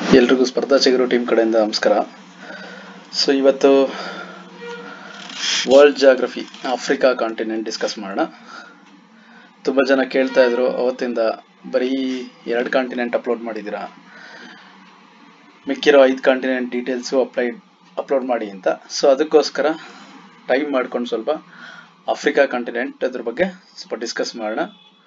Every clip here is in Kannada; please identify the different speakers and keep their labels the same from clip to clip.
Speaker 1: ಎಲ್ರಿಗೂ ಸ್ಪರ್ಧಾ ಚಿಗುರು ಟೀಮ್ ಕಡೆಯಿಂದ ನಮಸ್ಕಾರ ಸೊ ಇವತ್ತು world geography Africa continent discuss ಮಾಡೋಣ ತುಂಬ ಜನ ಕೇಳ್ತಾ ಇದ್ರು ಅವತ್ತಿಂದ ಬರೀ ಎರಡು ಕಾಂಟಿನೆಂಟ್ ಅಪ್ಲೋಡ್ ಮಾಡಿದ್ದೀರಾ ಮಿಕ್ಕಿರೋ ಐದು ಕಾಂಟಿನೆಂಟ್ ಡೀಟೇಲ್ಸು ಅಪ್ಲೈಡ್ ಅಪ್ಲೋಡ್ ಮಾಡಿ ಅಂತ ಸೊ ಅದಕ್ಕೋಸ್ಕರ ಟೈಮ್ ಮಾಡ್ಕೊಂಡು ಸ್ವಲ್ಪ ಆಫ್ರಿಕಾ ಕಾಂಟಿನೆಂಟ್ ಅದ್ರ ಬಗ್ಗೆ ಸ್ವಲ್ಪ ಡಿಸ್ಕಸ್ ಮಾಡೋಣ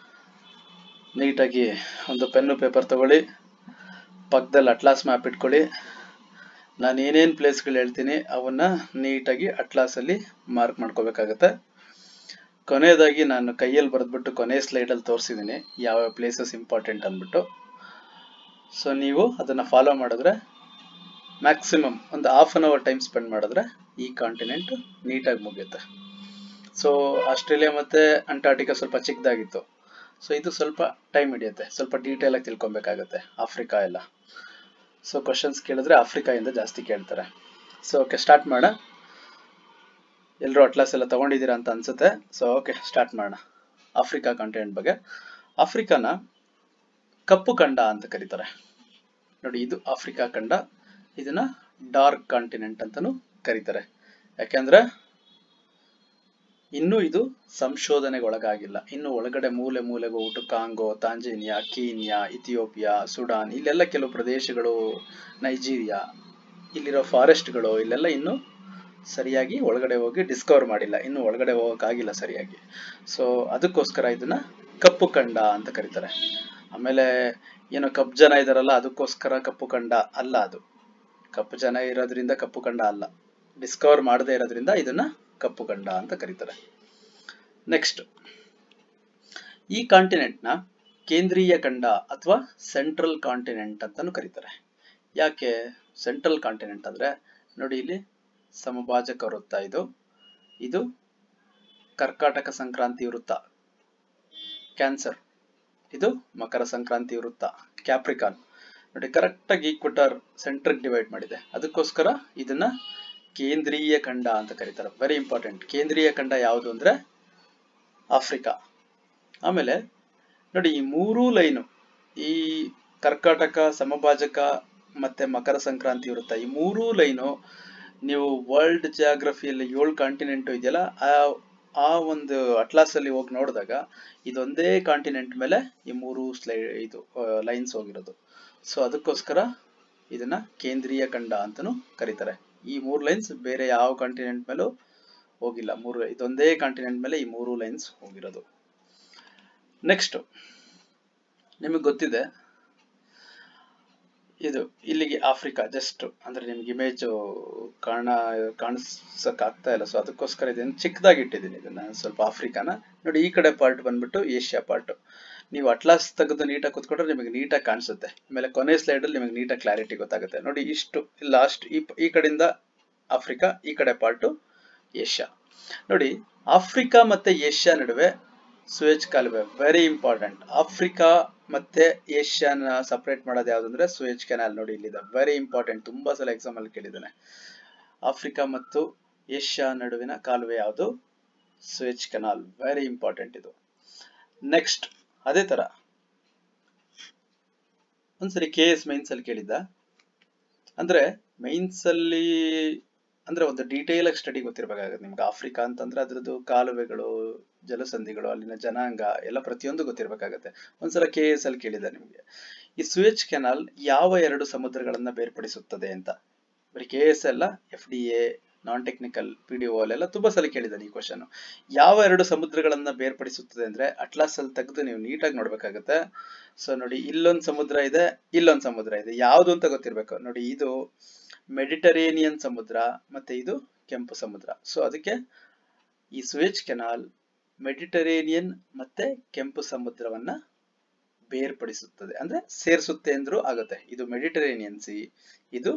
Speaker 1: ನೀಟಾಗಿ ಒಂದು ಪೆನ್ನು ಪೇಪರ್ ತಗೊಳ್ಳಿ ಪಕ್ಕದಲ್ಲಿ ಅಟ್ಲಾಸ್ ಮ್ಯಾಪ್ ಇಟ್ಕೊಳ್ಳಿ ನಾನು ಏನೇನು ಪ್ಲೇಸ್ಗಳು ಹೇಳ್ತೀನಿ ಅವನ್ನ ನೀಟಾಗಿ ಅಟ್ಲಾಸಲ್ಲಿ ಮಾರ್ಕ್ ಮಾಡ್ಕೋಬೇಕಾಗತ್ತೆ ಕೊನೆಯದಾಗಿ ನಾನು ಕೈಯಲ್ಲಿ ಬರೆದ್ಬಿಟ್ಟು ಕೊನೆ ಸ್ಲೈಡಲ್ಲಿ ತೋರಿಸಿದ್ದೀನಿ ಯಾವ ಪ್ಲೇಸಸ್ ಇಂಪಾರ್ಟೆಂಟ್ ಅಂದ್ಬಿಟ್ಟು ಸೊ ನೀವು ಅದನ್ನು ಫಾಲೋ ಮಾಡಿದ್ರೆ ಮ್ಯಾಕ್ಸಿಮಮ್ ಒಂದು half an hour time spend ಮಾಡಿದ್ರೆ ಈ ಕಾಂಟಿನೆಂಟ್ ನೀಟಾಗಿ ಮುಗಿಯುತ್ತೆ ಸೊ ಆಸ್ಟ್ರೇಲಿಯಾ ಮತ್ತು ಅಂಟಾರ್ಟಿಕಾ ಸ್ವಲ್ಪ ಚಿಕ್ಕದಾಗಿತ್ತು ಸೊ ಇದು ಸ್ವಲ್ಪ ಟೈಮ್ ಹಿಡಿಯುತ್ತೆ ಸ್ವಲ್ಪ ಡೀಟೇಲ್ ಆಗಿ ತಿಳ್ಕೊಬೇಕಾಗತ್ತೆ ಆಫ್ರಿಕಾ ಎಲ್ಲ ಸೊ ಕ್ವಶನ್ಸ್ ಕೇಳಿದ್ರೆ ಆಫ್ರಿಕಾಯಿಂದ ಜಾಸ್ತಿ ಕೇಳ್ತಾರೆ ಸೊ ಓಕೆ ಸ್ಟಾರ್ಟ್ ಮಾಡೋಣ ಎಲ್ಲರೂ ಅಟ್ಲಾಸ್ ಎಲ್ಲ ತಗೊಂಡಿದ್ದೀರಾ ಅಂತ ಅನ್ಸುತ್ತೆ ಸೊ ಓಕೆ ಸ್ಟಾರ್ಟ್ ಮಾಡೋಣ ಆಫ್ರಿಕಾ ಕಾಂಟಿನೆಂಟ್ ಬಗ್ಗೆ ಆಫ್ರಿಕಾನ ಕಪ್ಪು ಖಂಡ ಅಂತ ಕರೀತಾರೆ ನೋಡಿ ಇದು ಆಫ್ರಿಕಾ ಖಂಡ ಇದನ್ನ ಡಾರ್ಕ್ ಕಾಂಟಿನೆಂಟ್ ಅಂತಾನು ಕರೀತಾರೆ ಯಾಕೆಂದ್ರೆ ಇನ್ನು ಇದು ಸಂಶೋಧನೆಗೆ ಒಳಗಾಗಿಲ್ಲ ಇನ್ನು ಒಳಗಡೆ ಮೂಲೆ ಮೂಲೆಗೆ ಹೋಗ್ಬಿಟ್ಟು Congo Tanzania Kenya Ethiopia Sudan ಇಲ್ಲೆಲ್ಲ ಕೆಲವು ಪ್ರದೇಶಗಳು ನೈಜೀರಿಯಾ ಇಲ್ಲಿರೋ ಫಾರೆಸ್ಟ್ಗಳು ಇಲ್ಲೆಲ್ಲ ಇನ್ನು ಸರಿಯಾಗಿ ಒಳಗಡೆ ಹೋಗಿ ಡಿಸ್ಕವರ್ ಮಾಡಿಲ್ಲ ಇನ್ನು ಒಳಗಡೆ ಹೋಗೋಕ್ಕಾಗಿಲ್ಲ ಸರಿಯಾಗಿ ಸೊ ಅದಕ್ಕೋಸ್ಕರ ಇದನ್ನ ಕಪ್ಪು ಖಂಡ ಅಂತ ಕರೀತಾರೆ ಆಮೇಲೆ ಏನೋ ಕಪ್ಪು ಜನ ಇದಾರಲ್ಲ ಅದಕ್ಕೋಸ್ಕರ ಕಪ್ಪು ಖಂಡ ಅಲ್ಲ ಅದು ಕಪ್ಪು ಜನ ಇರೋದ್ರಿಂದ ಕಪ್ಪು ಖಂಡ ಅಲ್ಲ ಡಿಸ್ಕವರ್ ಮಾಡದೇ ಇರೋದ್ರಿಂದ ಇದನ್ನ ಕಪ್ಪು ಖಂಡ ಅಂತ ಕರೀತಾರೆ ನೆಕ್ಸ್ಟ್ ಈ ಕಾಂಟಿನೆಂಟ್ನ ಕೇಂದ್ರೀಯ ಖಂಡ ಅಥವಾ ಸೆಂಟ್ರಲ್ ಕಾಂಟಿನೆಂಟ್ ಅಂತಾನು ಕರೀತಾರೆ ಯಾಕೆ ಸೆಂಟ್ರಲ್ ಕಾಂಟಿನೆಂಟ್ ಅಂದ್ರೆ ನೋಡಿ ಇಲ್ಲಿ ಸಮಭಾಜಕ ವೃತ್ತ ಇದು ಇದು ಕರ್ಕಾಟಕ ಸಂಕ್ರಾಂತಿ ವೃತ್ತ ಕ್ಯಾನ್ಸರ್ ಇದು ಮಕರ ಸಂಕ್ರಾಂತಿ ವೃತ್ತ ಕ್ಯಾಪ್ರಿಕಾನ್ ನೋಡಿ ಕರೆಕ್ಟ್ ಆಗಿ ಈಕ್ವಟರ್ ಸೆಂಟ್ರಿಗೆ ಡಿವೈಡ್ ಮಾಡಿದೆ ಅದಕ್ಕೋಸ್ಕರ ಇದನ್ನ ಕೇಂದ್ರೀಯ ಖಂಡ ಅಂತ ಕರೀತಾರೆ ವೆರಿ ಇಂಪಾರ್ಟೆಂಟ್ ಕೇಂದ್ರೀಯ ಖಂಡ ಯಾವುದು ಅಂದ್ರೆ ಆಫ್ರಿಕಾ ಆಮೇಲೆ ನೋಡಿ ಈ ಮೂರೂ ಲೈನು ಈ ಕರ್ಕಾಟಕ ಸಮಭಾಜಕ ಮತ್ತೆ ಮಕರ ಸಂಕ್ರಾಂತಿ ವೃತ್ತ ಈ ಮೂರೂ ಲೈನು ನೀವು ವರ್ಲ್ಡ್ ಜಿಯಾಗ್ರಫಿಯಲ್ಲಿ ಏಳು ಕಾಂಟಿನೆಂಟ್ ಇದೆಯಲ್ಲ ಆ ಆ ಒಂದು ಅಟ್ಲಾಸ್ ಅಲ್ಲಿ ಹೋಗಿ ನೋಡಿದಾಗ ಇದೊಂದೇ ಕಾಂಟಿನೆಂಟ್ ಮೇಲೆ ಈ ಮೂರು ಸ್ಲೈ ಇದು ಲೈನ್ಸ್ ಹೋಗಿರೋದು ಸೊ ಅದಕ್ಕೋಸ್ಕರ ಇದನ್ನ ಕೇಂದ್ರೀಯ ಖಂಡ ಅಂತಾನು ಕರೀತಾರೆ ಈ ಮೂರು ಲೈನ್ಸ್ ಬೇರೆ ಯಾವ ಕಾಂಟಿನೆಂಟ್ ಮೇಲೂ ಹೋಗಿಲ್ಲ ಮೂರು ಇದೊಂದೇ ಕಾಂಟಿನೆಂಟ್ ಮೇಲೆ ಈ ಮೂರು ಲೈನ್ಸ್ ಹೋಗಿರೋದು ನೆಕ್ಸ್ಟ್ ನಿಮಗೆ ಗೊತ್ತಿದೆ ಇದು ಇಲ್ಲಿಗೆ ಆಫ್ರಿಕಾ ಜಸ್ಟ್ ಅಂದ್ರೆ ನಿಮ್ಗೆ ಇಮೇಜ್ ಕಾಣ ಕಾಣಿಸಕ್ ಆಗ್ತಾ ಇಲ್ಲ ಸೊ ಅದಕ್ಕೋಸ್ಕರ ಇದನ್ನು ಚಿಕ್ಕದಾಗಿ ಇಟ್ಟಿದ್ದೀನಿ ಇದನ್ನ ಸ್ವಲ್ಪ ಆಫ್ರಿಕಾನ ನೋಡಿ ಈ ಕಡೆ ಪಾರ್ಟ್ ಬಂದ್ಬಿಟ್ಟು ಏಷ್ಯಾ ಪಾರ್ಟ್ ನೀವು ಅಟ್ಲಾಸ್ ತೆಗೆದು ನೀಟಾಗಿ ಕುತ್ಕೊಂಡ್ರೆ ನಿಮಗೆ ನೀಟಾಗಿ ಕಾಣಿಸುತ್ತೆ ಆಮೇಲೆ ಕೊನೆ ಸ್ಲೈಡ್ ಅಲ್ಲಿ ನಿಮಗೆ ನೀಟಾಗಿ ಕ್ಲಾರಿಟಿ ಗೊತ್ತಾಗುತ್ತೆ ನೋಡಿ ಇಷ್ಟು ಲಾಸ್ಟ್ ಈ ಈ ಕಡೆಯಿಂದ ಆಫ್ರಿಕಾ ಈ ಕಡೆ ಪಾರ್ಟು ಏಷ್ಯಾ ನೋಡಿ ಆಫ್ರಿಕಾ ಮತ್ತೆ ಏಷ್ಯಾ ನಡುವೆ ಸುಯೇಜ್ ಕಾಲುವೆ ವೆರಿ ಇಂಪಾರ್ಟೆಂಟ್ ಆಫ್ರಿಕಾ ಮತ್ತೆ ಏಷ್ಯಾನ ಸಪರೇಟ್ ಮಾಡೋದು ಯಾವ್ದಂದ್ರೆ ಸುಯೇಜ್ ಕೆನಾಲ್ ನೋಡಿ ಇಲ್ಲಿದೆ ವೆರಿ ಇಂಪಾರ್ಟೆಂಟ್ ತುಂಬಾ ಸಲ ಎಕ್ಸಾಮ್ ಅಲ್ಲಿ ಕೇಳಿದ್ದಾನೆ ಆಫ್ರಿಕಾ ಮತ್ತು ಏಷ್ಯಾ ನಡುವಿನ ಕಾಲುವೆ ಯಾವುದು ಸುಯೇಜ್ ಕೆನಾಲ್ ವೆರಿ ಇಂಪಾರ್ಟೆಂಟ್ ಇದು ನೆಕ್ಸ್ಟ್ ಅದೇ ತರ ಒಂದ್ಸರಿ ಕೆ ಎಸ್ ಮೈನ್ಸ್ ಅಲ್ಲಿ ಕೇಳಿದ್ದ ಅಂದ್ರೆ ಮೈನ್ಸ್ ಅಲ್ಲಿ ಅಂದ್ರೆ ಒಂದು ಡೀಟೇಲ್ ಆಗಿ ಸ್ಟಡಿ ಗೊತ್ತಿರಬೇಕಾಗುತ್ತೆ ನಿಮ್ಗೆ ಆಫ್ರಿಕಾ ಅಂತಂದ್ರೆ ಅದ್ರದ್ದು ಕಾಲುವೆಗಳು ಜಲಸಂಧಿಗಳು ಅಲ್ಲಿನ ಜನಾಂಗ ಎಲ್ಲ ಪ್ರತಿಯೊಂದು ಗೊತ್ತಿರಬೇಕಾಗತ್ತೆ ಒಂದ್ಸಲ ಕೆ ಎಸ್ ಅಲ್ಲಿ ಕೇಳಿದೆ ನಿಮ್ಗೆ ಈ ಸುಯೇಜ್ ಕೆನಾಲ್ ಯಾವ ಎರಡು ಸಮುದ್ರಗಳನ್ನ ಬೇರ್ಪಡಿಸುತ್ತದೆ ಅಂತ ಬರೀ ಕೆ ಎಸ್ ಎಲ್ಲ F D A non technical P D ಅಲ್ಲೆಲ್ಲ ತುಂಬಾ ಸಲ ಕೇಳಿದ್ದಾನೆ ಈ ಕ್ವಶನ್ ಯಾವ ಎರಡು ಸಮುದ್ರಗಳನ್ನ ಬೇರ್ಪಡಿಸುತ್ತದೆ ಅಂದ್ರೆ ಅಟ್ಲಾಸ್ ಅಲ್ಲಿ ತೆಗೆದು ನೀವು ನೀಟಾಗಿ ನೋಡ್ಬೇಕಾಗತ್ತೆ ಸೊ ನೋಡಿ ಇಲ್ಲೊಂದು ಸಮುದ್ರ ಇದೆ ಇಲ್ಲೊಂದು ಸಮುದ್ರ ಇದೆ ಯಾವ್ದು ಅಂತ ಗೊತ್ತಿರ್ಬೇಕು ನೋಡಿ ಇದು ಮೆಡಿಟರೇನಿಯನ್ ಸಮುದ್ರ ಮತ್ತೆ ಇದು ಕೆಂಪು ಸಮುದ್ರ ಸೊ ಅದಕ್ಕೆ ಈ ಸುಯೇಜ್ ಕೆನಾಲ್ ಮೆಡಿಟರೇನಿಯನ್ ಮತ್ತೆ ಕೆಂಪು ಸಮುದ್ರವನ್ನ ಬೇರ್ಪಡಿಸುತ್ತದೆ ಅಂದ್ರೆ ಸೇರಿಸುತ್ತೆ ಅಂದ್ರೂ ಆಗುತ್ತೆ ಇದು ಮೆಡಿಟರೇನಿಯನ್ ಸಿ ಇದು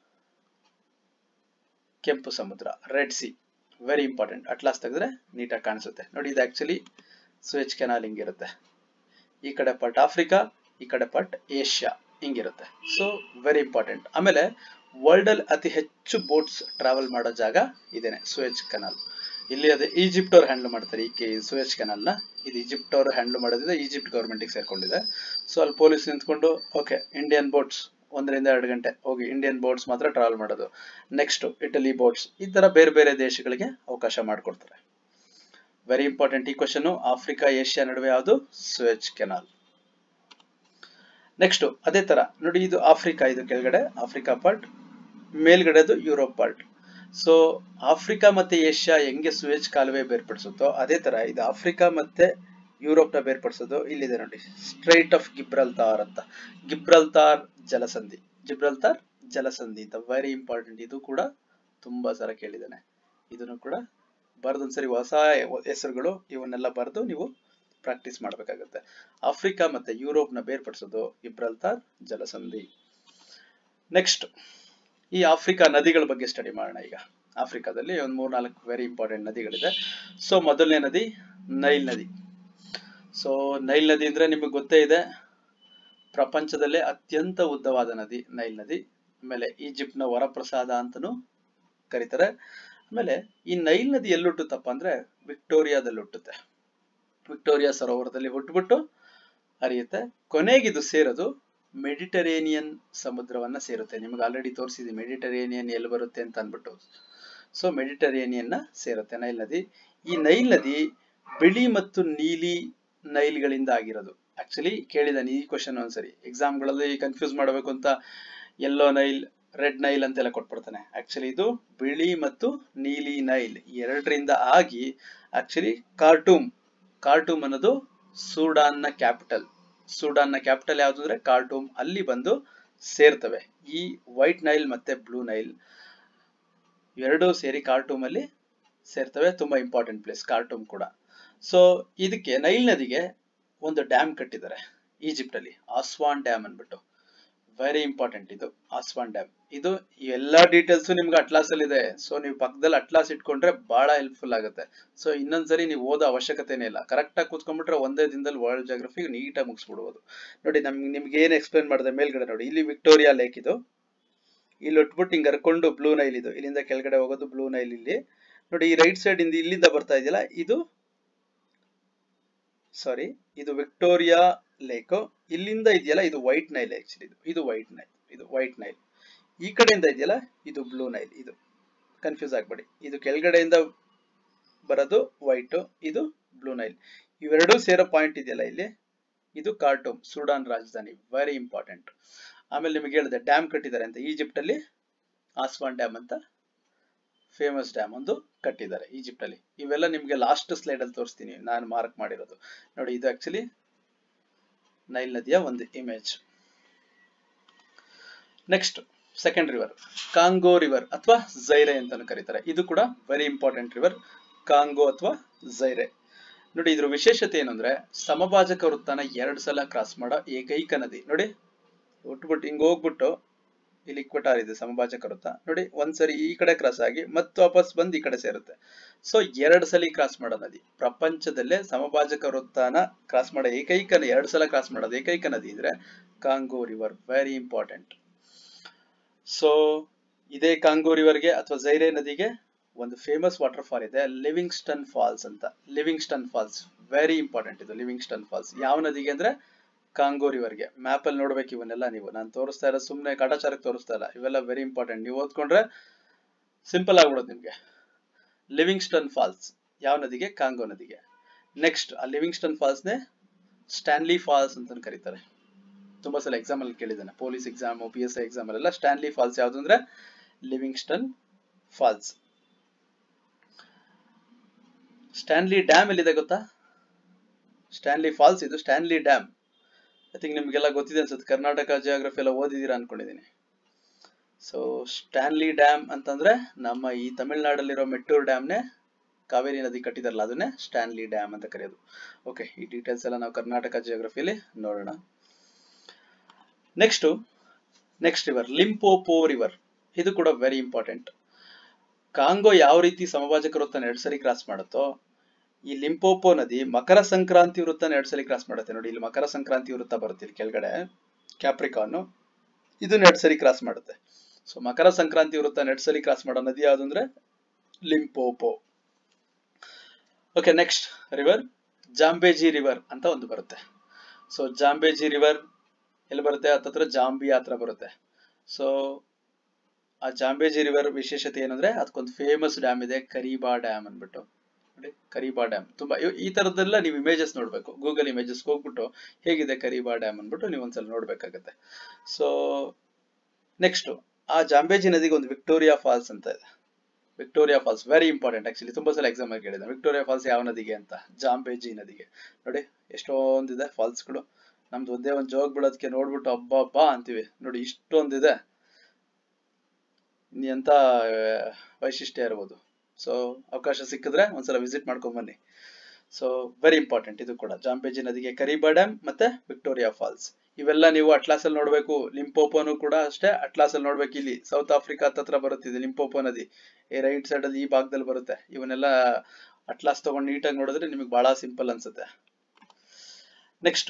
Speaker 1: ಕೆಂಪು ಸಮುದ್ರ red sea very important atlas ತೆಗೆದ್ರೆ ನೀಟಾಗಿ ಕಾಣಿಸುತ್ತೆ ನೋಡಿ ಇದು ಆಕ್ಚುಲಿ ಸುಯೇಜ್ ಕೆನಾಲ್ ಹಿಂಗಿರುತ್ತೆ ಈ ಕಡೆ ಪಾರ್ಟ್ ಆಫ್ರಿಕಾ ಈ ಕಡೆ ಪಾರ್ಟ್ ಏಷ್ಯಾ ಹಿಂಗಿರುತ್ತೆ ಸೊ ವೆರಿ ಇಂಪಾರ್ಟೆಂಟ್ ಆಮೇಲೆ ವರ್ಲ್ಡ್ ಅಲ್ಲಿ ಅತಿ ಹೆಚ್ಚು ಬೋಟ್ಸ್ ಟ್ರಾವೆಲ್ ಮಾಡೋ ಜಾಗ ಇದೇನೆ ಸುಯೇಜ್ ಕೆನಾಲ್ ಇಲ್ಲಿ ಅದೇ ಈಜಿಪ್ಟ್ ಅವ್ರು ಹ್ಯಾಂಡಲ್ ಮಾಡ್ತಾರೆ ಈ ಸುಯೇಜ್ ಕೆನಾಲ್ ನ ಇದು ಈಜಿಪ್ಟ್ ಅವರು ಹ್ಯಾಂಡಲ್ ಮಾಡೋದ್ರಿಂದ ಈಜಿಪ್ಟ್ ಗೌರ್ಮೆಂಟ್ ಸೇರ್ಕೊಂಡಿದೆ ಸೊ ಅಲ್ಲಿ ಪೊಲೀಸ್ ನಿಂತ್ಕೊಂಡು ಓಕೆ ಇಂಡಿಯನ್ ಬೋಟ್ಸ್ ಒಂದರಿಂದ ಎರಡು ಗಂಟೆ ಹೋಗಿ ಇಂಡಿಯನ್ ಬೋಟ್ಸ್ ಮಾತ್ರ ಟ್ರಾವೆಲ್ ಮಾಡೋದು ನೆಕ್ಸ್ಟ್ ಇಟಲಿ ಬೋಟ್ಸ್ ಈ ತರ ಬೇರೆ ಬೇರೆ ದೇಶಗಳಿಗೆ ಅವಕಾಶ ಮಾಡಿಕೊಡ್ತಾರೆ ವೆರಿ ಇಂಪಾರ್ಟೆಂಟ್ ಈ ಕ್ವಶನ್ ಆಫ್ರಿಕಾ ಏಷ್ಯಾ ನಡುವೆ ಯಾವುದು ಸ್ವೇಚ್ ಕೆನಾಲ್ ನೆಕ್ಸ್ಟ್ ಅದೇ ತರ ನೋಡಿ ಇದು ಆಫ್ರಿಕಾ ಇದು ಕೆಳಗಡೆ ಆಫ್ರಿಕಾ ಪಾರ್ಟ್ ಮೇಲ್ಗಡೆದು ಯುರೋಪ್ ಪಾರ್ಟ್ ಸೊ ಆಫ್ರಿಕಾ ಮತ್ತೆ ಏಷ್ಯಾ ಹೆಂಗೆ ಸುಯೇಜ್ ಕಾಲುವೆ ಬೇರ್ಪಡಿಸುತ್ತೋ ಅದೇ ತರ ಇದು ಆಫ್ರಿಕಾ ಮತ್ತೆ ಯುರೋಪ್ ನ ಬೇರ್ಪಡಿಸೋದು ಇಲ್ಲಿದೆ ನೋಡಿ ಸ್ಟ್ರೈಟ್ ಆಫ್ ಗಿಬ್ರಲ್ತಾರ್ ಅಂತ ಗಿಬ್ರಲ್ತಾರ್ ಜಲಸಂಧಿ ಜಿಬ್ರಲ್ತಾರ್ ಜಲಸಂಧಿ ಅಂತ ವೆರಿ ಇಂಪಾರ್ಟೆಂಟ್ ಇದು ಕೂಡ ತುಂಬಾ ಸಲ ಕೇಳಿದ್ದಾನೆ ಇದನ್ನು ಕೂಡ ಬರೆದೊಂದ್ಸರಿ ಹೊಸ ಹೆಸರುಗಳು ಇವನ್ನೆಲ್ಲ ಬರೆದು ನೀವು ಪ್ರಾಕ್ಟೀಸ್ ಮಾಡಬೇಕಾಗುತ್ತೆ ಆಫ್ರಿಕಾ ಮತ್ತೆ ಯುರೋಪ್ ನ ಬೇರ್ಪಡಿಸೋದು ಗಿಬ್ರಲ್ತಾರ್ ಜಲಸಂಧಿ ನೆಕ್ಸ್ಟ್ ಈ ಆಫ್ರಿಕಾ ನದಿಗಳ ಬಗ್ಗೆ ಸ್ಟಡಿ ಮಾಡೋಣ ಈಗ ಆಫ್ರಿಕಾದಲ್ಲಿ ಒಂದು ಮೂರ್ ನಾಲ್ಕು ವೆರಿ ಇಂಪಾರ್ಟೆಂಟ್ ನದಿಗಳಿದೆ ಸೊ ಮೊದಲನೇ ನದಿ ನೈಲ್ ನದಿ ಸೊ ನೈಲ್ ನದಿ ಅಂದ್ರೆ ನಿಮಗೆ ಗೊತ್ತೇ ಇದೆ ಪ್ರಪಂಚದಲ್ಲೇ ಅತ್ಯಂತ ಉದ್ದವಾದ ನದಿ ನೈಲ್ ನದಿ ಆಮೇಲೆ ಈಜಿಪ್ಟ್ನ ವರಪ್ರಸಾದ ಅಂತನೂ ಕರೀತಾರೆ ಆಮೇಲೆ ಈ ನೈಲ್ ನದಿ ಎಲ್ಲಿ ಹುಟ್ಟುತ್ತಪ್ಪ ಅಂದ್ರೆ ವಿಕ್ಟೋರಿಯಾದಲ್ಲಿ ಹುಟ್ಟುತ್ತೆ ವಿಕ್ಟೋರಿಯಾ ಸರೋವರದಲ್ಲಿ ಹುಟ್ಟುಬಿಟ್ಟು ಹರಿಯುತ್ತೆ ಕೊನೆಗಿದು ಸೇರೋದು ಮೆಡಿಟರೇನಿಯನ್ ಸಮುದ್ರವನ್ನ ಸೇರುತ್ತೆ ನಿಮ್ಗೆ ಆಲ್ರೆಡಿ ತೋರಿಸಿದೆ ಮೆಡಿಟರೇನಿಯನ್ ಎಲ್ಲಿ ಬರುತ್ತೆ ಅಂತ ಅಂದ್ಬಿಟ್ಟು ಸೊ ಮೆಡಿಟರೇನಿಯನ್ ನ ಸೇರುತ್ತೆ ನೈಲ್ ನದಿ ಈ ನೈಲ್ ನದಿ ಬಿಳಿ ಮತ್ತು ನೀಲಿ ನೈಲ್ಗಳಿಂದ ಆಗಿರೋದು ಆಕ್ಚುಲಿ ಕೇಳಿದಾನೆ ಈ ಕ್ವಶನ್ ಒಂದ್ಸರಿ ಎಕ್ಸಾಮ್ಗಳಲ್ಲಿ ಕನ್ಫ್ಯೂಸ್ ಮಾಡಬೇಕು ಅಂತ ಯೆಲ್ಲೋ ನೈಲ್ ರೆಡ್ ನೈಲ್ ಅಂತೆಲ್ಲ ಕೊಟ್ಬಿಡ್ತಾನೆ ಆಕ್ಚುಲಿ ಇದು ಬಿಳಿ ಮತ್ತು ನೀಲಿ ನೈಲ್ ಎರಡರಿಂದ ಆಗಿ ಆಕ್ಚುಲಿ ಕಾರ್ಟೂಮ್ ಕಾರ್ಟೂಮ್ ಅನ್ನೋದು ಸೂಡಾನ್ ನ ಕ್ಯಾಪಿಟಲ್ ಸೂಡಾನ್ ನ ಕ್ಯಾಪಿಟಲ್ ಯಾವ್ದು ಅಂದ್ರೆ ಕಾರ್ಟೂಮ್ ಅಲ್ಲಿ ಬಂದು ಸೇರ್ತವೆ ಈ ವೈಟ್ ನೈಲ್ ಮತ್ತೆ ಬ್ಲೂ ನೈಲ್ ಎರಡೂ ಸೇರಿ ಕಾರ್ಟೂಮ್ ಅಲ್ಲಿ ಸೇರ್ತವೆ ತುಂಬಾ ಇಂಪಾರ್ಟೆಂಟ್ ಪ್ಲೇಸ್ ಕಾರ್ಟೂಮ್ ಕೂಡ ಸೊ ಇದಕ್ಕೆ ನೈಲ್ ನದಿಗೆ ಒಂದು ಡ್ಯಾಮ್ ಕಟ್ಟಿದ್ದಾರೆ ಈಜಿಪ್ಟ್ ಅಲ್ಲಿ ಆಸ್ವಾನ್ ಡ್ಯಾಮ್ ಅನ್ಬಿಟ್ಟು ವೆರಿ ಇಂಪಾರ್ಟೆಂಟ್ ಇದು ಆಸ್ವಾನ್ ಡ್ಯಾಮ್ ಇದು ಎಲ್ಲಾ ಡೀಟೇಲ್ಸ್ ನಿಮ್ಗೆ ಅಟ್ಲಾಸ್ ಅಲ್ಲಿ ಇದೆ ಸೊ ನೀವು ಪಕ್ಕದಲ್ಲಿ ಅಟ್ಲಾಸ್ ಇಟ್ಕೊಂಡ್ರೆ ಬಹಳ ಹೆಲ್ಪ್ಫುಲ್ ಆಗುತ್ತೆ ಸೊ ಇನ್ನೊಂದ್ಸರಿ ನೀವು ಓದೋ ಅವಶ್ಯಕತೆನೇ ಇಲ್ಲ ಕರೆಕ್ಟ್ ಆಗಿ ಕೂತ್ಕೊಂಡ್ಬಿಟ್ರೆ ಒಂದೇ ದಿನದಲ್ಲಿ ವರ್ಲ್ಡ್ ಜಾಗ್ರಫಿ ನೀಟಾಗಿ ಮುಗಿಸ್ಬಿಡ್ಬೋದು ನೋಡಿ ನಮ್ಗೆ ನಿಮ್ಗೆ ಏನ್ ಎಕ್ಸ್ಪ್ಲೇನ್ ಮಾಡಿದೆ ಮೇಲ್ಗಡೆ ನೋಡಿ ಇಲ್ಲಿ ವಿಕ್ಟೋರಿಯಾ ಲೇಕ್ ಇದು ಇಲ್ಲಿ ಒಟ್ಬಿಟ್ಟು ಹಿಂಗ್ ಹರ್ಕೊಂಡು ಬ್ಲೂ ನೈಲ್ ಇದು ಇಲ್ಲಿಂದ ಕೆಳಗಡೆ ಹೋಗೋದು ಬ್ಲೂ ನೈಲ್ ಇಲ್ಲಿ ನೋಡಿ ಈ ರೈಟ್ ಸೈಡ್ ಇಂದ ಇಲ್ಲಿಂದ ಬರ್ತಾ ಇದೆಯಲ್ಲ ಇದು ಸಾರಿ ಇದು ವಿಕ್ಟೋರಿಯಾ ಲೇಕ್ ಇಲ್ಲಿಂದ ಇದೆಯಲ್ಲ ಇದು ವೈಟ್ ನೈಲ್ ಆಕ್ಚುಲಿ ಇದು ಇದು ವೈಟ್ ನೈಲ್ ಇದು ವೈಟ್ ನೈಲ್ ಈ ಕಡೆಯಿಂದ ಇದೆಯಲ್ಲ ಇದು ಬ್ಲೂ ನೈಲ್ ಇದು ಕನ್ಫ್ಯೂಸ್ ಆಗ್ಬೇಡಿ ಇದು ಕೆಳಗಡೆಯಿಂದ ಬರೋದು ವೈಟ್ ಇದು ಬ್ಲೂ ನೈಲ್ ಇವೆರಡೂ ಸೇರೋ ಪಾಯಿಂಟ್ ಇದೆಯಲ್ಲ ಇಲ್ಲಿ ಇದು ಕಾರ್ಟೂಮ್ ಸುಡಾನ್ ರಾಜಧಾನಿ ವೆರಿ ಇಂಪಾರ್ಟೆಂಟ್ ಆಮೇಲೆ ನಿಮಗೆ ಹೇಳಿದೆ ಡ್ಯಾಮ್ ಕಟ್ಟಿದ್ದಾರೆ ಅಂತ ಈಜಿಪ್ಟ್ ಅಲ್ಲಿ ಆಸ್ವಾನ್ ಡ್ಯಾಮ್ ಅಂತ ಫೇಮಸ್ ಡ್ಯಾಮ್ ಒಂದು ಕಟ್ಟಿದ್ದಾರೆ ಈಜಿಪ್ಟ್ ಅಲ್ಲಿ ಇವೆಲ್ಲ ನಿಮ್ಗೆ ಲಾಸ್ಟ್ ಸ್ಲೈಡ್ ಅಲ್ಲಿ ತೋರಿಸ್ತೀನಿ ನಾನು ಮಾರ್ಕ್ ಮಾಡಿರೋದು ನೋಡಿ ಇದು ಆಕ್ಚುಲಿ ನೈಲ್ ನದಿಯ ಒಂದು image next second river Congo river ಅಥವಾ ಜೈರೆ ಅಂತಾನು ಕರೀತಾರೆ ಇದು ಕೂಡ ವೆರಿ ಇಂಪಾರ್ಟೆಂಟ್ ರಿವರ್ ಕಾಂಗೋ ಅಥವಾ ಜೈರೆ ನೋಡಿ ಇದ್ರ ವಿಶೇಷತೆ ಏನಂದ್ರೆ ಸಮಭಾಜಕ ವೃತ್ತನ ಎರಡ್ ಸಲ ಕ್ರಾಸ್ ಮಾಡೋ ಏಕೈಕ ನದಿ ನೋಡಿ ಹುಟ್ಬಿಟ್ಟು ಹಿಂಗ್ ಹೋಗ್ಬಿಟ್ಟು ಇಲ್ಲಿ ಇಕ್ವಟಾರ್ ಇದೆ ಸಮಭಾಜಕ ವೃತ್ತ ನೋಡಿ ಒಂದ್ಸರಿ ಈ ಕಡೆ ಕ್ರಾಸ್ ಆಗಿ ಮತ್ತೆ ವಾಪಸ್ ಬಂದು ಈ ಕಡೆ ಸೇರುತ್ತೆ ಸೊ ಎರಡ್ ಸಲ ಕ್ರಾಸ್ ಮಾಡೋ ನದಿ ಪ್ರಪಂಚದಲ್ಲೇ ಸಮಭಾಜಕ ವೃತ್ತನ ಕ್ರಾಸ್ ಮಾಡೋ ಏಕೈಕ ಎರಡ್ ಸಲ ಕ್ರಾಸ್ ಮಾಡೋದು ಏಕೈಕ ನದಿ ಅಂದ್ರೆ Congo river very important so ಇದೇ ಕಾಂಗೋ ರಿವರ್ಗೆ ಅಥವಾ ಜೈರೆ ನದಿಗೆ ಒಂದು ಫೇಮಸ್ ವಾಟರ್ ಫಾಲ್ ಇದೆ ಲಿವಿಂಗ್ಸ್ಟನ್ ಫಾಲ್ಸ್ ಅಂತ ಲಿವಿಂಗ್ಸ್ಟನ್ ಫಾಲ್ಸ್ ವೆರಿ ಇಂಪಾರ್ಟೆಂಟ್ ಇದು ಲಿವಿಂಗ್ಸ್ಟನ್ ಫಾಲ್ಸ್ ಯಾವ ನದಿಗೆ ಅಂದ್ರೆ ಕಾಂಗೋ ರಿವರ್ಗೆ ಮ್ಯಾಪ್ ಅಲ್ಲಿ ನೋಡ್ಬೇಕು ಇವನ್ನೆಲ್ಲ ನೀವು ನಾನು ತೋರಿಸ್ತಾ ಇರೋ ಸುಮ್ಮನೆ ಕಾಟಾಚಾರಕ್ಕೆ ತೋರಿಸ್ತಾ ಇಲ್ಲ ಇವೆಲ್ಲ ವೆರಿ ಇಂಪಾರ್ಟೆಂಟ್ ನೀವು ಓದ್ಕೊಂಡ್ರೆ ಸಿಂಪಲ್ ಆಗ್ಬಿಡೋದು ನಿಮ್ಗೆ ಲಿವಿಂಗ್ಸ್ಟನ್ ಫಾಲ್ಸ್ ಯಾವ ನದಿಗೆ ಕಾಂಗೋ ನದಿಗೆ ನೆಕ್ಸ್ಟ್ ಆ ಲಿವಿಂಗ್ಸ್ಟನ್ ಫಾಲ್ಸ್ನೇ ಸ್ಟ್ಯಾನ್ಲಿ ಫಾಲ್ಸ್ ಅಂತ ಕರೀತಾರೆ ತುಂಬಾ ಸಲ ಎಕ್ಸಾಮ್ ಅಲ್ಲಿ ಕೇಳಿದ್ದಾನೆ police exam P S I exam ಅಲ್ಲೆಲ್ಲ ಸ್ಟ್ಯಾನ್ಲಿ ಫಾಲ್ಸ್ ಯಾವ್ದು ಅಂದ್ರೆ ಲಿವಿಂಗ್ಸ್ಟನ್ ಫಾಲ್ಸ್ ಸ್ಟ್ಯಾನ್ಲಿ ಡ್ಯಾಮ್ ಎಲ್ಲಿದೆ ಗೊತ್ತಾ ಸ್ಟ್ಯಾನ್ಲಿ ಫಾಲ್ಸ್ ಇದು ಸ್ಟ್ಯಾನ್ಲಿ ಡ್ಯಾಮ್ ಐ ಥಿಂಕ್ ನಿಮ್ಗೆಲ್ಲ ಗೊತ್ತಿದೆ ಅನ್ಸುತ್ತೆ ಕರ್ನಾಟಕ ಜಿಯೋಗ್ರಫಿ ಎಲ್ಲ ಓದಿದೀರಾ ಅನ್ಕೊಂಡಿದ್ದೀನಿ ಸೊ ಸ್ಟ್ಯಾನ್ಲಿ ಡ್ಯಾಮ್ ಅಂತಂದ್ರೆ ನಮ್ಮ ಈ ತಮಿಳ್ನಾಡಲ್ಲಿರೋ ಮೆಟ್ಟೂರ್ ಡ್ಯಾಮ್ನೇ ಕಾವೇರಿ ನದಿ ಕಟ್ಟಿದಾರಲ್ಲ ಅದನ್ನೇ ಸ್ಟ್ಯಾನ್ಲಿ ಡ್ಯಾಮ್ ಅಂತ ಕರೆಯೋದು ಓಕೆ ಈ ಡೀಟೇಲ್ಸ್ ಎಲ್ಲ ನಾವು ಕರ್ನಾಟಕ ಜಿಯೋಗ್ರಫಿಯಲ್ಲಿ ನೋಡೋಣ next next river Limpopo river ಇದು ಕೂಡ ವೆರಿ ಇಂಪಾರ್ಟೆಂಟ್ ಕಾಂಗೋ ಯಾವ ರೀತಿ ಸಮಭಾಜಕ ವೃತ್ತನ ಎರಡು ಸರಿ ಕ್ರಾಸ್ ಮಾಡುತ್ತೋ ಈ ಲಿಂಪೋಪೋ ನದಿ ಮಕರ ಸಂಕ್ರಾಂತಿ ವೃತ್ತನ ಎರಡು ಸಲ ಕ್ರಾಸ್ ಮಾಡುತ್ತೆ ನೋಡಿ ಇಲ್ಲಿ ಮಕರ ಸಂಕ್ರಾಂತಿ ವೃತ್ತ ಬರುತ್ತೆ ಇಲ್ಲಿ ಕೆಳಗಡೆ ಕ್ಯಾಪ್ರಿಕಾನ್ ಇದನ್ನ ಎರಡು ಸರಿ ಕ್ರಾಸ್ ಮಾಡುತ್ತೆ ಸೊ ಮಕರ ಸಂಕ್ರಾಂತಿ ವೃತ್ತ ಎರಡು ಸಲ ಕ್ರಾಸ್ ಮಾಡೋ ನದಿ ಯಾವ್ದು ಅಂದ್ರೆ Limpopo okay next river Zambezi river ಅಂತ ಒಂದು ಬರುತ್ತೆ ಸೊ ಜಾಂಬೇಜಿ ರಿವರ್ ಎಲ್ಲಿ ಬರುತ್ತೆ ಹತ್ತತ್ರ ಜಾಂಬಿ ಹತ್ರ ಬರುತ್ತೆ ಸೊ ಆ ಜಾಂಬೇಜಿ ರಿವರ್ ವಿಶೇಷತೆ ಏನಂದ್ರೆ ಅದಕ್ಕೊಂದು ಫೇಮಸ್ ಡ್ಯಾಮ್ ಇದೆ ಕರೀಬಾ ಡ್ಯಾಮ್ ಅಂದ್ಬಿಟ್ಟು ನೋಡಿ ಕರೀಬಾ ಡ್ಯಾಮ್ ತುಂಬಾ ಇವ್- ಈ ತರದ್ದೆಲ್ಲ ನೀವು ಇಮೇಜಸ್ ನೋಡ್ಬೇಕು ಗೂಗಲ್ ಇಮೇಜಸ್ ಹೋಗ್ಬಿಟ್ಟು ಹೇಗಿದೆ ಕರೀಬಾ ಡ್ಯಾಮ್ ಅಂದ್ಬಿಟ್ಟು ನೀವು ಒಂದ್ಸಲ ನೋಡ್ಬೇಕಾಗತ್ತೆ ಸೊ ನೆಕ್ಸ್ಟ್ ಆ ಜಾಂಬೇಜಿ ನದಿಗೆ ಒಂದು ವಿಕ್ಟೋರಿಯಾ ಫಾಲ್ಸ್ ಅಂತ ಇದೆ Victoria Falls very important actually ತುಂಬಾ ಸಲ ಎಕ್ಸಾಮ್ ಆಗಿ ಕೇಳಿದೆ ವಿಕ್ಟೋರಿಯಾ ಫಾಲ್ಸ್ ಯಾವ ನದಿಗೆ ಅಂತ ಜಾಂಬೇಜಿ ನದಿಗೆ ನೋಡಿ ಎಷ್ಟೊಂದಿದೆ ಫಾಲ್ಸ್ಗಳು ನಮ್ದು ಒಂದೇ ಒಂದು ಜೋಗ್ ಬೀಳೋದಕ್ಕೆ ನೋಡ್ಬಿಟ್ಟು ಹಬ್ಬ ಹಬ್ಬ ಅಂತೀವಿ ನೋಡಿ ಇಷ್ಟೊಂದಿದೆ ಎಂತ ಆ, ವೈಶಿಷ್ಟ್ಯ ಇರ್ಬೋದು ಸೊ ಅವಕಾಶ ಸಿಕ್ಕಿದ್ರೆ ಒಂದ್ಸಲ ವಿಸಿಟ್ ಮಾಡ್ಕೊಂಡ್ ಬನ್ನಿ ಸೊ ವೆರಿ ಇಂಪಾರ್ಟೆಂಟ್ ಇದು ಕೂಡ ಜಾಂಬೇಜಿ ನದಿಗೆ ಕರೀಬಾ ಡ್ಯಾಮ್ ಮತ್ತೆ ವಿಕ್ಟೋರಿಯಾ ಫಾಲ್ಸ್ ಇವೆಲ್ಲ ನೀವು ಅಟ್ಲಾಸ್ ಅಲ್ಲಿ ನೋಡ್ಬೇಕು ಲಿಂಪೋಪೋನು ಕೂಡ ಅಷ್ಟೇ ಅಟ್ಲಾಸ್ ಅಲ್ಲಿ ನೋಡ್ಬೇಕು ಇಲ್ಲಿ ಸೌತ್ ಆಫ್ರಿಕಾ ಹತ್ರ ಬರುತ್ತೆ ಇದು ಲಿಂಪೋಪೋ ನದಿ ಈ ರೈಟ್ ಸೈಡ್ ಅಲ್ಲಿ ಈ ಭಾಗದಲ್ಲಿ ಬರುತ್ತೆ ಇವನ್ನೆಲ್ಲ ಅಟ್ಲಾಸ್ ತಗೊಂಡು ನೀಟಾಗಿ ನೋಡಿದ್ರೆ ನಿಮಗೆ ಬಹಳ ಸಿಂಪಲ್ ಅನ್ಸುತ್ತೆ ನೆಕ್ಸ್ಟ್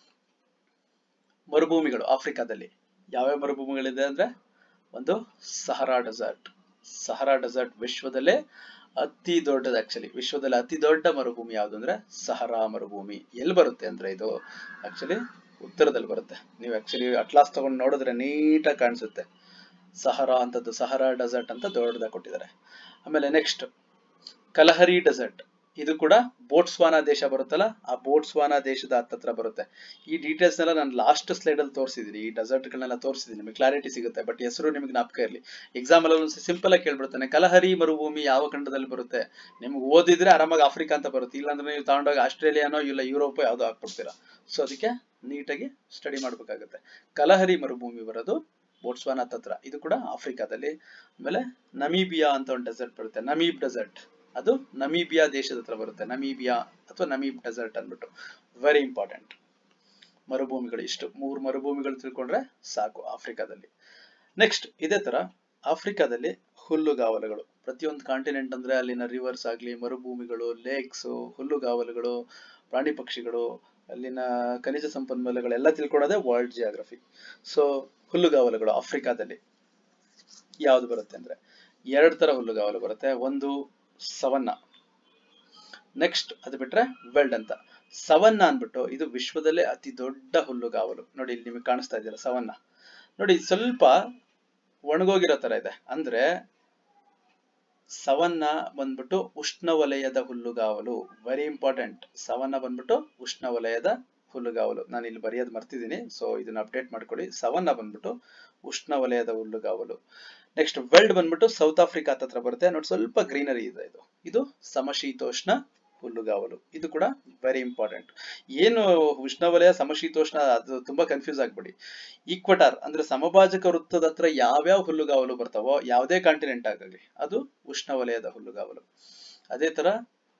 Speaker 1: ಮರುಭೂಮಿಗಳು ಆಫ್ರಿಕಾದಲ್ಲಿ ಯಾವ್ಯಾವ ಮರುಭೂಮಿಗಳಿದೆ ಅಂದ್ರೆ ಒಂದು ಸಹರಾ ಡೆಸರ್ಟ್ ಸಹರಾ ಡೆಸರ್ಟ್ ವಿಶ್ವದಲ್ಲೇ ಅತಿ ದೊಡ್ಡದು ಆಕ್ಚುಲಿ ವಿಶ್ವದಲ್ಲಿ ಅತಿ ದೊಡ್ಡ ಮರುಭೂಮಿ ಯಾವುದು ಅಂದ್ರೆ ಸಹರಾ ಮರುಭೂಮಿ ಎಲ್ಲಿ ಬರುತ್ತೆ ಅಂದ್ರೆ ಇದು ಆಕ್ಚುಲಿ ಉತ್ತರದಲ್ಲಿ ಬರುತ್ತೆ ನೀವು ಆಕ್ಚುಲಿ ಅಟ್ಲಾಸ್ ತಗೊಂಡು ನೋಡಿದ್ರೆ ನೀಟಾಗಿ ಕಾಣಿಸುತ್ತೆ ಸಹರಾ ಅಂತದ್ದು ಸಹರಾ ಡೆಸರ್ಟ್ ಅಂತ ದೊಡ್ಡದಾಗಿ ಕೊಟ್ಟಿದ್ದಾರೆ ಆಮೇಲೆ ನೆಕ್ಸ್ಟ್ ಕಲಹರಿ ಡೆಸರ್ಟ್ ಇದು ಕೂಡ ಬೋಟ್ಸ್ವಾನಾ ದೇಶ ಬರುತ್ತಲ್ಲ ಆ ಬೋಟ್ಸ್ವಾನಾ ದೇಶದ ಹತ್ತತ್ರ ಬರುತ್ತೆ ಈ ಡೀಟೇಲ್ಸ್ ನೆಲ್ಲ ನಾನು ಲಾಸ್ಟ್ ಸ್ಲೈಡ್ ಅಲ್ಲಿ ತೋರಿಸಿದ್ದೀನಿ ಈ ಡೆಸರ್ಟ್ ಗಳನ್ನೆಲ್ಲ ತೋರಿಸಿದ್ದೀನಿ ನಿಮಗೆ ಕ್ಲಾರಿಟಿ ಸಿಗುತ್ತೆ ಬಟ್ ಹೆಸರು ನಿಮಗೆ ಜ್ಞಾಪಕ ಇರಲಿ ಎಕ್ಸಾಮ್ ಅಲ್ಲಿ ಒಂದು ಸಿಂಪಲ್ ಆಗಿ ಕೇಳ್ಬಿಡ್ತಾನೆ ಕಲಹರಿ ಮರುಭೂಮಿ ಯಾವ ಖಂಡದಲ್ಲಿ ಬರುತ್ತೆ ನಿಮ್ಗೆ ಓದಿದ್ರೆ ಆರಾಮಾಗಿ ಆಫ್ರಿಕಾ ಅಂತ ಬರುತ್ತೆ ಇಲ್ಲಾಂದ್ರೆ ನೀವು ತಗೊಂಡೋಗಿ ಆಸ್ಟ್ರೇಲಿಯಾನೋ ಇಲ್ಲ ಯುರೋಪ್ ಯಾವ್ದೋ ಹಾಕ್ಬಿಡ್ತೀರಾ ಸೊ ಅದಕ್ಕೆ ನೀಟಾಗಿ ಸ್ಟಡಿ ಮಾಡ್ಬೇಕಾಗುತ್ತೆ ಕಲಹರಿ ಮರುಭೂಮಿ ಬರೋದು ಬೋಟ್ಸ್ವಾನಾ ಹತ್ರ ಇದು ಕೂಡ ಆಫ್ರಿಕಾದಲ್ಲಿ ಆಮೇಲೆ ನಮೀಬಿಯಾ ಅಂತ ಒಂದು ಡೆಸರ್ಟ್ ಬರುತ್ತೆ ನಮೀಬ್ ಡೆಸರ್ಟ್ ಅದು ನಮೀಬಿಯಾ ದೇಶದ ಹತ್ರ ಬರುತ್ತೆ ನಮೀಬಿಯಾ ಅಥವಾ ನಮೀಬ್ ಡೆಸರ್ಟ್ ಅಂದ್ಬಿಟ್ಟು ವೆರಿ ಇಂಪಾರ್ಟೆಂಟ್ ಮರುಭೂಮಿಗಳು ಇಷ್ಟು ಮೂರು ಮರುಭೂಮಿಗಳು ತಿಳ್ಕೊಂಡ್ರೆ ಸಾಕು ಆಫ್ರಿಕಾದಲ್ಲಿ ನೆಕ್ಸ್ಟ್ ಇದೇ ತರ ಆಫ್ರಿಕಾದಲ್ಲಿ ಹುಲ್ಲುಗಾವಲುಗಳು ಪ್ರತಿಯೊಂದು ಕಾಂಟಿನೆಂಟ್ ಅಂದ್ರೆ ಅಲ್ಲಿನ ರಿವರ್ಸ್ ಆಗ್ಲಿ ಮರುಭೂಮಿಗಳು ಲೇಕ್ಸ್ ಹುಲ್ಲುಗಾವಲುಗಳು ಪ್ರಾಣಿ ಪಕ್ಷಿಗಳು ಅಲ್ಲಿನ ಖನಿಜ ಸಂಪನ್ಮೂಲಗಳೆಲ್ಲ ತಿಳ್ಕೊಳ್ಳೋದೇ ವರ್ಲ್ಡ್ ಜಿಯೋಗ್ರಫಿ ಸೊ ಹುಲ್ಲುಗಾವಲುಗಳು ಆಫ್ರಿಕಾದಲ್ಲಿ ಯಾವ್ದು ಬರುತ್ತೆ ಅಂದ್ರೆ ಎರಡು ತರ ಹುಲ್ಲುಗಾವಲು ಬರುತ್ತೆ ಒಂದು ಸವನ್ನ ನೆಕ್ಸ್ಟ್ ಅದು ಬಿಟ್ರೆ ವೆಲ್ಡ್ ಅಂತ ಸವನ್ನ ಅನ್ಬಿಟ್ಟು ಇದು ವಿಶ್ವದಲ್ಲೇ ಅತಿ ದೊಡ್ಡ ಹುಲ್ಲುಗಾವಲು ನೋಡಿ ಇಲ್ಲಿ ನಿಮಗೆ ಕಾಣಿಸ್ತಾ ಇದೆಯಲ್ಲ ಸವನ್ನ ನೋಡಿ ಸ್ವಲ್ಪ ಒಣಗೋಗಿರೋ ತರ ಇದೆ ಅಂದ್ರೆ ಸವನ್ನ ಬಂದ್ಬಿಟ್ಟು ಉಷ್ಣವಲಯದ ಹುಲ್ಲುಗಾವಲು ವೆರಿ ಇಂಪಾರ್ಟೆಂಟ್ ಸವನ್ನ ಬಂದ್ಬಿಟ್ಟು ಉಷ್ಣವಲಯದ ಹುಲ್ಲುಗಾವಲು ನಾನು ಇಲ್ಲಿ ಬರೆಯೋದು ಮರ್ತಿದ್ದೀನಿ ಸೊ ಇದನ್ನ ಅಪ್ಡೇಟ್ ಮಾಡ್ಕೊಳ್ಳಿ ಸವನ್ನ ಬಂದ್ಬಿಟ್ಟು ಉಷ್ಣವಲಯದ ಹುಲ್ಲುಗಾವಲು ನೆಕ್ಸ್ಟ್ ವೆಲ್ಡ್ ಬಂದ್ಬಿಟ್ಟು ಸೌತ್ ಆಫ್ರಿಕಾ ಹತ್ರ ಬರುತ್ತೆ ನೋಡಿ ಸ್ವಲ್ಪ ಗ್ರೀನರಿ ಇದೆ ಇದು ಇದು ಸಮಶೀತೋಷ್ಣ ಹುಲ್ಲುಗಾವಲು ಇದು ಕೂಡ ವೆರಿ ಇಂಪಾರ್ಟೆಂಟ್ ಏನು ಉಷ್ಣವಲಯ ಸಮಶೀತೋಷ್ಣ ಅದು ತುಂಬಾ ಕನ್ಫ್ಯೂಸ್ ಆಗ್ಬಿಡಿ ಈಕ್ವಟಾರ್ ಅಂದ್ರೆ ಸಮಭಾಜಕ ವೃತ್ತದ ಹತ್ರ ಯಾವ್ಯಾವ ಹುಲ್ಲುಗಾವಲು ಬರ್ತಾವೋ ಯಾವುದೇ ಕಾಂಟಿನೆಂಟ್ ಆಗಲಿ ಅದು ಉಷ್ಣವಲಯದ ಹುಲ್ಲುಗಾವಲು ಅದೇ ತರ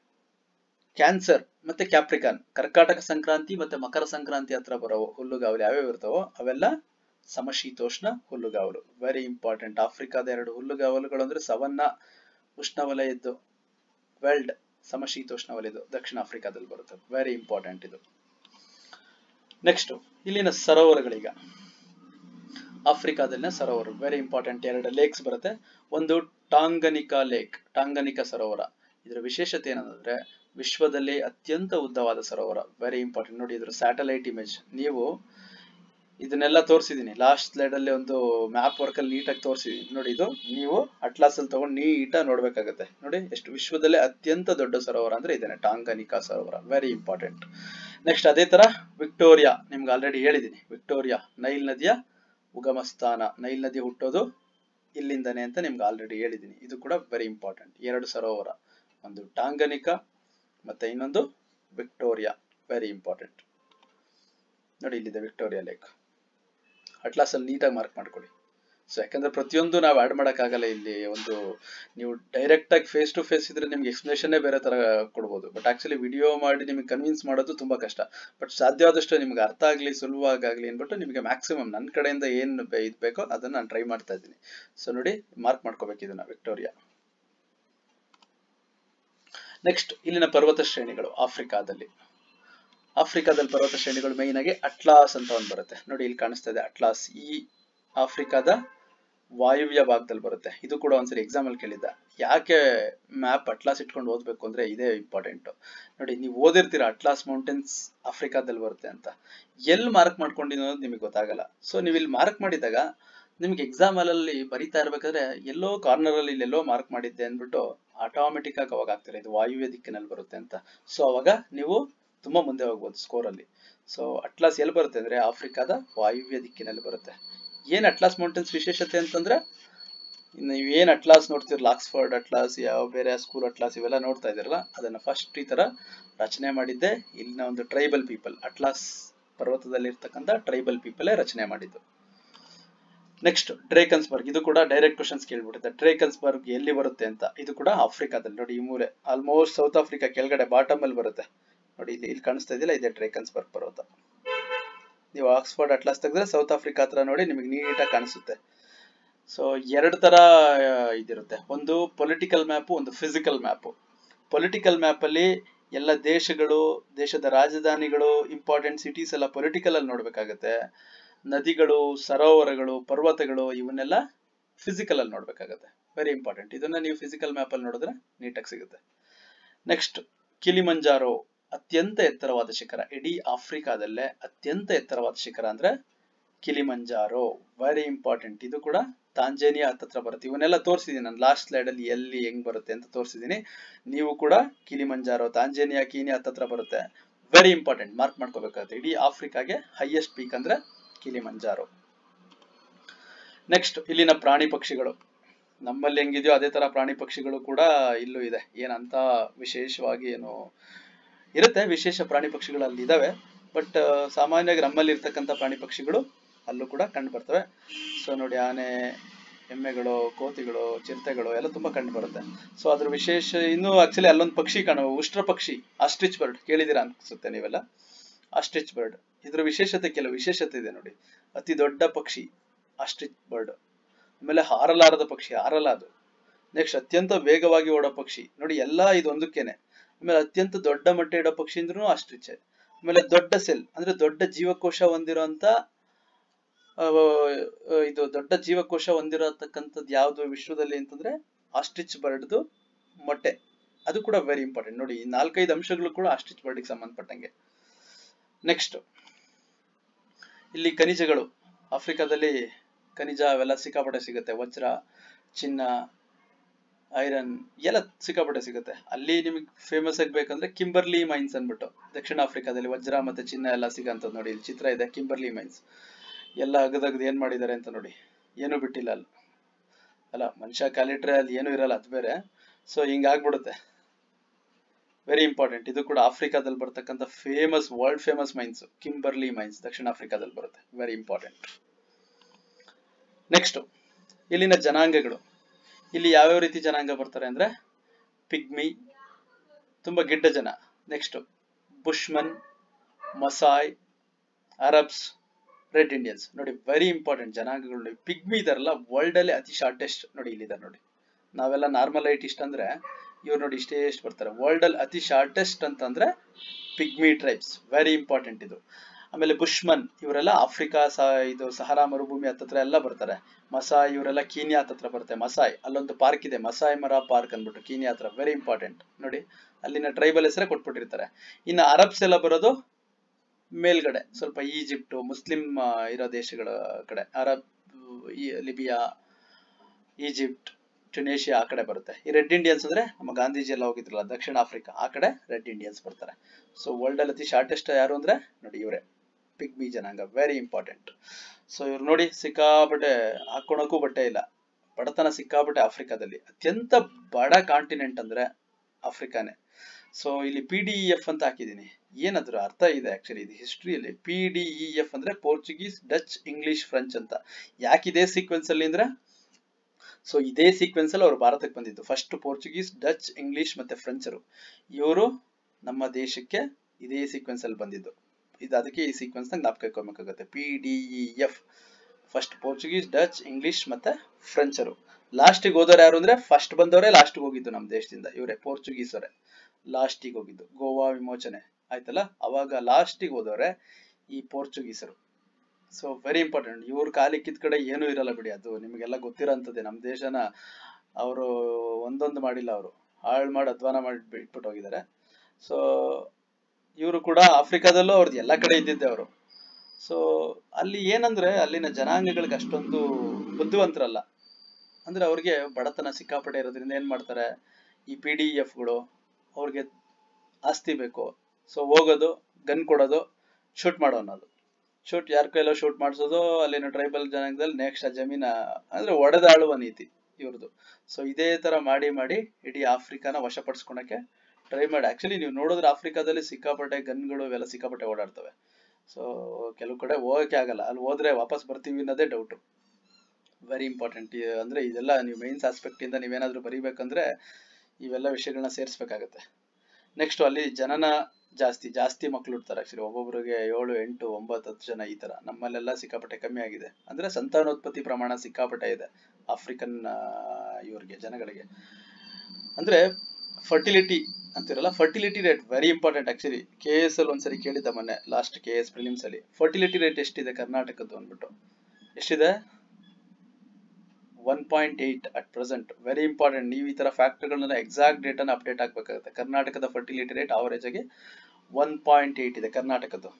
Speaker 1: ಕ್ಯಾನ್ಸರ್ ಮತ್ತೆ ಕ್ಯಾಪ್ರಿಕಾನ್ ಕರ್ಕಾಟಕ ಸಂಕ್ರಾಂತಿ ಮತ್ತೆ ಮಕರ ಸಂಕ್ರಾಂತಿ ಹತ್ರ ಬರೋ ಹುಲ್ಲುಗಾವಲು ಯಾವ್ಯಾವ ಇರ್ತಾವೋ ಅವೆಲ್ಲ ಸಮಶೀತೋಷ್ಣ ಹುಲ್ಲುಗಾವಲು ವೆರಿ ಇಂಪಾರ್ಟೆಂಟ್ ಆಫ್ರಿಕಾದ ಎರಡು ಹುಲ್ಲುಗಾವಲುಗಳು ಅಂದ್ರೆ ಸವನ್ನ ಉಷ್ಣವಲಯದ್ದು ವೆಲ್ಡ್ ಸಮಶೀತೋಷ್ಣ ವಲಯದ್ದು ದಕ್ಷಿಣ ಆಫ್ರಿಕಾದಲ್ಲಿ ಬರುತ್ತೆ ವೆರಿ ಇಂಪಾರ್ಟೆಂಟ್ ಇದು ನೆಕ್ಸ್ಟ್ ಇಲ್ಲಿನ ಸರೋವರಗಳೀಗ ಆಫ್ರಿಕಾದಲ್ಲಿನ ಸರೋವರ ವೆರಿ ಇಂಪಾರ್ಟೆಂಟ್ ಎರಡು ಲೇಕ್ಸ್ ಬರುತ್ತೆ ಒಂದು ಟಾಂಗನಿಕಾ ಲೇಕ್ ಟಾಂಗನಿಕಾ ಸರೋವರ ಇದರ ವಿಶೇಷತೆ ಏನಂದ್ರೆ ವಿಶ್ವದಲ್ಲಿ ಅತ್ಯಂತ ಉದ್ದವಾದ ಸರೋವರ ವೆರಿ ಇಂಪಾರ್ಟೆಂಟ್ ನೋಡಿ ಇದ್ರ ಸ್ಯಾಟಲೈಟ್ ಇಮೇಜ್ ನೀವು ಇದನ್ನೆಲ್ಲ ತೋರಿಸಿದೀನಿ ಲಾಸ್ಟ್ ಸ್ಲೈಡ್ ಅಲ್ಲಿ ಒಂದು ಮ್ಯಾಪ್ ವರ್ಕ್ ಅಲ್ಲಿ ನೀಟಾಗಿ ತೋರಿಸಿದೀನಿ ನೋಡಿ ಇದು ನೀವು ಅಟ್ಲಾಸ್ ಅಲ್ಲಿ ತಗೊಂಡು ನೀಟಾಗಿ ನೋಡ್ಬೇಕಾಗತ್ತೆ ನೋಡಿ ಎಷ್ಟು ವಿಶ್ವದಲ್ಲೇ ಅತ್ಯಂತ ದೊಡ್ಡ ಸರೋವರ ಅಂದ್ರೆ ಇದೇನೆ ಟಾಂಗನಿಕಾ ಸರೋವರ ವೆರಿ ಇಂಪಾರ್ಟೆಂಟ್ ನೆಕ್ಸ್ಟ್ ಅದೇ ತರ ವಿಕ್ಟೋರಿಯಾ ನಿಮ್ಗೆ ಆಲ್ರೆಡಿ ಹೇಳಿದೀನಿ ವಿಕ್ಟೋರಿಯಾ ನೈಲ್ ನದಿಯ ಉಗಮ ಸ್ಥಾನ ನೈಲ್ ನದಿ ಹುಟ್ಟೋದು ಇಲ್ಲಿಂದನೇ ಅಂತ ನಿಮ್ಗೆ ಆಲ್ರೆಡಿ ಹೇಳಿದೀನಿ ಇದು ಕೂಡ ವೆರಿ ಇಂಪಾರ್ಟೆಂಟ್ ಎರಡು ಸರೋವರ ಒಂದು ಟಾಂಗನಿಕಾ ಮತ್ತೆ ಇನ್ನೊಂದು ವಿಕ್ಟೋರಿಯಾ ವೆರಿ ಇಂಪಾರ್ಟೆಂಟ್ ನೋಡಿ ಇಲ್ಲಿದೆ ವಿಕ್ಟೋರಿಯಾ ಲೇಕ್ ಅಟ್ಲಾಸ್ ಅಲ್ಲಿ ನೀಟಾಗಿ ಮಾರ್ಕ್ ಮಾಡ್ಕೊಳ್ಳಿ ಸೊ ಯಾಕಂದ್ರೆ ಪ್ರತಿಯೊಂದು ನಾವು ಆಡ್ ಆಗಲ್ಲ ಇಲ್ಲಿ ಒಂದು ನೀವು ಡೈರೆಕ್ಟ್ ಆಗಿ ಫೇಸ್ ಟು ಫೇಸ್ ಇದ್ರೆ ನಿಮ್ಗೆ ಎಕ್ಸ್ಪ್ಲೇಷನ್ ಬೇರೆ ತರ ಕೊಡ್ಬೋದು ಬಟ್ ಆಕ್ಚುಲಿ ವಿಡಿಯೋ ಮಾಡಿ ನಿಮಗೆ ಕನ್ವಿನ್ಸ್ ಮಾಡೋದು ತುಂಬಾ ಕಷ್ಟ ಬಟ್ ಸಾಧ್ಯವಾದಷ್ಟು ನಿಮ್ಗೆ ಅರ್ಥ ಆಗ್ಲಿ ಸುಲಭವಾಗಲಿ ಅಂದ್ಬಿಟ್ಟು ನಿಮಗೆ ಮ್ಯಾಕ್ಸಿಮಮ್ ನನ್ನ ಕಡೆಯಿಂದ ಏನ್ ಬೆ- ಇದ್ ಬೇಕೋ ಅದನ್ನ ನಾನು ಟ್ರೈ ಮಾಡ್ತಾ ಇದ್ದೀನಿ ಸೊ ನೋಡಿ ಮಾರ್ಕ್ ಮಾಡ್ಕೋಬೇಕು ಇದನ್ನ ವಿಕ್ಟೋರಿಯಾ ನೆಕ್ಸ್ಟ್ ಇಲ್ಲಿನ ಪರ್ವತ ಶ್ರೇಣಿಗಳು ಆಫ್ರಿಕಾದಲ್ಲಿ ಆಫ್ರಿಕಾದಲ್ಲಿ ಪರ್ವತ ಶ್ರೇಣಿಗಳು ಮೈನ್ ಆಗಿ ಅಟ್ಲಾಸ್ ಅಂತ ಒಂದು ಬರುತ್ತೆ ನೋಡಿ ಇಲ್ಲಿ ಕಾಣಿಸ್ತಾ ಇದೆ ಅಟ್ಲಾಸ್ ಈ ಆಫ್ರಿಕಾದ ವಾಯುವ್ಯ ಭಾಗದಲ್ಲಿ ಬರುತ್ತೆ ಇದು ಕೂಡ ಒಂದ್ಸರಿ ಎಕ್ಸಾಮ್ ಅಲ್ಲಿ ಕೇಳಿದ್ದ ಯಾಕೆ ಮ್ಯಾಪ್ ಅಟ್ಲಾಸ್ ಇಟ್ಕೊಂಡು ಓದ್ಬೇಕು ಅಂದ್ರೆ ಇದೇ ಇಂಪಾರ್ಟೆಂಟ್ ನೋಡಿ ನೀವು ಓದಿರ್ತೀರ ಅಟ್ಲಾಸ್ ಮೌಂಟೇನ್ಸ್ ಆಫ್ರಿಕಾದಲ್ಲಿ ಬರುತ್ತೆ ಅಂತ ಎಲ್ಲಿ ಮಾರ್ಕ್ ಮಾಡ್ಕೊಂಡಿರೋ ಅನ್ನೋದು ನಿಮಗೆ ಗೊತ್ತಾಗಲ್ಲ ಸೊ ನೀವು ಇಲ್ಲಿ ಮಾರ್ಕ್ ಮಾಡಿದಾಗ ನಿಮ್ಗೆ ಎಕ್ಸಾಮ್ ಅಲ್ಲಿ ಬರಿತಾ ಇರ್ಬೇಕಾದ್ರೆ ಎಲ್ಲೋ ಕಾರ್ನರ್ ಅಲ್ಲಿ ಎಲ್ಲೋ ಮಾರ್ಕ್ ಮಾಡಿದ್ದೆ ಅಂದ್ಬಿಟ್ಟು ಆಟೋಮೆಟಿಕ್ ಆಗಿ ಅವಾಗ ಆಗ್ತಾರೆ ಇದು ವಾಯುವ್ಯ ದಿಕ್ಕಿನಲ್ಲಿ ಬರುತ್ತೆ ಅಂತ ಸೊ ಅವಾಗ ನೀವು ತುಂಬಾ ಮುಂದೆ ಹೋಗ್ಬೋದು ಸ್ಕೋರ್ ಅಲ್ಲಿ ಸೊ ಅಟ್ಲಾಸ್ ಎಲ್ಲಿ ಬರುತ್ತೆ ಅಂದ್ರೆ ಆಫ್ರಿಕಾದ ವಾಯುವ್ಯ ದಿಕ್ಕಿನಲ್ಲಿ ಬರುತ್ತೆ ಏನ್ ಅಟ್ಲಾಸ್ ಮೌಂಟೇನ್ಸ್ ವಿಶೇಷತೆ ಅಂತಂದ್ರೆ ನೀವು ಏನ್ ಅಟ್ಲಾಸ್ ನೋಡ್ತಿರಲ್ಲ ಆಕ್ಸ್ಫರ್ಡ್ ಅಟ್ಲಾಸ್ ಯಾವ ಬೇರೆ ಸ್ಕೂಲ್ ಅಟ್ಲಾಸ್ ಇವೆಲ್ಲ ನೋಡ್ತಾ ಇದಿರಲ್ಲ ಅದನ್ನ ಫಸ್ಟ್ ಈ ತರ ರಚನೆ ಮಾಡಿದ್ದೆ ಇಲ್ಲಿನ ಒಂದು ಟ್ರೈಬಲ್ ಪೀಪಲ್ ಅಟ್ಲಾಸ್ ಪರ್ವತದಲ್ಲಿ ಇರ್ತಕ್ಕಂಥ ಟ್ರೈಬಲ್ ಪೀಪಲ್ ರಚನೆ ಮಾಡಿದ್ದು ನೆಕ್ಸ್ಟ್ ಡ್ರೇಕನ್ಸ್ಬರ್ಗ್ ಇದು ಕೂಡ ಡೈರೆಕ್ಟ್ ಕ್ವಶನ್ಸ್ ಕೇಳ್ಬಿಡುತ್ತೆ ಡ್ರೇಕನ್ಸ್ಬರ್ಗ್ ಎಲ್ಲಿ ಬರುತ್ತೆ ಅಂತ ಇದು ಕೂಡ ಆಫ್ರಿಕಾದಲ್ಲಿ ನೋಡಿ ಈ ಮೂಲೆ ಆಲ್ಮೋಸ್ಟ್ ಸೌತ್ ಆಫ್ರಿಕಾ ಕೆಳಗಡೆ ಬಾಟಮ್ ಅಲ್ಲಿ ಬರುತ್ತೆ ನೋಡಿ ಇಲ್ಲಿ ಇಲ್ಲಿ ಕಾಣಿಸ್ತಾ ಇದೆಯಲ್ಲ ಇದೆ ಡ್ರೇಕನ್ಸ್ಬರ್ಗ್ ಪರ್ವತ ನೀವು ಆಕ್ಸ್ಫರ್ಡ್ ಅಟ್ಲಾಸ್ ತೆಗೆದ್ರೆ ಸೌತ್ ಆಫ್ರಿಕಾ ಹತ್ರ ನೋಡಿ ನಿಮಗೆ ನೀಟಾಗಿ ಕಾಣಿಸುತ್ತೆ ಸೊ ಎರಡು ತರ ಆ, ಇದಿರುತ್ತೆ ಒಂದು ಪೊಲಿಟಿಕಲ್ ಮ್ಯಾಪ್ ಒಂದು ಫಿಸಿಕಲ್ ಮ್ಯಾಪ್ ಪೊಲಿಟಿಕಲ್ ಮ್ಯಾಪ್ ಅಲ್ಲಿ ಎಲ್ಲ ದೇಶಗಳು ದೇಶದ ರಾಜಧಾನಿಗಳು ಇಂಪಾರ್ಟೆಂಟ್ ಸಿಟೀಸ್ ಎಲ್ಲ ಪೊಲಿಟಿಕಲ್ ಅಲ್ಲಿ ನೋಡ್ಬೇಕಾಗತ್ತೆ ನದಿಗಳು ಸರೋವರಗಳು ಪರ್ವತಗಳು ಇವನ್ನೆಲ್ಲ ಫಿಸಿಕಲ್ ಅಲ್ಲಿ ನೋಡ್ಬೇಕಾಗತ್ತೆ ವೆರಿ ಇಂಪಾರ್ಟೆಂಟ್ ಇದನ್ನ ನೀವು ಫಿಸಿಕಲ್ ಮ್ಯಾಪ್ ಅಲ್ಲಿ ನೋಡಿದ್ರೆ ನೀಟಾಗಿ ಸಿಗುತ್ತೆ ನೆಕ್ಸ್ಟ್ ಕಿಲಿಮಂಜಾರೋ ಅತ್ಯಂತ ಎತ್ತರವಾದ ಶಿಖರ ಇಡೀ ಆಫ್ರಿಕಾದಲ್ಲೇ ಅತ್ಯಂತ ಎತ್ತರವಾದ ಶಿಖರ ಅಂದ್ರೆ ಕಿಲಿಮಂಜಾರೋ ವೆರಿ ಇಂಪಾರ್ಟೆಂಟ್ ಇದು ಕೂಡ ತಾಂಜೇನಿಯಾ ಹತ್ತತ್ರ ಬರುತ್ತೆ ಇವನ್ನೆಲ್ಲ ತೋರಿಸಿದೀನಿ ನಾನು ಲಾಸ್ಟ್ ಸ್ಲೈಡ್ ಅಲ್ಲಿ ಎಲ್ಲಿ ಹೆಂಗ್ ಬರುತ್ತೆ ಅಂತ ತೋರಿಸಿದೀನಿ ನೀವು ಕೂಡ ಕಿಲಿಮಂಜಾರೋ ತಾಂಜೇನಿಯಾ ಕೀನಿಯಾ ಹತ್ತತ್ರ ಬರುತ್ತೆ ವೆರಿ ಇಂಪಾರ್ಟೆಂಟ್ ಮಾರ್ಕ್ ಮಾಡ್ಕೋಬೇಕಾಗುತ್ತೆ ಇಡೀ ಆಫ್ರಿಕಾಗೆ ಹೈಯೆಸ್ಟ್ ಪೀಕ್ ಅಂದ್ರೆ ಕಿಲಿಮಂಜಾರೋ ನೆಕ್ಸ್ಟ್ ಇಲ್ಲಿನ ಪ್ರಾಣಿ ಪಕ್ಷಿಗಳು ನಮ್ಮಲ್ಲಿ ಹೆಂಗಿದೆಯೋ ಅದೇ ತರ ಪ್ರಾಣಿ ಪಕ್ಷಿಗಳು ಕೂಡ ಇಲ್ಲೂ ಇದೆ ಏನಂತ ವಿಶೇಷವಾಗಿ ಏನು ಇರುತ್ತೆ ವಿಶೇಷ ಪ್ರಾಣಿ ಪಕ್ಷಿಗಳು ಅಲ್ಲಿ ಇದಾವೆ ಬಟ್ ಸಾಮಾನ್ಯವಾಗಿ ನಮ್ಮಲ್ಲಿ ಇರ್ತಕ್ಕಂಥ ಪ್ರಾಣಿ ಪಕ್ಷಿಗಳು ಅಲ್ಲೂ ಕೂಡ ಕಂಡು ಬರ್ತವೆ ಸೊ ನೋಡಿ ಆನೆ ಎಮ್ಮೆಗಳು ಕೋತಿಗಳು ಚಿರತೆಗಳು ಎಲ್ಲ ತುಂಬಾ ಕಂಡು ಬರುತ್ತೆ ಸೊ ಅದ್ರ ವಿಶೇಷ ಇನ್ನು ಆಕ್ಚುಲಿ ಅಲ್ಲೊಂದು ಪಕ್ಷಿ ಕಾಣುವ ಉಷ್ಟ್ರ ಪಕ್ಷಿ ಆಸ್ಟ್ರಿಚ್ ಬರ್ಡ್ ಕೇಳಿದಿರಾ ಅನ್ಸುತ್ತೆ ನೀವೆಲ್ಲ ಆಸ್ಟ್ರಿಚ್ ಬರ್ಡ್ ಇದ್ರ ವಿಶೇಷತೆ ಕೆಲವು ವಿಶೇಷತೆ ಇದೆ ನೋಡಿ ಅತಿ ದೊಡ್ಡ ಪಕ್ಷಿ ಆಸ್ಟ್ರಿಚ್ ಬರ್ಡ್ ಆಮೇಲೆ ಹಾರಲಾರದ ಪಕ್ಷಿ ಹಾರಲ್ಲ ಅದು ನೆಕ್ಸ್ಟ್ ಅತ್ಯಂತ ವೇಗವಾಗಿ ಓಡೋ ಪಕ್ಷಿ ನೋಡಿ ಎಲ್ಲಾ ಇದೊಂದಕ್ಕೇನೆ ಆಮೇಲೆ ಅತ್ಯಂತ ದೊಡ್ಡ ಮೊಟ್ಟೆ ಇಡೋ ಪಕ್ಷಿ ಅಂದ್ರೂ ಆಸ್ಟ್ರಿಚ್ ಆಮೇಲೆ ದೊಡ್ಡ ಸೆಲ್ ಅಂದ್ರೆ ದೊಡ್ಡ ಜೀವಕೋಶ ಹೊಂದಿರುವಂತ ಆ, ಆ, ಇದು ದೊಡ್ಡ ಜೀವಕೋಶ ಹೊಂದಿರತಕ್ಕಂಥದ್ದು ಯಾವ್ದು ವಿಶ್ವದಲ್ಲಿ ಅಂತಂದ್ರೆ ಆಸ್ಟ್ರಿಚ್ ಬರ್ಡ್ದು ಮೊಟ್ಟೆ ಅದು ಕೂಡ ವೆರಿ ಇಂಪಾರ್ಟೆಂಟ್ ನೋಡಿ ಈ ನಾಲ್ಕೈದು ಅಂಶಗಳು ಕೂಡ ಆಸ್ಟ್ರಿಚ್ ಬರ್ಡ್ಗೆ ಸಂಬಂಧಪಟ್ಟಂಗೆ ನೆಕ್ಸ್ಟ್ ಇಲ್ಲಿ ಖನಿಜಗಳು ಆಫ್ರಿಕಾದಲ್ಲಿ ಖನಿಜ ಅವೆಲ್ಲ ಸಿಕ್ಕಾಪಟ್ಟೆ ಸಿಗುತ್ತೆ ವಜ್ರ ಚಿನ್ನ ಐರನ್ ಎಲ್ಲ ಸಿಕ್ಕಾಪಟ್ಟೆ ಸಿಗುತ್ತೆ ಅಲ್ಲಿ ನಿಮಗೆ ಫೇಮಸ್ ಆಗ್ಬೇಕಂದ್ರೆ ಕಿಂಬರ್ಲಿ ಮೈನ್ಸ್ ಅನ್ಬಿಟ್ಟು ದಕ್ಷಿಣ ಆಫ್ರಿಕಾದಲ್ಲಿ ವಜ್ರ ಮತ್ತೆ ಚಿನ್ನ ಎಲ್ಲ ಸಿಗಂತದ್ ನೋಡಿ ಇಲ್ಲಿ ಚಿತ್ರ ಇದೆ ಕಿಂಬರ್ಲಿ ಮೈನ್ಸ್ ಎಲ್ಲ ಅಗದಗದ್ ಏನ್ ಮಾಡಿದ್ದಾರೆ ಅಂತ ನೋಡಿ ಏನು ಬಿಟ್ಟಿಲ್ಲ ಅಲ್ಲಿ ಅಲ್ಲ ಮನುಷ್ಯ ಕಾಲಿಟ್ರೆ ಅಲ್ಲಿ ಏನು ಇರಲ್ಲ ಅದು ಬೇರೆ ಸೊ ಹಿಂಗಾಗ್ಬಿಡುತ್ತೆ ವೆರಿ ಇಂಪಾರ್ಟೆಂಟ್ ಇದು ಕೂಡ ಆಫ್ರಿಕಾದಲ್ಲಿ ಬರ್ತಕ್ಕಂಥ famous world famous mines Kimberley mines ದಕ್ಷಿಣ ಆಫ್ರಿಕಾದಲ್ಲಿ ಬರುತ್ತೆ ವೆರಿ ಇಂಪಾರ್ಟೆಂಟ್ ನೆಕ್ಸ್ಟ್ ಇಲ್ಲಿನ ಜನಾಂಗಗಳು ಇಲ್ಲಿ ಯಾವ್ಯಾವ ರೀತಿ ಜನಾಂಗ ಬರ್ತಾರೆ ಅಂದ್ರೆ ಪಿಗ್ಮಿ ತುಂಬಾ ಗಿಡ್ಡ ಜನ next Bushman Maasai Arabs red Indians ನೋಡಿ ವೆರಿ ಇಂಪಾರ್ಟೆಂಟ್ ಜನಾಂಗಗಳು ನೋಡಿ ಪಿಗ್ಮಿ ಇದಾರಲ್ಲ ವರ್ಲ್ಡ್ ಅಲ್ಲಿ ಅತಿ ಶಾರ್ಟೆಸ್ಟ್ ನೋಡಿ ಇಲ್ಲಿದ್ದಾರೆ ನೋಡಿ ನಾವೆಲ್ಲ ನಾರ್ಮಲ್ ಹೈಟ್ ಇಷ್ಟ ಅಂದ್ರೆ ಇವ್ರು ನೋಡಿ ಇಷ್ಟೇ ಎಷ್ಟು ಬರ್ತಾರೆ ವರ್ಲ್ಡ್ ಅಲ್ಲಿ ಅತಿ ಶಾರ್ಟೆಸ್ಟ್ ಅಂತಂದ್ರೆ ಪಿಗ್ಮಿ ಟ್ರೈಬ್ಸ್ ವೆರಿ ಇಂಪಾರ್ಟೆಂಟ್ ಇದು ಆಮೇಲೆ ಬುಷ್ಮನ್ ಇವರೆಲ್ಲ ಆಫ್ರಿಕಾ ಸ ಇದು ಸಹರಾ ಮರುಭೂಮಿ ಹತ್ತತ್ರ ಎಲ್ಲ ಬರ್ತಾರೆ ಮಸಾಯ್ ಇವರೆಲ್ಲ ಕೀನ್ಯಾ ಹತ್ತತ್ರ ಬರುತ್ತೆ ಮಸಾಯ್ ಅಲ್ಲೊಂದು ಪಾರ್ಕ್ ಇದೆ ಮಸಾಯ್ ಮರ ಪಾರ್ಕ್ ಅಂದ್ಬಿಟ್ಟು ಕೀನ್ಯಾ ಹತ್ರ ವೆರಿ ಇಂಪಾರ್ಟೆಂಟ್ ನೋಡಿ ಅಲ್ಲಿನ ಟ್ರೈಬಲ್ ಹೆಸರೇ ಕೊಟ್ಬಿಟ್ಟಿರ್ತಾರೆ ಇನ್ನು ಅರಬ್ಸ್ ಎಲ್ಲ ಬರೋದು ಮೇಲ್ಗಡೆ ಸ್ವಲ್ಪ ಈಜಿಪ್ಟ್ ಮುಸ್ಲಿಂ ಆ, ಇರೋ ದೇಶಗಳ ಕಡೆ ಅರಬ್ ಈ ಲಿಬಿಯಾ ಈಜಿಪ್ಟ್ ಟುನೇಷಿಯಾ ಆ ಕಡೆ ಬರುತ್ತೆ ಈ ರೆಡ್ ಇಂಡಿಯನ್ಸ್ ಅಂದ್ರೆ ನಮ್ಮ ಗಾಂಧೀಜಿ ಎಲ್ಲ ಹೋಗಿದ್ರಲ್ಲ ದಕ್ಷಿಣ ಆಫ್ರಿಕಾ ಆ ಕಡೆ ರೆಡ್ ಇಂಡಿಯನ್ಸ್ ಬರ್ತಾರೆ ಸೊ ವರ್ಲ್ಡ್ ಅಲ್ಲಿ ಅತಿ ಶಾರ್ಟೆಸ್ಟ್ ಯಾರು ಅಂದ್ರೆ ನೋಡಿ ಇವರೇ ಪಿಗ್ಮಿ ಜನಾಂಗ ವೆರಿ ಇಂಪಾರ್ಟೆಂಟ್ ಸೊ ಇವ್ರು ನೋಡಿ ಸಿಕ್ಕಾಪಟ್ಟೆ ಹಾಕೊಳಕ್ಕೂ ಬಟ್ಟೆ ಇಲ್ಲ ಬಡತನ ಸಿಕ್ಕಾಪಟ್ಟೆ ಆಫ್ರಿಕಾದಲ್ಲಿ ಅತ್ಯಂತ ಬಡ ಕಾಂಟಿನೆಂಟ್ ಅಂದ್ರೆ ಆಫ್ರಿಕಾನೇ ಸೊ ಇಲ್ಲಿ ಪಿ ಡಿ ಎಫ್ ಅಂತ ಹಾಕಿದ್ದೀನಿ ಏನದ್ರ ಅರ್ಥ ಇದೆ ಆಕ್ಚುಲಿ ಇದು ಹಿಸ್ಟ್ರಿಯಲ್ಲಿ ಪಿ ಡಿ ಇ ಎಫ್ ಅಂದ್ರೆ ಪೋರ್ಚುಗೀಸ್ ಡಚ್ ಇಂಗ್ಲಿಷ್ ಫ್ರೆಂಚ್ ಅಂತ ಯಾಕಿದೆ ಸೀಕ್ವೆನ್ಸ್ ಅಲ್ಲಿ ಅಂದ್ರೆ ಸೊ ಇದೇ ಸೀಕ್ವೆನ್ಸ್ ಅಲ್ಲಿ ಅವರು ಭಾರತಕ್ಕೆ ಬಂದಿದ್ದು ಫಸ್ಟ್ ಪೋರ್ಚುಗೀಸ್ ಡಚ್ ಇಂಗ್ಲಿಷ್ ಮತ್ತೆ ಫ್ರೆಂಚರು ಇವರು ನಮ್ಮ ದೇಶಕ್ಕೆ ಇದೇ ಸೀಕ್ವೆನ್ಸ್ ಅಲ್ಲಿ ಬಂದಿದ್ದು ಇದು ಅದಕ್ಕೆ ಈ ಸೀಕ್ವೆನ್ಸ್ ಜ್ಞಾಪಕ ಇಟ್ಕೊಬೇಕಾಗುತ್ತೆ P D E F first Portuguese Dutch English ಮತ್ತೆ ಫ್ರೆಂಚರು ಲಾಸ್ಟಿಗೆ ಹೋದವ್ರು ಯಾರು ಅಂದ್ರೆ ಫಸ್ಟ್ ಬಂದವರೇ ಲಾಸ್ಟಿಗೆ ಹೋಗಿದ್ದು ನಮ್ಮ ದೇಶದಿಂದ ಇವರೇ ಪೋರ್ಚುಗೀಸ್ ಅವರೇ ಲಾಸ್ಟಿಗೆ ಹೋಗಿದ್ದು ಗೋವಾ ವಿಮೋಚನೆ ಆಯ್ತಲ್ಲ ಅವಾಗ ಲಾಸ್ಟಿಗೆ ಹೋದವ್ರೆ ಈ ಪೋರ್ಚುಗೀಸರು ಸೊ ವೆರಿ ಇಂಪಾರ್ಟೆಂಟ್ ಇವ್ರ ಕಾಲಿಕ್ಕಿದ ಕಡೆ ಏನೂ ಇರಲ್ಲ ಬಿಡಿ ಅದು ನಿಮಗೆಲ್ಲ ಗೊತ್ತಿರೋಂಥದ್ದೇ ನಮ್ಮ ದೇಶನ ಅವರು ಒಂದೊಂದು ಮಾಡಿಲ್ಲ ಅವರು ಹಾಳು ಮಾಡಿ ಅಧ್ವಾನ ಮಾಡಿ ಬಿಟ್ಬಿಟ್ಟು ಹೋಗಿದ್ದಾರೆ ಸೊ ಇವರು ಕೂಡ ಆಫ್ರಿಕಾದಲ್ಲೂ ಅವ್ರದ್ದು ಎಲ್ಲ ಕಡೆ ಇದ್ದಿದ್ದೆ ಅವರು ಸೊ ಅಲ್ಲಿ ಏನಂದ್ರೆ ಅಲ್ಲಿನ ಜನಾಂಗಗಳಿಗೆ ಅಷ್ಟೊಂದು ಬುದ್ಧಿವಂತರಲ್ಲ ಅಂದ್ರೆ ಅವ್ರಿಗೆ ಬಡತನ ಸಿಕ್ಕಾಪಟ್ಟೆ ಇರೋದ್ರಿಂದ ಏನ್ ಮಾಡ್ತಾರೆ ಈ ಪಿ ಡಿ ಎಫ್ಗಳು ಅವ್ರಿಗೆ ಆಸ್ತಿ ಬೇಕು ಸೊ ಹೋಗೋದು ಗನ್ ಕೊಡೋದು ಶೂಟ್ ಮಾಡೋ ಅನ್ನೋದು ಶೂಟ್ ಯಾರ ಕೈಲೋ ಶೂಟ್ ಮಾಡಿಸೋದು ಅಲ್ಲಿನ ಟ್ರೈಬಲ್ ಜನಾಂಗದಲ್ಲಿ ನೆಕ್ಸ್ಟ್ ಆ ಜಮೀನ ಅಂದ್ರೆ ಒಡೆದಾಳುವ ನೀತಿ ಇವ್ರದ್ದು ಸೊ ಇದೇ ತರ ಮಾಡಿ ಮಾಡಿ ಇಡೀ ಆಫ್ರಿಕಾನ ವಶಪಡಿಸ್ಕೊಳಕ್ಕೆ ಟ್ರೈ ಮಾಡಿ ಆಕ್ಚುಲಿ ನೀವು ನೋಡಿದ್ರೆ ಆಫ್ರಿಕಾದಲ್ಲಿ ಸಿಕ್ಕಾಪಟ್ಟೆ ಗನ್ಗಳು ಇವೆಲ್ಲ ಸಿಕ್ಕಾಪಟ್ಟೆ ಓಡಾಡ್ತವೆ ಸೊ ಕೆಲವು ಕಡೆ ಹೋಗಕ್ಕೆ ಆಗಲ್ಲ ಅಲ್ಲಿ ಹೋದ್ರೆ ವಾಪಸ್ ಬರ್ತೀವಿ ಅನ್ನೋದೇ ಡೌಟು ವೆರಿ ಇಂಪಾರ್ಟೆಂಟ್ ಅಂದ್ರೆ ಇದೆಲ್ಲ ನೀವು ಮೈನ್ಸ್ ಆಸ್ಪೆಕ್ಟ್ ಇಂದ ನೀವೇನಾದ್ರೂ ಬರೀಬೇಕಂದ್ರೆ ಇವೆಲ್ಲ ವಿಷಯಗಳನ್ನ ಸೇರಿಸ್ಬೇಕಾಗತ್ತೆ ನೆಕ್ಸ್ಟ್ ಅಲ್ಲಿ ಜನನ ಜಾಸ್ತಿ ಜಾಸ್ತಿ ಮಕ್ಳು ಹುಡ್ತಾರೆ ಆಕ್ಚುಲಿ ಒಬ್ಬೊಬ್ರಿಗೆ ಏಳು ಎಂಟು ಒಂಬತ್ತು ಹತ್ತು ಜನ ಈ ತರ ನಮ್ಮಲ್ಲೆಲ್ಲ ಸಿಕ್ಕಾಪಟ್ಟೆ ಕಮ್ಮಿ ಆಗಿದೆ ಅಂದ್ರೆ ಸಂತಾನೋತ್ಪತ್ತಿ ಪ್ರಮಾಣ ಸಿಕ್ಕಾಪಟ್ಟೆ ಇದೆ ಆಫ್ರಿಕನ್ ಇವ್ರಿಗೆ ಜನಗಳಿಗೆ ಅಂದ್ರೆ ಫರ್ಟಿಲಿಟಿ ಅಂತಿರಲ್ಲ fertility rate very important actually K S ಅಲ್ಲಿ ಒಂದ್ಸರಿ ಕೇಳಿದ್ದ ಮೊನ್ನೆ ಲಾಸ್ಟ್ ಕೆ ಎಸ್ ಪ್ರಿಲಿಮ್ಸ್ ಅಲ್ಲಿ ಫರ್ಟಿಲಿಟಿ ರೇಟ್ ಎಷ್ಟಿದೆ ಕರ್ನಾಟಕದ್ದು ಅಂದ್ಬಿಟ್ಟು ಎಷ್ಟಿದೆ one point eight at present very important ನೀವು ಈ ತರ ಫ್ಯಾಕ್ಟ್ರಿಗಳನ್ನ ಎಕ್ಸಾಕ್ಟ್ ಡೇಟನ್ನ ಅಪ್ಡೇಟ್ ಆಗ್ಬೇಕಾಗುತ್ತೆ ಕರ್ನಾಟಕದ ಫರ್ಟಿಲಿಟಿ ರೇಟ್ ಅವರೇಜ್ ಆಗಿ ಒನ್ ಪಾಯಿಂಟ್ ಏಟ್ ಇದೆ ಕರ್ನಾಟಕದ್ದು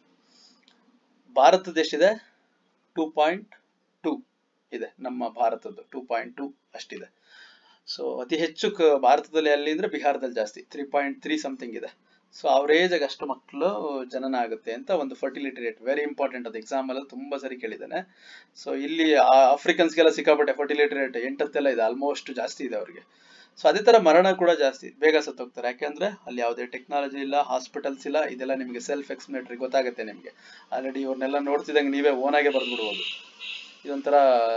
Speaker 1: ಭಾರತದ ಎಷ್ಟಿದೆ ಟೂ ಪಾಯಿಂಟ್ ಟೂ ಇದೆ ನಮ್ಮ ಭಾರತದ್ದು ಟೂ ಪಾಯಿಂಟ್ ಟೂ ಅಷ್ಟಿದೆ ಸೊ ಅತಿ ಹೆಚ್ಚು ಕ- ಭಾರತದಲ್ಲಿ ಅಲ್ಲಿ ಅಂದ್ರೆ ಬಿಹಾರದಲ್ಲಿ ಜಾಸ್ತಿ ತ್ರೀ ಪಾಯಿಂಟ್ ತ್ರೀ ಸಮಥಿಂಗ್ ಇದೆ ಸೊ ಅವರೇಜ್ ಆಗಿ ಅಷ್ಟು ಮಕ್ಕಳು ಜನನ ಆಗುತ್ತೆ ಅಂತ ಒಂದು ಫರ್ಟಿಲಿಟಿ ರೇಟ್ ವೆರಿ ಇಂಪಾರ್ಟೆಂಟ್ ಅದು ಎಕ್ಸಾಮ್ ಅಲ್ಲಿ ತುಂಬಾ ಸರಿ ಕೇಳಿದ್ದಾನೆ ಸೊ ಇಲ್ಲಿ ಆಫ್ರಿಕನ್ಸ್ಗೆಲ್ಲ ಸಿಕ್ಕಾಪಟ್ಟೆ ಫರ್ಟಿಲಿಟಿ ರೇಟ್ ಎಂಟತ್ತೆಲ್ಲ ಇದೆ ಆಲ್ಮೋಸ್ಟ್ ಜಾಸ್ತಿ ಇದೆ ಅವ್ರಿಗೆ ಸೊ ಅದೇ ತರ ಮರಣ ಕೂಡ ಜಾಸ್ತಿ ಬೇಗ ಸತ್ತೋಗ್ತಾರೆ ಯಾಕೆಂದ್ರೆ ಅಲ್ಲಿ ಯಾವುದೇ ಟೆಕ್ನಾಲಜಿ ಇಲ್ಲ ಹಾಸ್ಪಿಟಲ್ಸ್ ಇಲ್ಲ ಇದೆಲ್ಲ ನಿಮಗೆ ಸೆಲ್ಫ್ ಎಕ್ಸ್ಪ್ಲೇಟರಿ ಗೊತ್ತಾಗುತ್ತೆ ನಿಮಗೆ ಆಲ್ರೆಡಿ ಇವ್ರನ್ನೆಲ್ಲ ನೋಡ್ತಿದ್ದಂಗೆ ನೀವೇ ಓನ್ ಆಗೇ ಬರ್ದ್ಬಿಡ್ಬೋದು ಇದೊಂಥರ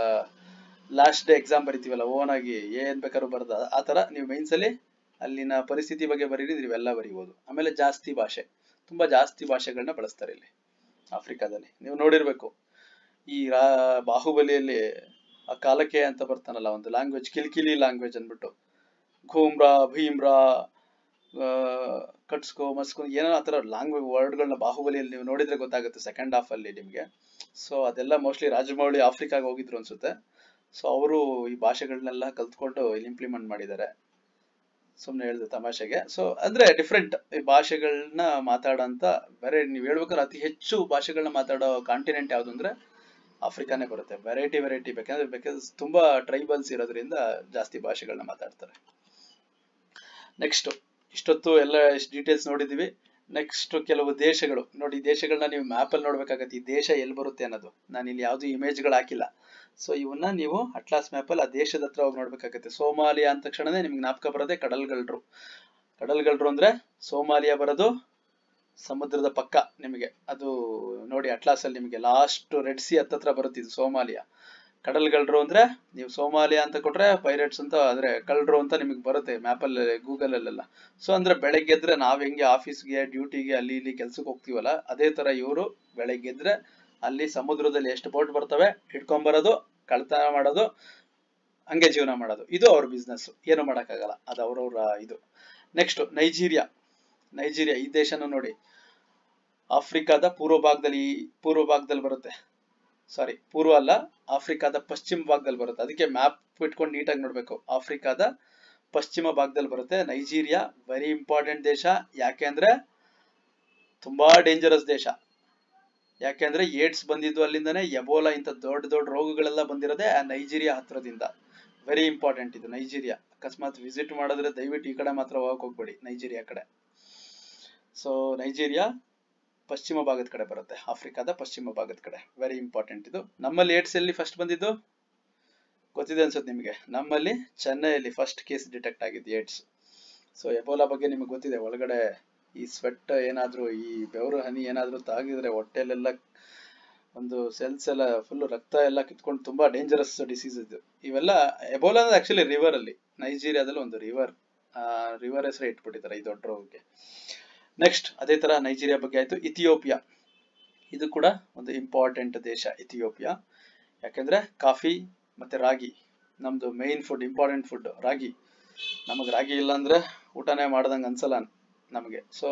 Speaker 1: ಲಾಸ್ಟ್ ಡೇ ಎಕ್ಸಾಮ್ ಬರಿತೀವಲ್ಲ ಓನ್ ಆಗಿ ಏನ್ ಬೇಕಾದ್ರೂ ಬರ್ದ ಆ ತರ ನೀವು ಮೈನ್ಸ್ ಅಲ್ಲಿ ಅಲ್ಲಿನ ಪರಿಸ್ಥಿತಿ ಬಗ್ಗೆ ಬರೀರಿ ನೀವೆಲ್ಲ ಬರೀಬಹುದು ಆಮೇಲೆ ಜಾಸ್ತಿ ಭಾಷೆ ತುಂಬಾ ಜಾಸ್ತಿ ಭಾಷೆಗಳನ್ನ ಬಳಸ್ತಾರೆ ಇಲ್ಲಿ ಆಫ್ರಿಕಾದಲ್ಲಿ ನೀವು ನೋಡಿರ್ಬೇಕು ಈ ರಾ ಬಾಹುಬಲಿಯಲ್ಲಿ ಆ ಕಾಲಕ್ಕೆ ಅಂತ ಬರ್ತಾನಲ್ಲ ಒಂದು ಲ್ಯಾಂಗ್ವೇಜ್ ಕಿಲ್ಕಿಲಿ ಲ್ಯಾಂಗ್ವೇಜ್ ಅಂದ್ಬಿಟ್ಟು ಘೂಮ್ರಾ ಭೀಮ್ರಾ ಆ, ಕಟ್ಸ್ಕೋ ಮಸ್ಕೋ ಏನೋ ಆ ಥರ ಲ್ಯಾಂಗ್ವೇಜ್ ವರ್ಡ್ಗಳನ್ನ ಬಾಹುಬಲಿಯಲ್ಲಿ ನೀವು ನೋಡಿದ್ರೆ ಗೊತ್ತಾಗುತ್ತೆ ಸೆಕೆಂಡ್ ಹಾಫ್ ಅಲ್ಲಿ ನಿಮಗೆ ಸೊ ಅದೆಲ್ಲ ಮೋಸ್ಟ್ಲಿ ರಾಜಮೌಳಿ ಆಫ್ರಿಕಾಗೆ ಹೋಗಿದ್ರು ಅನ್ಸುತ್ತೆ ಸೊ ಅವರು ಈ ಭಾಷೆಗಳನ್ನೆಲ್ಲ ಕಲ್ತ್ಕೊಂಡು ಇಲ್ಲಿ ಇಂಪ್ಲಿಮೆಂಟ್ ಮಾಡಿದ್ದಾರೆ ಸುಮ್ಮನೆ ಹೇಳಿದೆ ತಮಾಷೆಗೆ ಸೊ ಅಂದ್ರೆ ಡಿಫ್ರೆಂಟ್ ಈ ಭಾಷೆಗಳನ್ನ ಮಾತಾಡೋಂತ ಬೇರೆ ನೀವು ಹೇಳ್ಬೇಕಾದ್ರೆ ಅತಿ ಹೆಚ್ಚು ಭಾಷೆಗಳನ್ನ ಮಾತಾಡೋ ಕಾಂಟಿನೆಂಟ್ ಯಾವ್ದು ಅಂದ್ರೆ ಆಫ್ರಿಕಾನೇ ಬರುತ್ತೆ ವೆರೈಟಿ ವೆರೈಟಿ ಬೇಕಂದ್ರೆ ಬೇಕಾದ್ರೆ ತುಂಬಾ ಟ್ರೈಬಲ್ಸ್ ಇರೋದ್ರಿಂದ ಜಾಸ್ತಿ ಭಾಷೆಗಳನ್ನ ಮಾತಾಡ್ತಾರೆ ನೆಕ್ಸ್ಟ್ ಇಷ್ಟೊತ್ತು ಎಲ್ಲ ಎಷ್ಟು ಡೀಟೇಲ್ಸ್ ನೋಡಿದೀವಿ ನೆಕ್ಸ್ಟ್ ಕೆಲವು ದೇಶಗಳು ನೋಡಿ ಈ ದೇಶಗಳನ್ನ ನೀವು ಮ್ಯಾಪ್ ಅಲ್ಲಿ ನೋಡ್ಬೇಕಾಗತ್ತೆ ಈ ದೇಶ ಎಲ್ಲಿ ಬರುತ್ತೆ ಅನ್ನೋದು ನಾನು ಇಲ್ಲಿ ಯಾವ್ದು ಇಮೇಜ್ಗಳು ಹಾಕಿಲ್ಲ ಸೊ ಇವನ್ನ ನೀವು ಅಟ್ಲಾಸ್ ಮ್ಯಾಪ್ ಅಲ್ಲಿ ಆ ದೇಶದ ಹತ್ರ ಹೋಗಿ ನೋಡ್ಬೇಕಾಗತ್ತೆ ಸೋಮಾಲಿಯಾ ಅಂದ ತಕ್ಷಣನೇ ನಿಮ್ಗೆ ಜ್ಞಾಪಕ ಬರೋದೇ ಕಡಲ್ಗಳ್ರು ಕಡಲ್ಗಳ್ರು ಅಂದ್ರೆ ಸೋಮಾಲಿಯಾ ಬರೋದು ಸಮುದ್ರದ ಪಕ್ಕ ನಿಮಗೆ ಅದು ನೋಡಿ ಅಟ್ಲಾಸ್ ಅಲ್ಲಿ ನಿಮಗೆ ಲಾಸ್ಟ್ ರೆಡ್ ಸಿ ಹತ್ತತ್ರ ಬರುತ್ತೆ ಇದು ಸೋಮಾಲಿಯಾ ಕಡಲ್ಗಳ್ರು ಅಂದ್ರೆ ನೀವು ಸೋಮಾಲಿಯಾ ಅಂತ ಕೊಟ್ರೆ ಪೈರೇಟ್ಸ್ ಅಂತ ಅಂದ್ರೆ ಕಳ್ರು ಅಂತ ನಿಮಗೆ ಬರುತ್ತೆ ಮ್ಯಾಪ್ ಅಲ್ಲಿ ಗೂಗಲ್ ಅಲ್ಲೆಲ್ಲ ಸೊ ಅಂದ್ರೆ ಬೆಳಗ್ಗೆ ಎದ್ರೆ ನಾವ್ ಹೆಂಗೆ ಆಫೀಸ್ಗೆ ಡ್ಯೂಟಿಗೆ ಅಲ್ಲಿ ಇಲ್ಲಿ ಕೆಲ್ಸಕ್ಕೆ ಹೋಗ್ತೀವಲ್ಲ ಅದೇ ತರ ಇವರು ಬೆಳಗ್ಗೆ ಎದ್ರೆ ಅಲ್ಲಿ ಸಮುದ್ರದಲ್ಲಿ ಎಷ್ಟು ಬೋಟ್ ಬರ್ತವೆ ಹಿಡ್ಕೊಂಬರೋದು ಕಳ್ತನ ಮಾಡೋದು ಹಂಗೆ ಜೀವನ ಮಾಡೋದು ಇದು ಅವ್ರ ಬಿಸ್ನೆಸ್ ಏನು ಮಾಡಕ್ಕಾಗಲ್ಲ ಅದು ಅವ್ರವ್ರ ಇದು ನೆಕ್ಸ್ಟ್ ನೈಜೀರಿಯಾ ನೈಜೀರಿಯಾ ಈ ದೇಶನೂ ನೋಡಿ ಆಫ್ರಿಕಾದ ಪೂರ್ವ ಭಾಗದಲ್ಲಿ ಪೂರ್ವ ಭಾಗದಲ್ಲಿ ಬರುತ್ತೆ ಸಾರಿ ಪೂರ್ವ ಅಲ್ಲ ಆಫ್ರಿಕಾದ ಪಶ್ಚಿಮ ಭಾಗದಲ್ಲಿ ಬರುತ್ತೆ ಅದಕ್ಕೆ ಮ್ಯಾಪ್ ಇಟ್ಕೊಂಡು ನೀಟಾಗಿ ನೋಡ್ಬೇಕು ಆಫ್ರಿಕಾದ ಪಶ್ಚಿಮ ಭಾಗದಲ್ಲಿ ಬರುತ್ತೆ ನೈಜೀರಿಯಾ ವೆರಿ ಇಂಪಾರ್ಟೆಂಟ್ ದೇಶ ಯಾಕೆ ಅಂದ್ರೆ ತುಂಬಾ ಡೇಂಜರಸ್ ದೇಶ ಯಾಕೆಂದ್ರೆ ಏಡ್ಸ್ ಬಂದಿದ್ದು ಅಲ್ಲಿಂದಾನೆ ಎಬೋಲಾ ಇಂಥ ದೊಡ್ಡ ದೊಡ್ಡ ರೋಗಗಳೆಲ್ಲ ಬಂದಿರೋದೇ ಆ ನೈಜೀರಿಯಾ ಹತ್ರದಿಂದ ವೆರಿ ಇಂಪಾರ್ಟೆಂಟ್ ಇದು ನೈಜೀರಿಯಾ ಅಕಸ್ಮಾತ್ ವಿಸಿಟ್ ಮಾಡಿದ್ರೆ ದಯವಿಟ್ಟು ಈ ಕಡೆ ಮಾತ್ರ ಹೋಗಕ್ ಹೋಗ್ಬೇಡಿ ನೈಜೀರಿಯಾ ಕಡೆ ಸೊ ನೈಜೀರಿಯಾ ಪಶ್ಚಿಮ ಭಾಗದ ಕಡೆ ಬರುತ್ತೆ ಆಫ್ರಿಕಾದ ಪಶ್ಚಿಮ ಭಾಗದ ಕಡೆ ವೆರಿ ಇಂಪಾರ್ಟೆಂಟ್ ಇದು ನಮ್ಮಲ್ಲಿ ಏಡ್ಸ್ ಎಲ್ಲಿ ಫಸ್ಟ್ ಬಂದಿದ್ದು ಗೊತ್ತಿದೆ ಅನ್ಸುತ್ತೆ ನಿಮಗೆ ನಮ್ಮಲ್ಲಿ ಚೆನ್ನೈಯಲ್ಲಿ ಫಸ್ಟ್ ಕೇಸ್ ಡಿಟೆಕ್ಟ್ ಆಗಿದ್ದು ಏಡ್ಸ್ ಸೊ ಎಬೋಲಾ ಬಗ್ಗೆ ನಿಮಗೆ ಗೊತ್ತಿದೆ ಒಳಗಡೆ ಈ ಸ್ವೆಟ್ ಏನಾದ್ರೂ ಈ ಬೆವರು ಹನಿ ಏನಾದ್ರೂ ತಾಗಿದ್ರೆ ಹೊಟ್ಟೆಲೆಲ್ಲ ಒಂದು ಸೆಲ್ಸ್ ಎಲ್ಲ ಫುಲ್ ರಕ್ತ ಎಲ್ಲ ಕಿತ್ಕೊಂಡು ತುಂಬಾ ಡೇಂಜರಸ್ ಡಿಸೀಸ್ ಇದು ಇವೆಲ್ಲ ಎಬೋಲಾ ಅಂದ್ರೆ ಆಕ್ಚುಲಿ ರಿವರ್ ಅಲ್ಲಿ ನೈಜೀರಿಯಾದಲ್ಲಿ ಒಂದು ರಿವರ್ ರಿವರ್ ಹೆಸರು ಇಟ್ಬಿಟ್ಟಿದ್ದಾರೆ ಈ ದೊಡ್ಡ ರೋಗಕ್ಕೆ ನೆಕ್ಸ್ಟ್ ಅದೇ ತರ ನೈಜೀರಿಯಾ ಬಗ್ಗೆ ಆಯ್ತು ಇಥಿಯೋಪಿಯಾ ಇದು ಕೂಡ ಒಂದು ಇಂಪಾರ್ಟೆಂಟ್ ದೇಶ ಇಥಿಯೋಪಿಯಾ ಯಾಕೆಂದ್ರೆ ಕಾಫಿ ಮತ್ತೆ ರಾಗಿ ನಮ್ದು ಮೇನ್ ಫುಡ್ ಇಂಪಾರ್ಟೆಂಟ್ ಫುಡ್ ರಾಗಿ ನಮಗೆ ರಾಗಿ ಇಲ್ಲ ಅಂದ್ರೆ ಊಟನೇ ಮಾಡ್ದಂಗೆ ಅನ್ಸಲ್ಲ ನಮಗೆ ಸೊ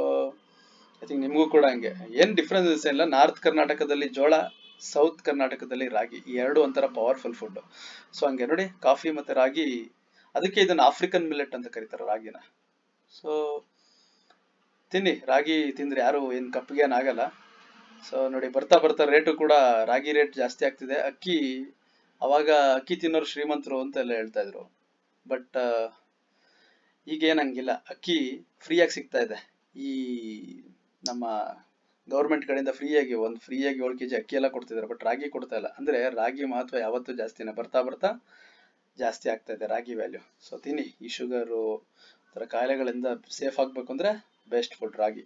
Speaker 1: ಐ ಥಿಂಕ್ ನಿಮಗೂ ಕೂಡ ಹಂಗೆ ಏನ್ ಡಿಫ್ರೆನ್ಸ್ ಇಲ್ಲ ನಾರ್ತ್ ಕರ್ನಾಟಕದಲ್ಲಿ ಜೋಳ ಸೌತ್ ಕರ್ನಾಟಕದಲ್ಲಿ ರಾಗಿ ಈ ಎರಡು ಒಂಥರ ಪವರ್ಫುಲ್ ಫುಡ್ ಸೊ ಹಂಗೆ ನೋಡಿ ಕಾಫಿ ಮತ್ತೆ ರಾಗಿ ಅದಕ್ಕೆ ಇದನ್ನ ಆಫ್ರಿಕನ್ ಮಿಲೆಟ್ ಅಂತ ಕರೀತಾರೆ ರಾಗಿನ ಸೊ ತಿನ್ನಿ ರಾಗಿ ತಿಂದ್ರೆ ಯಾರು ಏನ್ ಕಪ್ಪಿಗೆ ಆಗಲ್ಲ ಸೊ ನೋಡಿ ಬರ್ತಾ ಬರ್ತಾ ರೇಟು ಕೂಡ ರಾಗಿ ರೇಟ್ ಜಾಸ್ತಿ ಆಗ್ತಿದೆ ಅಕ್ಕಿ ಅವಾಗ ಅಕ್ಕಿ ತಿನ್ನೋರು ಶ್ರೀಮಂತರು ಅಂತ ಎಲ್ಲ ಹೇಳ್ತಾ ಇದ್ರು ಬಟ್ ಈಗ ಏನಂಗಿಲ್ಲ ಅಕ್ಕಿ ಫ್ರೀಯಾಗಿ ಸಿಗ್ತಾ ಇದೆ ಈ ನಮ್ಮ ಗೌರ್ಮೆಂಟ್ ಕಡೆಯಿಂದ ಫ್ರೀಯಾಗಿ ಒಂದು ಫ್ರೀಯಾಗಿ ಏಳು ಕೆಜಿ ಅಕ್ಕಿ ಎಲ್ಲ ಕೊಡ್ತಿದ್ದಾರೆ ಬಟ್ ರಾಗಿ ಕೊಡ್ತಾ ಇಲ್ಲ ಅಂದ್ರೆ ರಾಗಿ ಮಹತ್ವ ಯಾವತ್ತೂ ಜಾಸ್ತಿನೇ ಬರ್ತಾ ಬರ್ತಾ ಜಾಸ್ತಿ ಆಗ್ತಾ ಇದೆ ರಾಗಿ ವ್ಯಾಲ್ಯೂ ಸೊ ತಿನ್ನಿ ಈ ಶುಗರು ಥರ ಕಾಯಿಲೆಗಳಿಂದ ಸೇಫ್ ಆಗ್ಬೇಕು ಅಂದ್ರೆ ಬೆಸ್ಟ್ ಫುಡ್ ರಾಗಿ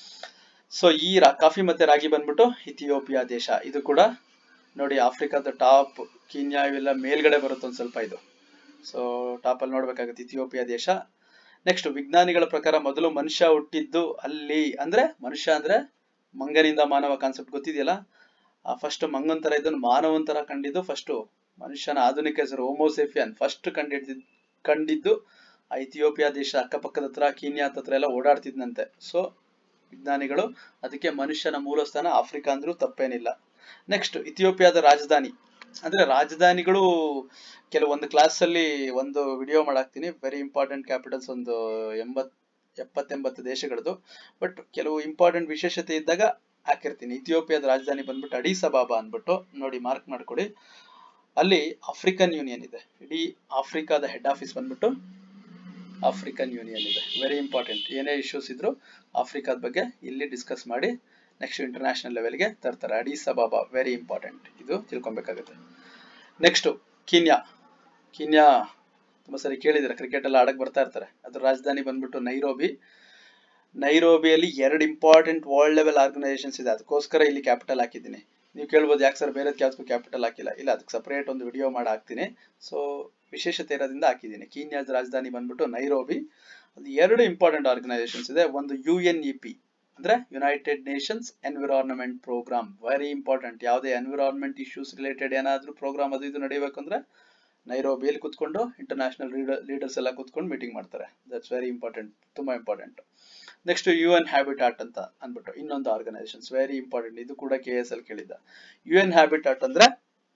Speaker 1: ಸೊ ಈ ರಾ ಕಾಫಿ ಮತ್ತೆ ರಾಗಿ ಬಂದ್ಬಿಟ್ಟು ಇಥಿಯೋಪಿಯಾ ದೇಶ ಇದು ಕೂಡ ನೋಡಿ ಆಫ್ರಿಕಾದ ಟಾಪ್ ಕೀನ್ಯಾ ಇವೆಲ್ಲ ಮೇಲ್ಗಡೆ ಬರುತ್ತೆ ಒಂದು ಸ್ವಲ್ಪ ಇದು ಸೊ ಟಾಪ್ ಅಲ್ಲಿ ನೋಡ್ಬೇಕಾಗುತ್ತೆ ಇಥಿಯೋಪಿಯಾ ದೇಶ ನೆಕ್ಸ್ಟ್ ವಿಜ್ಞಾನಿಗಳ ಪ್ರಕಾರ ಮೊದಲು ಮನುಷ್ಯ ಹುಟ್ಟಿದ್ದು ಅಲ್ಲಿ ಅಂದ್ರೆ ಮನುಷ್ಯ ಅಂದ್ರೆ ಮಂಗನಿಂದ ಮಾನವ ಕಾನ್ಸೆಪ್ಟ್ ಗೊತ್ತಿದೆಯಲ್ಲ ಆ ಫಸ್ಟ್ ಮಂಗನ್ ತರ ಇದನ್ನು ಮಾನವನ್ ತರ ಕಂಡಿದ್ದು ಫಸ್ಟ್ ಮನುಷ್ಯನ ಆಧುನಿಕ ಹೆಸರು ಹೋಮೋಸೆಫಿಯನ್ ಫಸ್ಟ್ ಕಂಡಿದ್ದು ಕಂಡಿದ್ದು ಆ ಇಥಿಯೋಪಿಯಾ ದೇಶ ಅಕ್ಕಪಕ್ಕದ ಹತ್ರ ಕೀನ್ಯಾ ಹತ್ರ ಎಲ್ಲ ಓಡಾಡ್ತಿದ್ನಂತೆ ಸೊ ವಿಜ್ಞಾನಿಗಳು ಅದಕ್ಕೆ ಮನುಷ್ಯನ ಮೂಲಸ್ಥಾನ ಆಫ್ರಿಕಾ ಅಂದ್ರೂ ತಪ್ಪೇನಿಲ್ಲ ನೆಕ್ಸ್ಟ್ ಇಥಿಯೋಪಿಯಾದ ರಾಜಧಾನಿ ಅಂದ್ರೆ ರಾಜಧಾನಿಗಳು ಕೆಲವೊಂದು ಕ್ಲಾಸ್ ಅಲ್ಲಿ ಒಂದು ವಿಡಿಯೋ ಮಾಡಾಕ್ತೀನಿ ವೆರಿ ಇಂಪಾರ್ಟೆಂಟ್ ಕ್ಯಾಪಿಟಲ್ಸ್ ಒಂದು ಎಂಬತ್ ಎಪ್ಪತ್ತೆಂಬತ್ತು ದೇಶಗಳದು ಬಟ್ ಕೆಲವು ಇಂಪಾರ್ಟೆಂಟ್ ವಿಶೇಷತೆ ಇದ್ದಾಗ ಹಾಕಿರ್ತೀನಿ ಇಥಿಯೋಪಿಯಾದ ರಾಜಧಾನಿ ಬಂದ್ಬಿಟ್ಟು ಅಡೀಸ್ ಅಬಾಬಾ ಅಂದ್ಬಿಟ್ಟು ನೋಡಿ ಮಾರ್ಕ್ ಮಾಡ್ಕೊಡಿ ಅಲ್ಲಿ ಆಫ್ರಿಕನ್ ಯೂನಿಯನ್ ಇದೆ ಇಡೀ ಆಫ್ರಿಕಾದ ಹೆಡ್ ಆಫೀಸ್ ಬಂದ್ಬಿಟ್ಟು ಆಫ್ರಿಕನ್ ಯೂನಿಯನ್ ಇದೆ ವೆರಿ ಇಂಪಾರ್ಟೆಂಟ್ ಏನೇ ಇಶ್ಯೂಸ್ ಇದ್ರು ಆಫ್ರಿಕಾದ ಬಗ್ಗೆ ಇಲ್ಲಿ ಡಿಸ್ಕಸ್ ಮಾಡಿ ನೆಕ್ಸ್ಟ್ ಇಂಟರ್ನ್ಯಾಷನಲ್ ಲೆವೆಲ್ಗೆ ತರ್ತಾರೆ ಅಡೀಸ್ ಅಬಾಬಾ ವೆರಿ ಇಂಪಾರ್ಟೆಂಟ್ ಇದು ತಿಳ್ಕೊಬೇಕಾಗುತ್ತೆ ನೆಕ್ಸ್ಟ್ ಕೀನ್ಯಾ ಕೀನ್ಯಾ ತುಂಬಾ ಸರಿ ಕೇಳಿದ್ರೆ ಕ್ರಿಕೆಟ್ ಎಲ್ಲ ಆಡಕ್ ಬರ್ತಾ ಇರ್ತಾರೆ ಅದ್ರ ರಾಜಧಾನಿ ಬಂದ್ಬಿಟ್ಟು ನೈರೋಬಿ ನೈರೋಬಿಯಲ್ಲಿ ಎರಡು ಇಂಪಾರ್ಟೆಂಟ್ ವರ್ಲ್ಡ್ ಲೆವೆಲ್ ಆರ್ಗನೈಸೇಷನ್ಸ್ ಇದೆ ಅದಕ್ಕೋಸ್ಕರ ಇಲ್ಲಿ ಕ್ಯಾಪಿಟಲ್ ಹಾಕಿದ್ದೀನಿ ನೀವು ಕೇಳ್ಬೋದು ಯಾಕೆ ಸರ್ ಬೇರೆ ಯಾವ್ದಕ್ಕೂ ಕ್ಯಾಪಿಟಲ್ ಹಾಕಿಲ್ಲ ಇಲ್ಲ ಅದಕ್ಕೆ ಸಪರೇಟ್ ಒಂದು ವಿಡಿಯೋ ಮಾಡಿ ಹಾಕ್ತೀನಿ ಸೊ ವಿಶೇಷತೆ ಇರೋದ್ರಿಂದ ಹಾಕಿದ್ದೀನಿ ಕೀನ್ಯಾದ ರಾಜಧಾನಿ ಬಂದ್ಬಿಟ್ಟು ನೈರೋಬಿ ಅದು ಎರಡು ಇಂಪಾರ್ಟೆಂಟ್ ಆರ್ಗನೈಸೇಷನ್ಸ್ ಇದೆ ಒಂದು ಯು ಎನ್ ಇ ಪಿ ಅಂದ್ರೆ United Nations Environment Programme very important ಯಾವುದೇ ಎನ್ವಿರಾನ್ಮೆಂಟ್ ಇಶ್ಯೂಸ್ ರಿಲೇಟೆಡ್ ಏನಾದ್ರೂ ಪ್ರೋಗ್ರಾಮ್ ಅದು ಇದು ನಡೆಯಬೇಕಂದ್ರೆ ನೈರೋಬಿಯಲ್ಲಿ ಕುತ್ಕೊಂಡು ಇಂಟರ್ನ್ಯಾಷನಲ್ ಲೀಡರ್ಸ್ ಎಲ್ಲ ಕುತ್ಕೊಂಡು ಮೀಟಿಂಗ್ ಮಾಡ್ತಾರೆ ದಟ್ಸ್ ವೆರಿ ಇಂಪಾರ್ಟೆಂಟ್ ತುಂಬಾ important next U N habitat ಅಂತ ಅಂದ್ಬಿಟ್ಟು ಇನ್ನೊಂದು ಆರ್ಗನೈಸೇಷನ್ಸ್ ವೆರಿ ಇಂಪಾರ್ಟೆಂಟ್ ಇದು ಕೂಡ ಕೆ ಎಸ್ ಅಲ್ಲಿ ಕೇಳಿದ್ದ ಯು ಎನ್ ಹ್ಯಾಬಿಟಾಟ್ ಅಂದ್ರೆ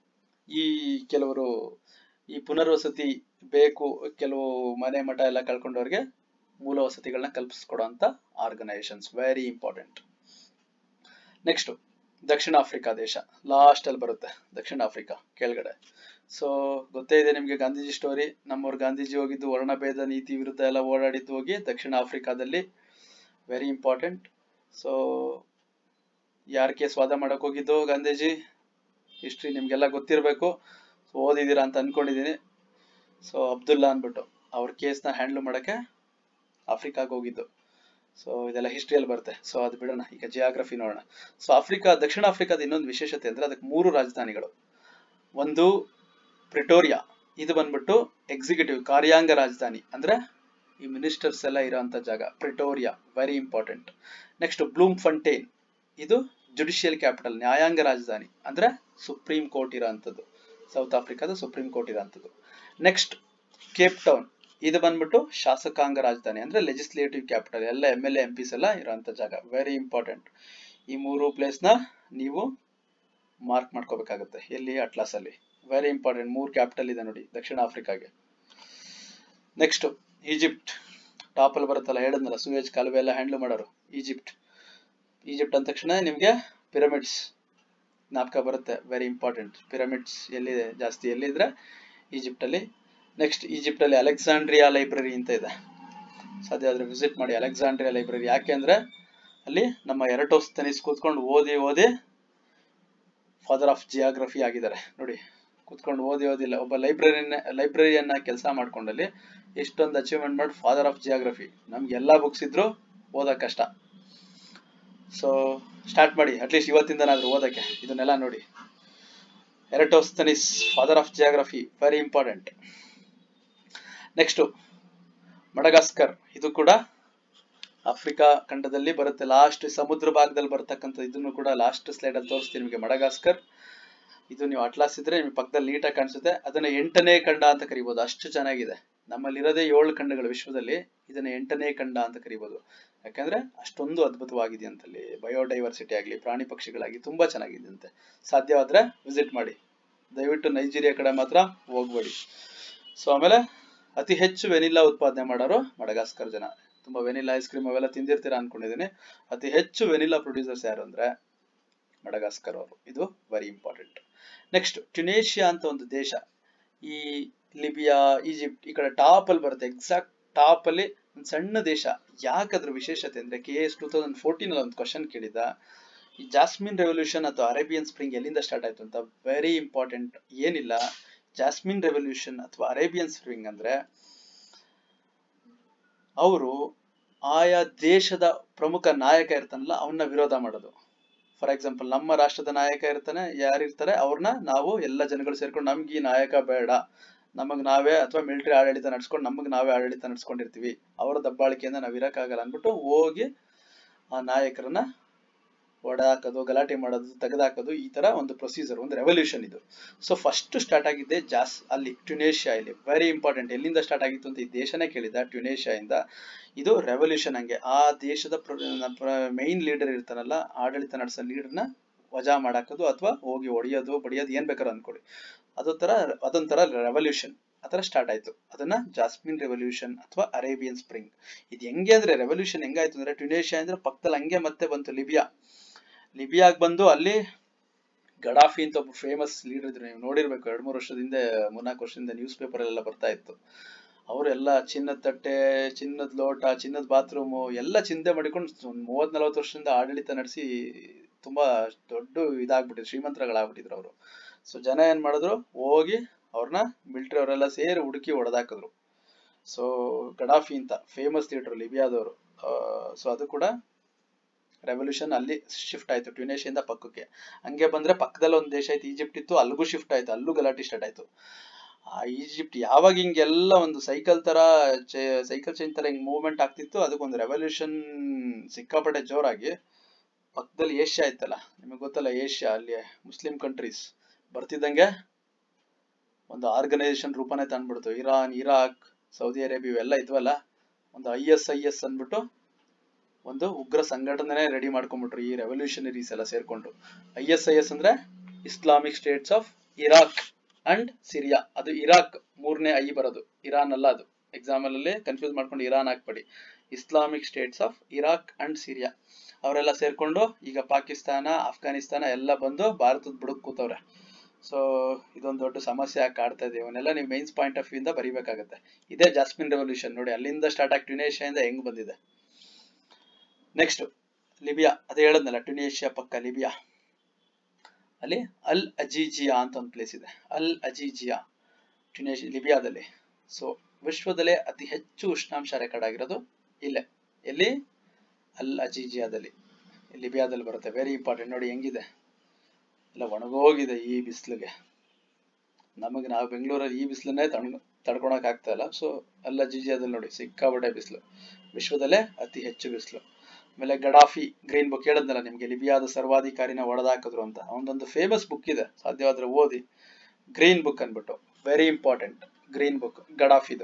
Speaker 1: ಈ ಕೆಲವರು ಈ ಪುನರ್ವಸತಿ ಬೇಕು ಕೆಲವು ಮನೆ ಮಠ ಎಲ್ಲ ಕಳ್ಕೊಂಡವ್ರಿಗೆ ಮೂಲ ವಸತಿಗಳನ್ನ ಕಲ್ಪಿಸ್ಕೊಡುವಂತ ಆರ್ಗನೈಸೇಷನ್ಸ್ ವೆರಿ ಇಂಪಾರ್ಟೆಂಟ್ ನೆಕ್ಸ್ಟ್ ದಕ್ಷಿಣ ಆಫ್ರಿಕಾ ದೇಶ ಲಾಸ್ಟ್ ಅಲ್ಲಿ ಬರುತ್ತೆ ದಕ್ಷಿಣ ಆಫ್ರಿಕಾ ಕೆಳಗಡೆ ಸೊ ಗೊತ್ತೇ ಇದೆ ನಿಮ್ಗೆ ಗಾಂಧೀಜಿ ಸ್ಟೋರಿ ನಮ್ಮವ್ರು ಗಾಂಧೀಜಿ ಹೋಗಿದ್ದು ವರ್ಣಭೇದ ನೀತಿ ವಿರುದ್ಧ ಎಲ್ಲ ಓಡಾಡಿದ್ದು ಹೋಗಿ ದಕ್ಷಿಣ ಆಫ್ರಿಕಾದಲ್ಲಿ ವೆರಿ ಇಂಪಾರ್ಟೆಂಟ್ ಸೊ ಯಾರ ಕೇಸ್ ವಾದ ಮಾಡಕ್ ಹೋಗಿದ್ದು ಗಾಂಧೀಜಿ ಹಿಸ್ಟ್ರಿ ನಿಮ್ಗೆಲ್ಲ ಗೊತ್ತಿರಬೇಕು ಸೊ ಓದಿದ್ದೀರಾ ಅಂತ ಅನ್ಕೊಂಡಿದ್ದೀನಿ ಸೊ ಅಬ್ದುಲ್ಲಾ ಅಂದ್ಬಿಟ್ಟು ಅವ್ರ ಕೇಸ್ನ ಹ್ಯಾಂಡಲ್ ಮಾಡಕ್ಕೆ ಆಫ್ರಿಕಾಗೆ ಹೋಗಿದ್ದು ಸೊ ಇದೆಲ್ಲ ಹಿಸ್ಟ್ರಿಯಲ್ಲಿ ಬರುತ್ತೆ ಸೊ ಅದು ಬಿಡೋಣ ಈಗ ಜಿಯಾಗ್ರಫಿ ನೋಡೋಣ ಸೊ ಆಫ್ರಿಕಾ ದಕ್ಷಿಣ ಆಫ್ರಿಕಾದ ಇನ್ನೊಂದು ವಿಶೇಷತೆ ಅಂದ್ರೆ ಅದಕ್ಕೆ ಮೂರು ರಾಜಧಾನಿಗಳು ಒಂದು ಪ್ರಿಟೋರಿಯಾ ಇದು ಬಂದ್ಬಿಟ್ಟು ಎಕ್ಸಿಕ್ಯೂಟಿವ್ ಕಾರ್ಯಾಂಗ ರಾಜಧಾನಿ ಅಂದ್ರೆ ಈ ಮಿನಿಸ್ಟರ್ಸ್ ಎಲ್ಲ ಇರೋಂಥ ಜಾಗ Pretoria very important next Bloemfontein ಇದು ಜುಡಿಷಿಯಲ್ ಕ್ಯಾಪಿಟಲ್ ನ್ಯಾಯಾಂಗ ರಾಜಧಾನಿ ಅಂದ್ರೆ ಸುಪ್ರೀಂ ಕೋರ್ಟ್ ಇರೋಂಥದ್ದು ಸೌತ್ ಆಫ್ರಿಕಾದ ಸುಪ್ರೀಂ ಕೋರ್ಟ್ ಇರೋಂಥದ್ದು ನೆಕ್ಸ್ಟ್ ಕೇಪ್ ಟೌನ್ ಇದು ಬಂದ್ಬಿಟ್ಟು ಶಾಸಕಾಂಗ ರಾಜಧಾನಿ ಅಂದ್ರೆ ಲೆಜಿಸ್ಲೇಟಿವ್ ಕ್ಯಾಪಿಟಲ್ ಎಲ್ಲ M L A MPs ಎಲ್ಲ ಇರೋಂಥ ಜಾಗ ವೆರಿ ಇಂಪಾರ್ಟೆಂಟ್ ಈ ಮೂರು ಪ್ಲೇಸ್ ನ ನೀವು ಮಾರ್ಕ್ ಮಾಡ್ಕೋಬೇಕಾಗುತ್ತೆ ಎಲ್ಲಿ ಅಟ್ಲಾಸ್ ಅಲ್ಲಿ ವೆರಿ ಇಂಪಾರ್ಟೆಂಟ್ ಮೂರು ಕ್ಯಾಪಿಟಲ್ ಇದೆ ನೋಡಿ ದಕ್ಷಿಣ ಆಫ್ರಿಕಾಗೆ ನೆಕ್ಸ್ಟ್ ಈಜಿಪ್ಟ್ ಟಾಪ್ ಅಲ್ಲಿ ಬರುತ್ತಲ್ಲ ಹೇಳಿದ್ನಲ್ಲ ಸುವೇಜ್ ಕಾಲುವೆ ಎಲ್ಲ ಹ್ಯಾಂಡಲ್ ಮಾಡೋರು ಈಜಿಪ್ಟ್ ಈಜಿಪ್ಟ್ ಅಂದ ತಕ್ಷಣ ನಿಮಗೆ ಪಿರಮಿಡ್ಸ್ ಜ್ಞಾಪಕ ಬರುತ್ತೆ ವೆರಿ ಇಂಪಾರ್ಟೆಂಟ್ ಪಿರಮಿಡ್ಸ್ ಎಲ್ಲಿದೆ ಜಾಸ್ತಿ ಎಲ್ಲಿದ್ರೆ ಈಜಿಪ್ಟ್ ಅಲ್ಲಿ ನೆಕ್ಸ್ಟ್ ಈಜಿಪ್ಟ್ ಅಲ್ಲಿ ಅಲೆಕ್ಸಾಂಡ್ರಿಯಾ ಲೈಬ್ರರಿ ಅಂತ ಇದೆ ಸಾಧ್ಯ ಆದ್ರೆ ವಿಸಿಟ್ ಮಾಡಿ ಅಲೆಕ್ಸಾಂಡ್ರಿಯಾ ಲೈಬ್ರರಿ ಯಾಕೆ ಅಂದ್ರೆ ಅಲ್ಲಿ ನಮ್ಮ ಎರಟೋಸ್ ತನಿಸ್ ಕೂತ್ಕೊಂಡು ಓದಿ ಓದಿ ಫಾದರ್ ಆಫ್ ಜಿಯಾಗ್ರಫಿ ಆಗಿದ್ದಾರೆ ನೋಡಿ ಕೂತ್ಕೊಂಡು ಓದಿ ಓದಿಲ್ಲ ಒಬ್ಬ ಲೈಬ್ರರಿನ ಲೈಬ್ರರಿಯನ್ನ ಕೆಲಸ ಮಾಡ್ಕೊಂಡಲ್ಲಿ ಎಷ್ಟೊಂದು ಅಚೀವ್ಮೆಂಟ್ ಮಾಡಿ ಫಾದರ್ ಆಫ್ ಜಿಯಾಗ್ರಫಿ ನಮ್ಗೆ ಎಲ್ಲಾ ಬುಕ್ಸ್ ಇದ್ರು ಓದಕ್ ಕಷ್ಟ ಸೊ ಸ್ಟಾರ್ಟ್ ಮಾಡಿ ಅಟ್ಲೀಸ್ಟ್ ಇವತ್ತಿಂದನಾದ್ರೂ ಓದಕ್ಕೆ ಇದನ್ನೆಲ್ಲ ನೋಡಿ Eratosthenes father of geography very important next Madagascar ಇದು ಕೂಡ ಆಫ್ರಿಕಾ ಖಂಡದಲ್ಲಿ ಬರುತ್ತೆ ಲಾಸ್ಟ್ ಸಮುದ್ರ ಭಾಗದಲ್ಲಿ ಬರ್ತಕ್ಕಂಥ ಇದನ್ನು ಕೂಡ ಲಾಸ್ಟ್ ಸ್ಲೈಡ್ ಅಲ್ಲಿ ತೋರಿಸ್ತೀನಿ ನಿಮಗೆ ಮಡಗಾಸ್ಕರ್ ಇದು ನೀವು ಅಟ್ಲಾಸ್ ಇದ್ರೆ ನಿಮಗೆ ಪಕ್ಕದಲ್ಲಿ ನೀಟಾಗಿ ಕಾಣಿಸುತ್ತೆ ಅದನ್ನ ಎಂಟನೇ ಖಂಡ ಅಂತ ಕರಿಬಹುದು ಅಷ್ಟು ಚೆನ್ನಾಗಿದೆ ನಮ್ಮಲ್ಲಿರೋದೇ ಏಳು ಖಂಡಗಳು ವಿಶ್ವದಲ್ಲಿ ಇದನ್ನ ಎಂಟನೇ ಖಂಡ ಅಂತ ಕರಿಬಹುದು ಯಾಕಂದ್ರೆ ಅಷ್ಟೊಂದು ಅದ್ಭುತವಾಗಿದೆ ಅಂತಲ್ಲಿ ಬಯೋಡೈವರ್ಸಿಟಿ ಆಗಲಿ ಪ್ರಾಣಿ ಪಕ್ಷಿಗಳಾಗಿ ತುಂಬಾ ಚೆನ್ನಾಗಿದೆ ಅಂತೆ ಸಾಧ್ಯವಾದ್ರೆ ವಿಸಿಟ್ ಮಾಡಿ ದಯವಿಟ್ಟು ನೈಜೀರಿಯಾ ಕಡೆ ಮಾತ್ರ ಹೋಗ್ಬೇಡಿ ಸೊ ಆಮೇಲೆ ಅತಿ ಹೆಚ್ಚು ವೆನಿಲ್ಲಾ ಉತ್ಪಾದನೆ ಮಾಡೋರು ಮಡಗಾಸ್ಕರ್ ಜನ ತುಂಬಾ ವೆನಿಲ್ಲಾ ಐಸ್ ಕ್ರೀಮ್ ಅವೆಲ್ಲ ತಿಂದಿರ್ತೀರಾ ಅನ್ಕೊಂಡಿದ್ದೀನಿ ಅತಿ ಹೆಚ್ಚು ವೆನಿಲ್ಲಾ ಪ್ರೊಡ್ಯೂಸರ್ಸ್ ಯಾರು ಅಂದ್ರೆ ಮಡಗಾಸ್ಕರ್ ಅವರು ಇದು ವೆರಿ ಇಂಪಾರ್ಟೆಂಟ್ ನೆಕ್ಸ್ಟ್ ಟ್ಯುನೇಷಿಯಾ ಅಂತ ಒಂದು ದೇಶ ಈ ಲಿಬಿಯಾ ಈಜಿಪ್ಟ್ ಈ ಕಡೆ ಟಾಪ್ ಅಲ್ಲಿ ಬರುತ್ತೆ ಎಕ್ಸಾಕ್ಟ್ ಟಾಪ್ ಅಲ್ಲಿ ಒಂದು ಸಣ್ಣ ದೇಶ ಯಾಕದ್ರ ವಿಶೇಷತೆ ಅಂದ್ರೆ K S two thousand fourteen ಅಲ್ಲಿ ಒಂದು ಕ್ವಶನ್ ಕೇಳಿದ ಈ ಜಾಸ್ಮಿನ್ ರೆವಲ್ಯೂಷನ್ ಅಥವಾ ಅರೇಬಿಯನ್ ಸ್ಪ್ರಿಂಗ್ ಎಲ್ಲಿಂದ ಸ್ಟಾರ್ಟ್ ಆಯ್ತು ಅಂತ ವೆರಿ ಇಂಪಾರ್ಟೆಂಟ್ ಏನಿಲ್ಲ ಜಾಸ್ಮಿನ್ ರೆವಲ್ಯೂಷನ್ ಅಥವಾ ಅರೇಬಿಯನ್ ಸ್ಪ್ರಿಂಗ್ ಅಂದ್ರೆ ಅವರು ಆಯಾ ದೇಶದ ಪ್ರಮುಖ ನಾಯಕ ಇರ್ತಾನಲ್ಲ ಅವನ್ನ ವಿರೋಧ ಮಾಡೋದು ಫಾರ್ ಎಕ್ಸಾಂಪಲ್ ನಮ್ಮ ರಾಷ್ಟ್ರದ ನಾಯಕ ಇರ್ತಾನೆ ಯಾರಿರ್ತಾರೆ ಅವ್ರನ್ನ ನಾವು ಎಲ್ಲ ಜನಗಳು ಸೇರ್ಕೊಂಡು ನಮ್ಗೆ ಈ ನಾಯಕ ಬೇಡ ನಮಗ್ ನಾವೇ ಅಥವಾ ಮಿಲಿಟರಿ ಆಡಳಿತ ನಡ್ಸ್ಕೊಂಡು ನಮಗ್ ನಾವೇ ಆಡಳಿತ ನಡ್ಸ್ಕೊಂಡಿರ್ತೀವಿ ಅವರ ದಬ್ಬಾಳಿಕೆಯಿಂದ ನಾವ್ ಇರಕ್ಕಾಗಲ್ಲ ಅಂದ್ಬಿಟ್ಟು ಹೋಗಿ ಆ ನಾಯಕರನ್ನ ಹೊಡೆದಾಕೋದು ಗಲಾಟೆ ಮಾಡೋದು ತೆಗೆದಾಕೋದು ಈ ತರ ಒಂದು ಪ್ರೊಸೀಜರ್ ಒಂದು ರೆವಲ್ಯೂಷನ್ ಇದು ಸೊ ಫಸ್ಟ್ ಸ್ಟಾರ್ಟ್ ಆಗಿದ್ದೆ ಜಾಸ್ ಅಲ್ಲಿ ಟ್ಯುನೇಷಿಯಾ ಇಲ್ಲಿ ವೆರಿ ಇಂಪಾರ್ಟೆಂಟ್ ಎಲ್ಲಿಂದ ಸ್ಟಾರ್ಟ್ ಆಗಿತ್ತು ಅಂತ ಈ ದೇಶನೇ ಕೇಳಿದ ಟ್ಯುನೇಷಿಯಾ ಇಂದ ಇದು ರೆವಲ್ಯೂಷನ್ ಹಂಗೆ ಆ ದೇಶದ ಮೈನ್ ಲೀಡರ್ ಇರ್ತಾನಲ್ಲ ಆಡಳಿತ ನಡೆಸೋ ಲೀಡರ್ನ ವಜಾ ಮಾಡಾಕೋದು ಅಥವಾ ಹೋಗಿ ಹೊಡೆಯೋದು ಬಡಿಯೋದು ಏನ್ ಬೇಕಾದ್ರೂ ಅನ್ಕೊಳ್ಳಿ ಅದೊಂಥರ ಅದೊಂಥರ ರೆವಲ್ಯೂಷನ್ ಆತರ ಸ್ಟಾರ್ಟ್ ಆಯ್ತು ಅದನ್ನ ಜಾಸ್ಮಿನ್ ರೆವಲ್ಯೂಷನ್ ಅಥವಾ ಅರೇಬಿಯನ್ ಸ್ಪ್ರಿಂಗ್ ಇದು ಹೆಂಗೆ ಅಂದ್ರೆ ರೆವಲ್ಯೂಷನ್ ಹೆಂಗಾಯ್ತು ಅಂದ್ರೆ ಟ್ಯುನೇಷಿಯಾ ಅಂದ್ರೆ ಪಕ್ಕದಲ್ಲಿ ಹಂಗೆ ಮತ್ತೆ ಬಂತು ಲಿಬಿಯಾ ಲಿಬಿಯಾಗ್ ಬಂದು ಅಲ್ಲಿ ಗಡಾಫಿ ಅಂತ ಒಬ್ಬ ಫೇಮಸ್ ಲೀಡರ್ ಇದ್ರು ನೀವು ನೋಡಿರ್ಬೇಕು ಎರಡ್ ಮೂರು ವರ್ಷದಿಂದ ಮೂರ್ನಾಲ್ಕು ವರ್ಷದಿಂದ ನ್ಯೂಸ್ ಪೇಪರ್ ಎಲ್ಲ ಬರ್ತಾ ಇತ್ತು ಅವರೆಲ್ಲ ಚಿನ್ನದ ತಟ್ಟೆ ಚಿನ್ನದ ಲೋಟ ಚಿನ್ನದ ಬಾತ್ರೂಮು ಎಲ್ಲ ಚಿಂತೆ ಮಾಡಿಕೊಂಡು ಒಂದ್ ಮೂವತ್ ನಲವತ್ತು ವರ್ಷದಿಂದ ಆಡಳಿತ ನಡೆಸಿ ತುಂಬಾ ದೊಡ್ಡ ಇದಾಗ್ಬಿಟ್ಟಿದ್ರು ಶ್ರೀಮಂತರುಗಳಾಗ್ಬಿಟ್ಟಿದ್ರು ಅವರು ಸೊ ಜನ ಏನ್ ಮಾಡಿದ್ರು ಹೋಗಿ ಅವ್ರನ್ನ ಮಿಲಿಟರಿ ಅವರೆಲ್ಲ ಸೇರಿ ಹುಡುಕಿ ಹೊಡೆದಾಕಿದ್ರು ಸೊ ಗಡಾಫಿ ಅಂತ ಫೇಮಸ್ ಲೀಡರ್ ಲಿಬಿಯಾದವರು ಸೊ ಅದು ಕೂಡ ರೆವಲ್ಯೂಷನ್ ಅಲ್ಲಿ ಶಿಫ್ಟ್ ಆಯ್ತು ಟ್ಯುನೇಷಿಯಿಂದ ಪಕ್ಕಕ್ಕೆ ಹಂಗೆ ಬಂದ್ರೆ ಪಕ್ಕದಲ್ಲಿ ಒಂದು ದೇಶ ಆಯ್ತು ಈಜಿಪ್ಟ್ ಇತ್ತು ಅಲ್ಲಿಗೂ ಶಿಫ್ಟ್ ಆಯ್ತು ಅಲ್ಲೂ ಗಲಾಟೆ ಸ್ಟಾರ್ಟ್ ಆಯ್ತು ಆ ಈಜಿಪ್ಟ್ ಯಾವಾಗ ಹಿಂಗೆಲ್ಲ ಒಂದು ಸೈಕಲ್ ತರ ಸೈಕಲ್ ಚೈನ್ ತರ ಹಿಂಗ್ ಮೂವ್ಮೆಂಟ್ ಆಗ್ತಿತ್ತು ಅದಕ್ಕೊಂದು ರೆವಲ್ಯೂಷನ್ ಸಿಕ್ಕಾಪಟ್ಟೆ ಜೋರಾಗಿ ಪಕ್ಕದಲ್ಲಿ ಏಷ್ಯಾ ಇತ್ತಲ್ಲ ನಿಮಗೆ ಗೊತ್ತಲ್ಲ ಏಷ್ಯಾ ಅಲ್ಲಿ ಮುಸ್ಲಿಂ ಕಂಟ್ರೀಸ್ ಬರ್ತಿದ್ದಂಗೆ ಒಂದು ಆರ್ಗನೈಸೇಷನ್ ರೂಪನೇ ತಂದ್ಬಿಡ್ತು ಇರಾನ್ ಇರಾಕ್ ಸೌದಿ ಅರೇಬಿಯಾ ಇವೆಲ್ಲ ಇದ್ವಲ್ಲ ಒಂದು ಐ ಎಸ್ ಐ ಎಸ್ ಅಂದ್ಬಿಟ್ಟು ಒಂದು ಉಗ್ರ ಸಂಘಟನೆ ರೆಡಿ ಮಾಡ್ಕೊಂಡ್ಬಿಟ್ರು ಈ ರೆವಲ್ಯೂಷನರೀಸ್ ಎಲ್ಲ ಸೇರ್ಕೊಂಡು ಐ ಎಸ್ ಐ ಎಸ್ ಅಂದ್ರೆ Islamic States of Iraq and Syria ಅದು ಇರಾಕ್ ಮೂರನೇ ಐ ಬರೋದು ಇರಾನ್ ಅಲ್ಲ ಅದು ಎಕ್ಸಾಂಪಲ್ ಅಲ್ಲಿ ಕನ್ಫ್ಯೂಸ್ ಮಾಡ್ಕೊಂಡು ಇರಾನ್ ಹಾಕ್ಬೇಡಿ Islamic States of Iraq and Syria ಅವರೆಲ್ಲ ಸೇರ್ಕೊಂಡು ಈಗ ಪಾಕಿಸ್ತಾನ ಅಫ್ಘಾನಿಸ್ತಾನ ಎಲ್ಲ ಬಂದು ಭಾರತದ ಬುಡಕ್ ಕೂತವ್ರೆ ಸೊ ಇದೊಂದು ದೊಡ್ಡ ಸಮಸ್ಯೆ ಆಗಿ ಕಾಡ್ತಾ ಇದೆ ಇವನ್ನೆಲ್ಲ ನೀವು ಮೈನ್ಸ್ ಪಾಯಿಂಟ್ ಆಫ್ ವ್ಯೂ ಇಂದ ಬರಿಬೇಕಾಗತ್ತೆ ಇದೇ ಜಾಸ್ಮಿನ್ ರೆವಲ್ಯೂಷನ್ ನೋಡಿ ಅಲ್ಲಿಂದ ಸ್ಟಾರ್ಟ್ ಆಗಿ ಟ್ಯುನೇಷಿಯಿಂದ ಹೆಂಗ್ ಬಂದಿದೆ ನೆಕ್ಸ್ಟ್ ಲಿಬಿಯಾ ಅದೇ ಹೇಳದ್ನಲ್ಲ ಟ್ಯುನೇಷಿಯಾ ಪಕ್ಕ ಲಿಬಿಯಾ ಅಲ್ಲಿ ಅಲ್ ಅಜೀಜಿಯಾ ಅಂತ ಒಂದು ಪ್ಲೇಸ್ ಇದೆ ಅಲ್ ಅಜೀಜಿಯಾ ಟ್ಯುನೇಷಿ ಲಿಬಿಯಾದಲ್ಲಿ ಸೊ ವಿಶ್ವದಲ್ಲೇ ಅತಿ ಹೆಚ್ಚು ಉಷ್ಣಾಂಶ ರೆಕಾರ್ಡ್ ಆಗಿರೋದು ಇಲ್ಲೇ ಎಲ್ಲಿ ಅಲ್ ಅಜೀಜಿಯಾದಲ್ಲಿ ಲಿಬಿಯಾದಲ್ಲಿ ಬರುತ್ತೆ ವೆರಿ ಇಂಪಾರ್ಟೆಂಟ್ ನೋಡಿ ಹೆಂಗಿದೆ ಎಲ್ಲ ಒಣಗೋಗಿದೆ ಈ ಬಿಸಿಲಿಗೆ ನಮಗೆ ನಾವು ಬೆಂಗಳೂರಲ್ಲಿ ಈ ಬಿಸಿಲನ್ನೇ ತಣ್ ತಡ್ಕೊಳಕ್ ಆಗ್ತಾ ಇಲ್ಲ ಸೊ ಅಲ್ಲ ಜಿಜಿಯಾದಲ್ಲಿ ನೋಡಿ ಸಿಕ್ಕಾಪಟ್ಟೆ ಬಿಸಿಲು ವಿಶ್ವದಲ್ಲೇ ಅತಿ ಹೆಚ್ಚು ಬಿಸಿಲು ಆಮೇಲೆ ಗಡಾಫಿ ಗ್ರೀನ್ ಬುಕ್ ಹೇಳಿದ್ನಲ್ಲ ನಿಮ್ಗೆ ಲಿಬಿಯಾದ ಸರ್ವಾಧಿಕಾರಿನ ಹೊಡೆದಾಕಿದ್ರು ಅಂತ ಅವನದೊಂದು ಫೇಮಸ್ ಬುಕ್ ಇದೆ ಸಾಧ್ಯವಾದ್ರೆ ಓದಿ ಗ್ರೀನ್ ಬುಕ್ ಅನ್ಬಿಟ್ಟು ವೆರಿ ಇಂಪಾರ್ಟೆಂಟ್ ಗ್ರೀನ್ ಬುಕ್ ಗಡಾಫಿದು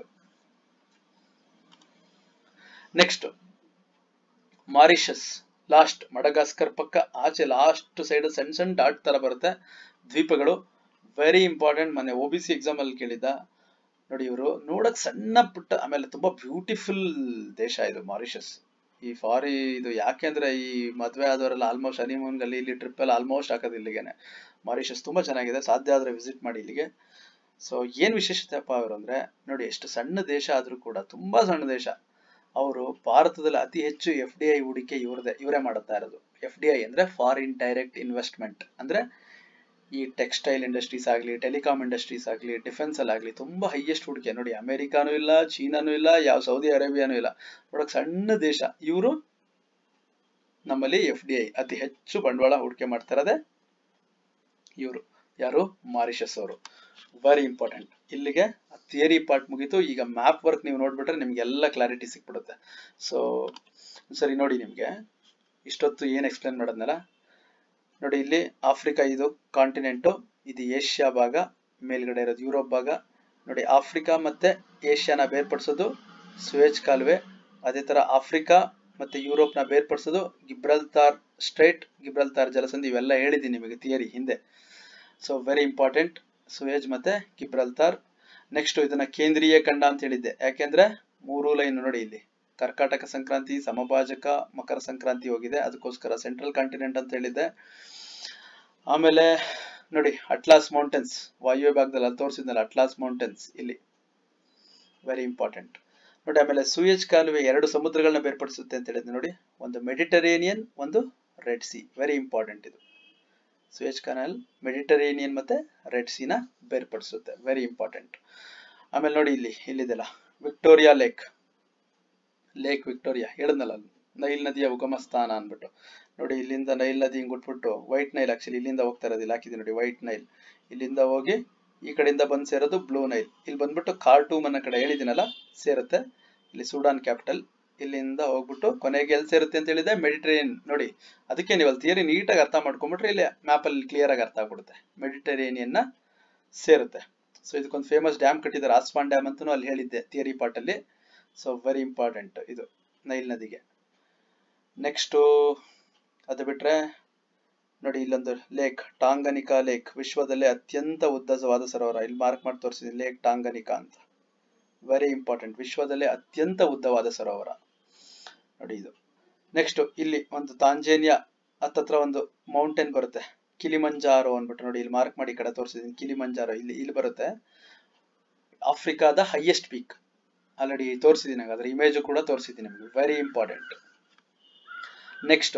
Speaker 1: ನೆಕ್ಸ್ಟ್ ಮಾರಿಷಸ್ ಲಾಸ್ಟ್ ಮಡಗಾಸ್ಕರ್ ಪಕ್ಕ ಆಚೆ ಲಾಸ್ಟ್ ಸೈಡ್ ಸಣ್ಣ ಸಣ್ಣ ಡಾಟ್ ತರ ಬರುತ್ತೆ ದ್ವೀಪಗಳು ವೆರಿ ಇಂಪಾರ್ಟೆಂಟ್ ಮೊನ್ನೆ ಒ ಬಿ ಸಿ ಎಕ್ಸಾಮ್ ಅಲ್ಲಿ ಕೇಳಿದ್ದ ನೋಡಿ ಇವರು ನೋಡಕ್ ಸಣ್ಣ ಪುಟ್ಟ ಆಮೇಲೆ ತುಂಬಾ ಬ್ಯೂಟಿಫುಲ್ ದೇಶ ಇದು ಮಾರಿಷಸ್ ಈ ಫಾರಿ ಇದು ಯಾಕೆಂದ್ರೆ ಈ ಮದ್ವೆ ಆದವರೆಲ್ಲ ಆಲ್ಮೋಸ್ಟ್ ಹನಿಮೂನ್ ಅಲ್ಲಿ ಇಲ್ಲಿ ಟ್ರಿಪ್ ಎಲ್ಲ ಆಲ್ಮೋಸ್ಟ್ ಹಾಕೋದು ಇಲ್ಲಿಗೆನೆ ಮಾರಿಷಸ್ ತುಂಬಾ ಚೆನ್ನಾಗಿದೆ ಸಾಧ್ಯ ಆದ್ರೆ ವಿಸಿಟ್ ಮಾಡಿ ಇಲ್ಲಿಗೆ ಸೊ ಏನ್ ವಿಶೇಷತೆ ಅಪ್ಪ ಅವರು ಅಂದ್ರೆ ನೋಡಿ ಎಷ್ಟು ಸಣ್ಣ ದೇಶ ಆದ್ರೂ ಕೂಡ ತುಂಬಾ ಸಣ್ಣ ದೇಶ ಅವರು ಭಾರತದಲ್ಲಿ ಅತಿ ಹೆಚ್ಚು ಎಫ್ ಡಿ ಐ ಹೂಡಿಕೆ ಇವ್ರದೇ ಇವರೇ ಮಾಡುತ್ತಾ ಇರೋದು ಎಫ್ ಡಿ ಐ ಅಂದ್ರೆ ಫಾರಿನ್ ಡೈರೆಕ್ಟ್ ಇನ್ವೆಸ್ಟ್ಮೆಂಟ್ ಅಂದ್ರೆ ಈ ಟೆಕ್ಸ್ಟೈಲ್ ಇಂಡಸ್ಟ್ರೀಸ್ ಆಗಲಿ ಟೆಲಿಕಾಮ್ ಇಂಡಸ್ಟ್ರೀಸ್ ಆಗಲಿ ಡಿಫೆನ್ಸ್ ಅಲ್ಲಿ ಆಗಲಿ ತುಂಬಾ ಹೈಯೆಸ್ಟ್ ಹೂಡಿಕೆ ನೋಡಿ ಅಮೆರಿಕಾನು ಇಲ್ಲ ಚೀನಾನು ಇಲ್ಲ ಯಾವ ಸೌದಿ ಅರೇಬಿಯಾನು ಇಲ್ಲ ನೋಡಕ್ ಸಣ್ಣ ದೇಶ ಇವರು ನಮ್ಮಲ್ಲಿ ಎಫ್ ಡಿ ಐ ಅತಿ ಹೆಚ್ಚು ಬಂಡವಾಳ ಹೂಡಿಕೆ ಮಾಡ್ತಾ ಇರೋದೇ ಇವರು ಯಾರು ಮಾರಿಷಸ್ ಅವರು ವೆರಿ ಇಂಪಾರ್ಟೆಂಟ್ ಇಲ್ಲಿಗೆ ಥಿಯರಿ ಪಾರ್ಟ್ ಮುಗೀತು ಈಗ ಮ್ಯಾಪ್ ವರ್ಕ್ ನೀವು ನೋಡ್ಬಿಟ್ರೆ ನಿಮ್ಗೆಲ್ಲ ಕ್ಲಾರಿಟಿ ಸಿಕ್ಬಿಡುತ್ತೆ ಸೊ ಸರಿ ನೋಡಿ ನಿಮ್ಗೆ ಇಷ್ಟೊತ್ತು ಏನ್ ಎಕ್ಸ್ಪ್ಲೇನ್ ಮಾಡೋದ್ನಲ್ಲ ನೋಡಿ ಇಲ್ಲಿ ಆಫ್ರಿಕಾ ಇದು ಕಾಂಟಿನೆಂಟು ಇದು ಏಷ್ಯಾ ಭಾಗ ಮೇಲ್ಗಡೆ ಇರೋದು ಯುರೋಪ್ ಭಾಗ ನೋಡಿ ಆಫ್ರಿಕಾ ಮತ್ತೆ ಏಷ್ಯಾನ ಬೇರ್ಪಡಿಸೋದು ಸ್ವೇಜ್ ಕಾಲುವೆ ಅದೇ ತರ ಆಫ್ರಿಕಾ ಮತ್ತೆ ಯುರೋಪ್ನ ಬೇರ್ಪಡಿಸೋದು ಗಿಬ್ರಲ್ತಾರ್ ಸ್ಟ್ರೈಟ್ ಗಿಬ್ರಲ್ತಾರ್ ಜಲಸಂಧಿ ಇವೆಲ್ಲ ಹೇಳಿದ್ದೀನಿ ನಿಮಗೆ ಥಿಯರಿ ಹಿಂದೆ ಸೊ ವೆರಿ ಇಂಪಾರ್ಟೆಂಟ್ ಸುಯೇಜ್ ಮತ್ತೆ ಗಿಬ್ರಲ್ತಾರ್ ನೆಕ್ಸ್ಟ್ ಇದನ್ನ ಕೇಂದ್ರೀಯ ಖಂಡ ಅಂತ ಹೇಳಿದ್ದೆ ಯಾಕೆಂದ್ರೆ ಮೂರು ಲೈನ್ ನೋಡಿ ಇಲ್ಲಿ ಕರ್ಕಾಟಕ ಸಂಕ್ರಾಂತಿ ಸಮಭಾಜಕ ಮಕರ ಸಂಕ್ರಾಂತಿ ಹೋಗಿದೆ ಅದಕ್ಕೋಸ್ಕರ ಸೆಂಟ್ರಲ್ ಕಾಂಟಿನೆಂಟ್ ಅಂತ ಹೇಳಿದ್ದೆ ಆಮೇಲೆ ನೋಡಿ ಅಟ್ಲಾಸ್ ಮೌಂಟೇನ್ಸ್ ವಾಯುವ್ಯ ಭಾಗದಲ್ಲಿ ಅಲ್ಲಿ ತೋರಿಸಿದ್ನಲ್ಲ ಅಟ್ಲಾಸ್ ಮೌಂಟೇನ್ಸ್ ಇಲ್ಲಿ ವೆರಿ ಇಂಪಾರ್ಟೆಂಟ್ ನೋಡಿ ಆಮೇಲೆ ಸೂಯಜ್ ಕಾಲುವೆ ಎರಡು ಸಮುದ್ರಗಳನ್ನ ಬೇರ್ಪಡಿಸುತ್ತೆ ಅಂತ ಹೇಳಿದ್ದೆ ನೋಡಿ ಒಂದು ಮೆಡಿಟರೇನಿಯನ್ ಒಂದು ರೆಡ್ ಸಿ ವೆರಿ ಇಂಪಾರ್ಟೆಂಟ್ ಇದು ಸೂಯಜ್ ಕೆನಾಲ್ ಮೆಡಿಟರೇನಿಯನ್ ಮತ್ತೆ ರೆಡ್ ಸಿನ ಬೇರ್ಪಡಿಸುತ್ತೆ ವೆರಿ ಇಂಪಾರ್ಟೆಂಟ್ ಆಮೇಲೆ ನೋಡಿ ಇಲ್ಲಿ ಇಲ್ಲಿದೆಲ್ಲ ವಿಕ್ಟೋರಿಯಾ ಲೇಕ್ ಲೇಕ್ ವಿಕ್ಟೋರಿಯಾ ಹೇಳಿದ್ನಲ್ಲ ನೈಲ್ ನದಿಯ ಉಗಮ ಸ್ಥಾನ ಅಂದ್ಬಿಟ್ಟು ನೋಡಿ ಇಲ್ಲಿಂದ ನೈಲ್ ನದಿ ಹಿಂಗ್ ಬಿಟ್ಬಿಟ್ಟು ವೈಟ್ ನೈಲ್ ಆಕ್ಚುಲಿ ಇಲ್ಲಿಂದ ಹೋಗ್ತಾ ಇರೋದಿಲ್ಲ ಹಾಕಿದ್ದೀನಿ ನೋಡಿ ವೈಟ್ ನೈಲ್ ಇಲ್ಲಿಂದ ಹೋಗಿ ಈ ಕಡೆಯಿಂದ ಬಂದು ಸೇರೋದು ಬ್ಲೂ ನೈಲ್ ಇಲ್ಲಿ ಬಂದ್ಬಿಟ್ಟು ಕಾರ್ಟೂಮ್ ಅನ್ನೋ ಕಡೆ ಹೇಳಿದಿನಲ್ಲ ಸೇರುತ್ತೆ ಇಲ್ಲಿ ಸೂಡಾನ್ ಕ್ಯಾಪಿಟಲ್ ಇಲ್ಲಿಂದ ಹೋಗ್ಬಿಟ್ಟು ಕೊನೆಗೆ ಎಲ್ಲಿ ಸೇರುತ್ತೆ ಅಂತ ಹೇಳಿದೆ ಮೆಡಿಟರೇನಿಯನ್ ನೋಡಿ ಅದಕ್ಕೆ ನೀವು ಅಲ್ಲಿ ಥಿಯರಿ ನೀಟಾಗಿ ಅರ್ಥ ಮಾಡ್ಕೊಂಡ್ಬಿಟ್ರೆ ಇಲ್ಲಿ ಮ್ಯಾಪ್ ಅಲ್ಲಿ ಕ್ಲಿಯರ್ ಆಗಿ ಅರ್ಥ ಆಗ್ಬಿಡುತ್ತೆ ಮೆಡಿಟರೇನಿಯನ್ ನ ಸೇರುತ್ತೆ ಸೊ ಇದಕ್ಕೊಂದು ಫೇಮಸ್ ಡ್ಯಾಮ್ ಕಟ್ಟಿದ್ದಾರೆ ಆಸ್ವಾನ್ ಡ್ಯಾಮ್ ಅಂತಲೂ ಅಲ್ಲಿ ಹೇಳಿದ್ದೆ ಥಿಯರಿ ಪಾರ್ಟ್ ಅಲ್ಲಿ ಸೊ ವೆರಿ ಇಂಪಾರ್ಟೆಂಟ್ ಇದು ನೈಲ್ ನದಿಗೆ ನೆಕ್ಸ್ಟು ಅದು ಬಿಟ್ರೆ ನೋಡಿ ಇಲ್ಲೊಂದು ಲೇಕ್ ಟಾಂಗನಿಕಾ ಲೇಕ್ ವಿಶ್ವದಲ್ಲೇ ಅತ್ಯಂತ ಉದ್ದವಾದ ಸರೋವರ ಇಲ್ಲಿ ಮಾರ್ಕ್ ಮಾಡಿ ತೋರಿಸಿದ್ದೀನಿ ಲೇಕ್ ಟಾಂಗನಿಕಾ ಅಂತ ವೆರಿ ಇಂಪಾರ್ಟೆಂಟ್ ವಿಶ್ವದಲ್ಲೇ ಅತ್ಯಂತ ಉದ್ದವಾದ ಸರೋವರ ನೋಡಿ ಇದು ನೆಕ್ಸ್ಟ್ ಇಲ್ಲಿ ಒಂದು ತಾಂಜೇನಿಯಾ ಹತ್ತತ್ರ ಒಂದು ಮೌಂಟೇನ್ ಬರುತ್ತೆ ಕಿಲಿಮಂಜಾರೋ ಅಂದ್ಬಿಟ್ಟು ನೋಡಿ ಇಲ್ಲಿ ಮಾರ್ಕ್ ಮಾಡಿ ಈ ಕಡೆ ತೋರಿಸಿದ್ದೀನಿ ಕಿಲಿಮಂಜಾರೋ ಇಲ್ಲಿ ಇಲ್ಲಿ ಬರುತ್ತೆ ಆಫ್ರಿಕಾದ ಹೈಯೆಸ್ಟ್ ಪೀಕ್ ಆಲ್ರೆಡಿ ತೋರಿಸಿದ್ದೀನಿ ಹಾಗಾದ್ರೆ ಇಮೇಜು ಕೂಡ ತೋರಿಸಿದ್ದೀನಿ ನಿಮಗೆ very important next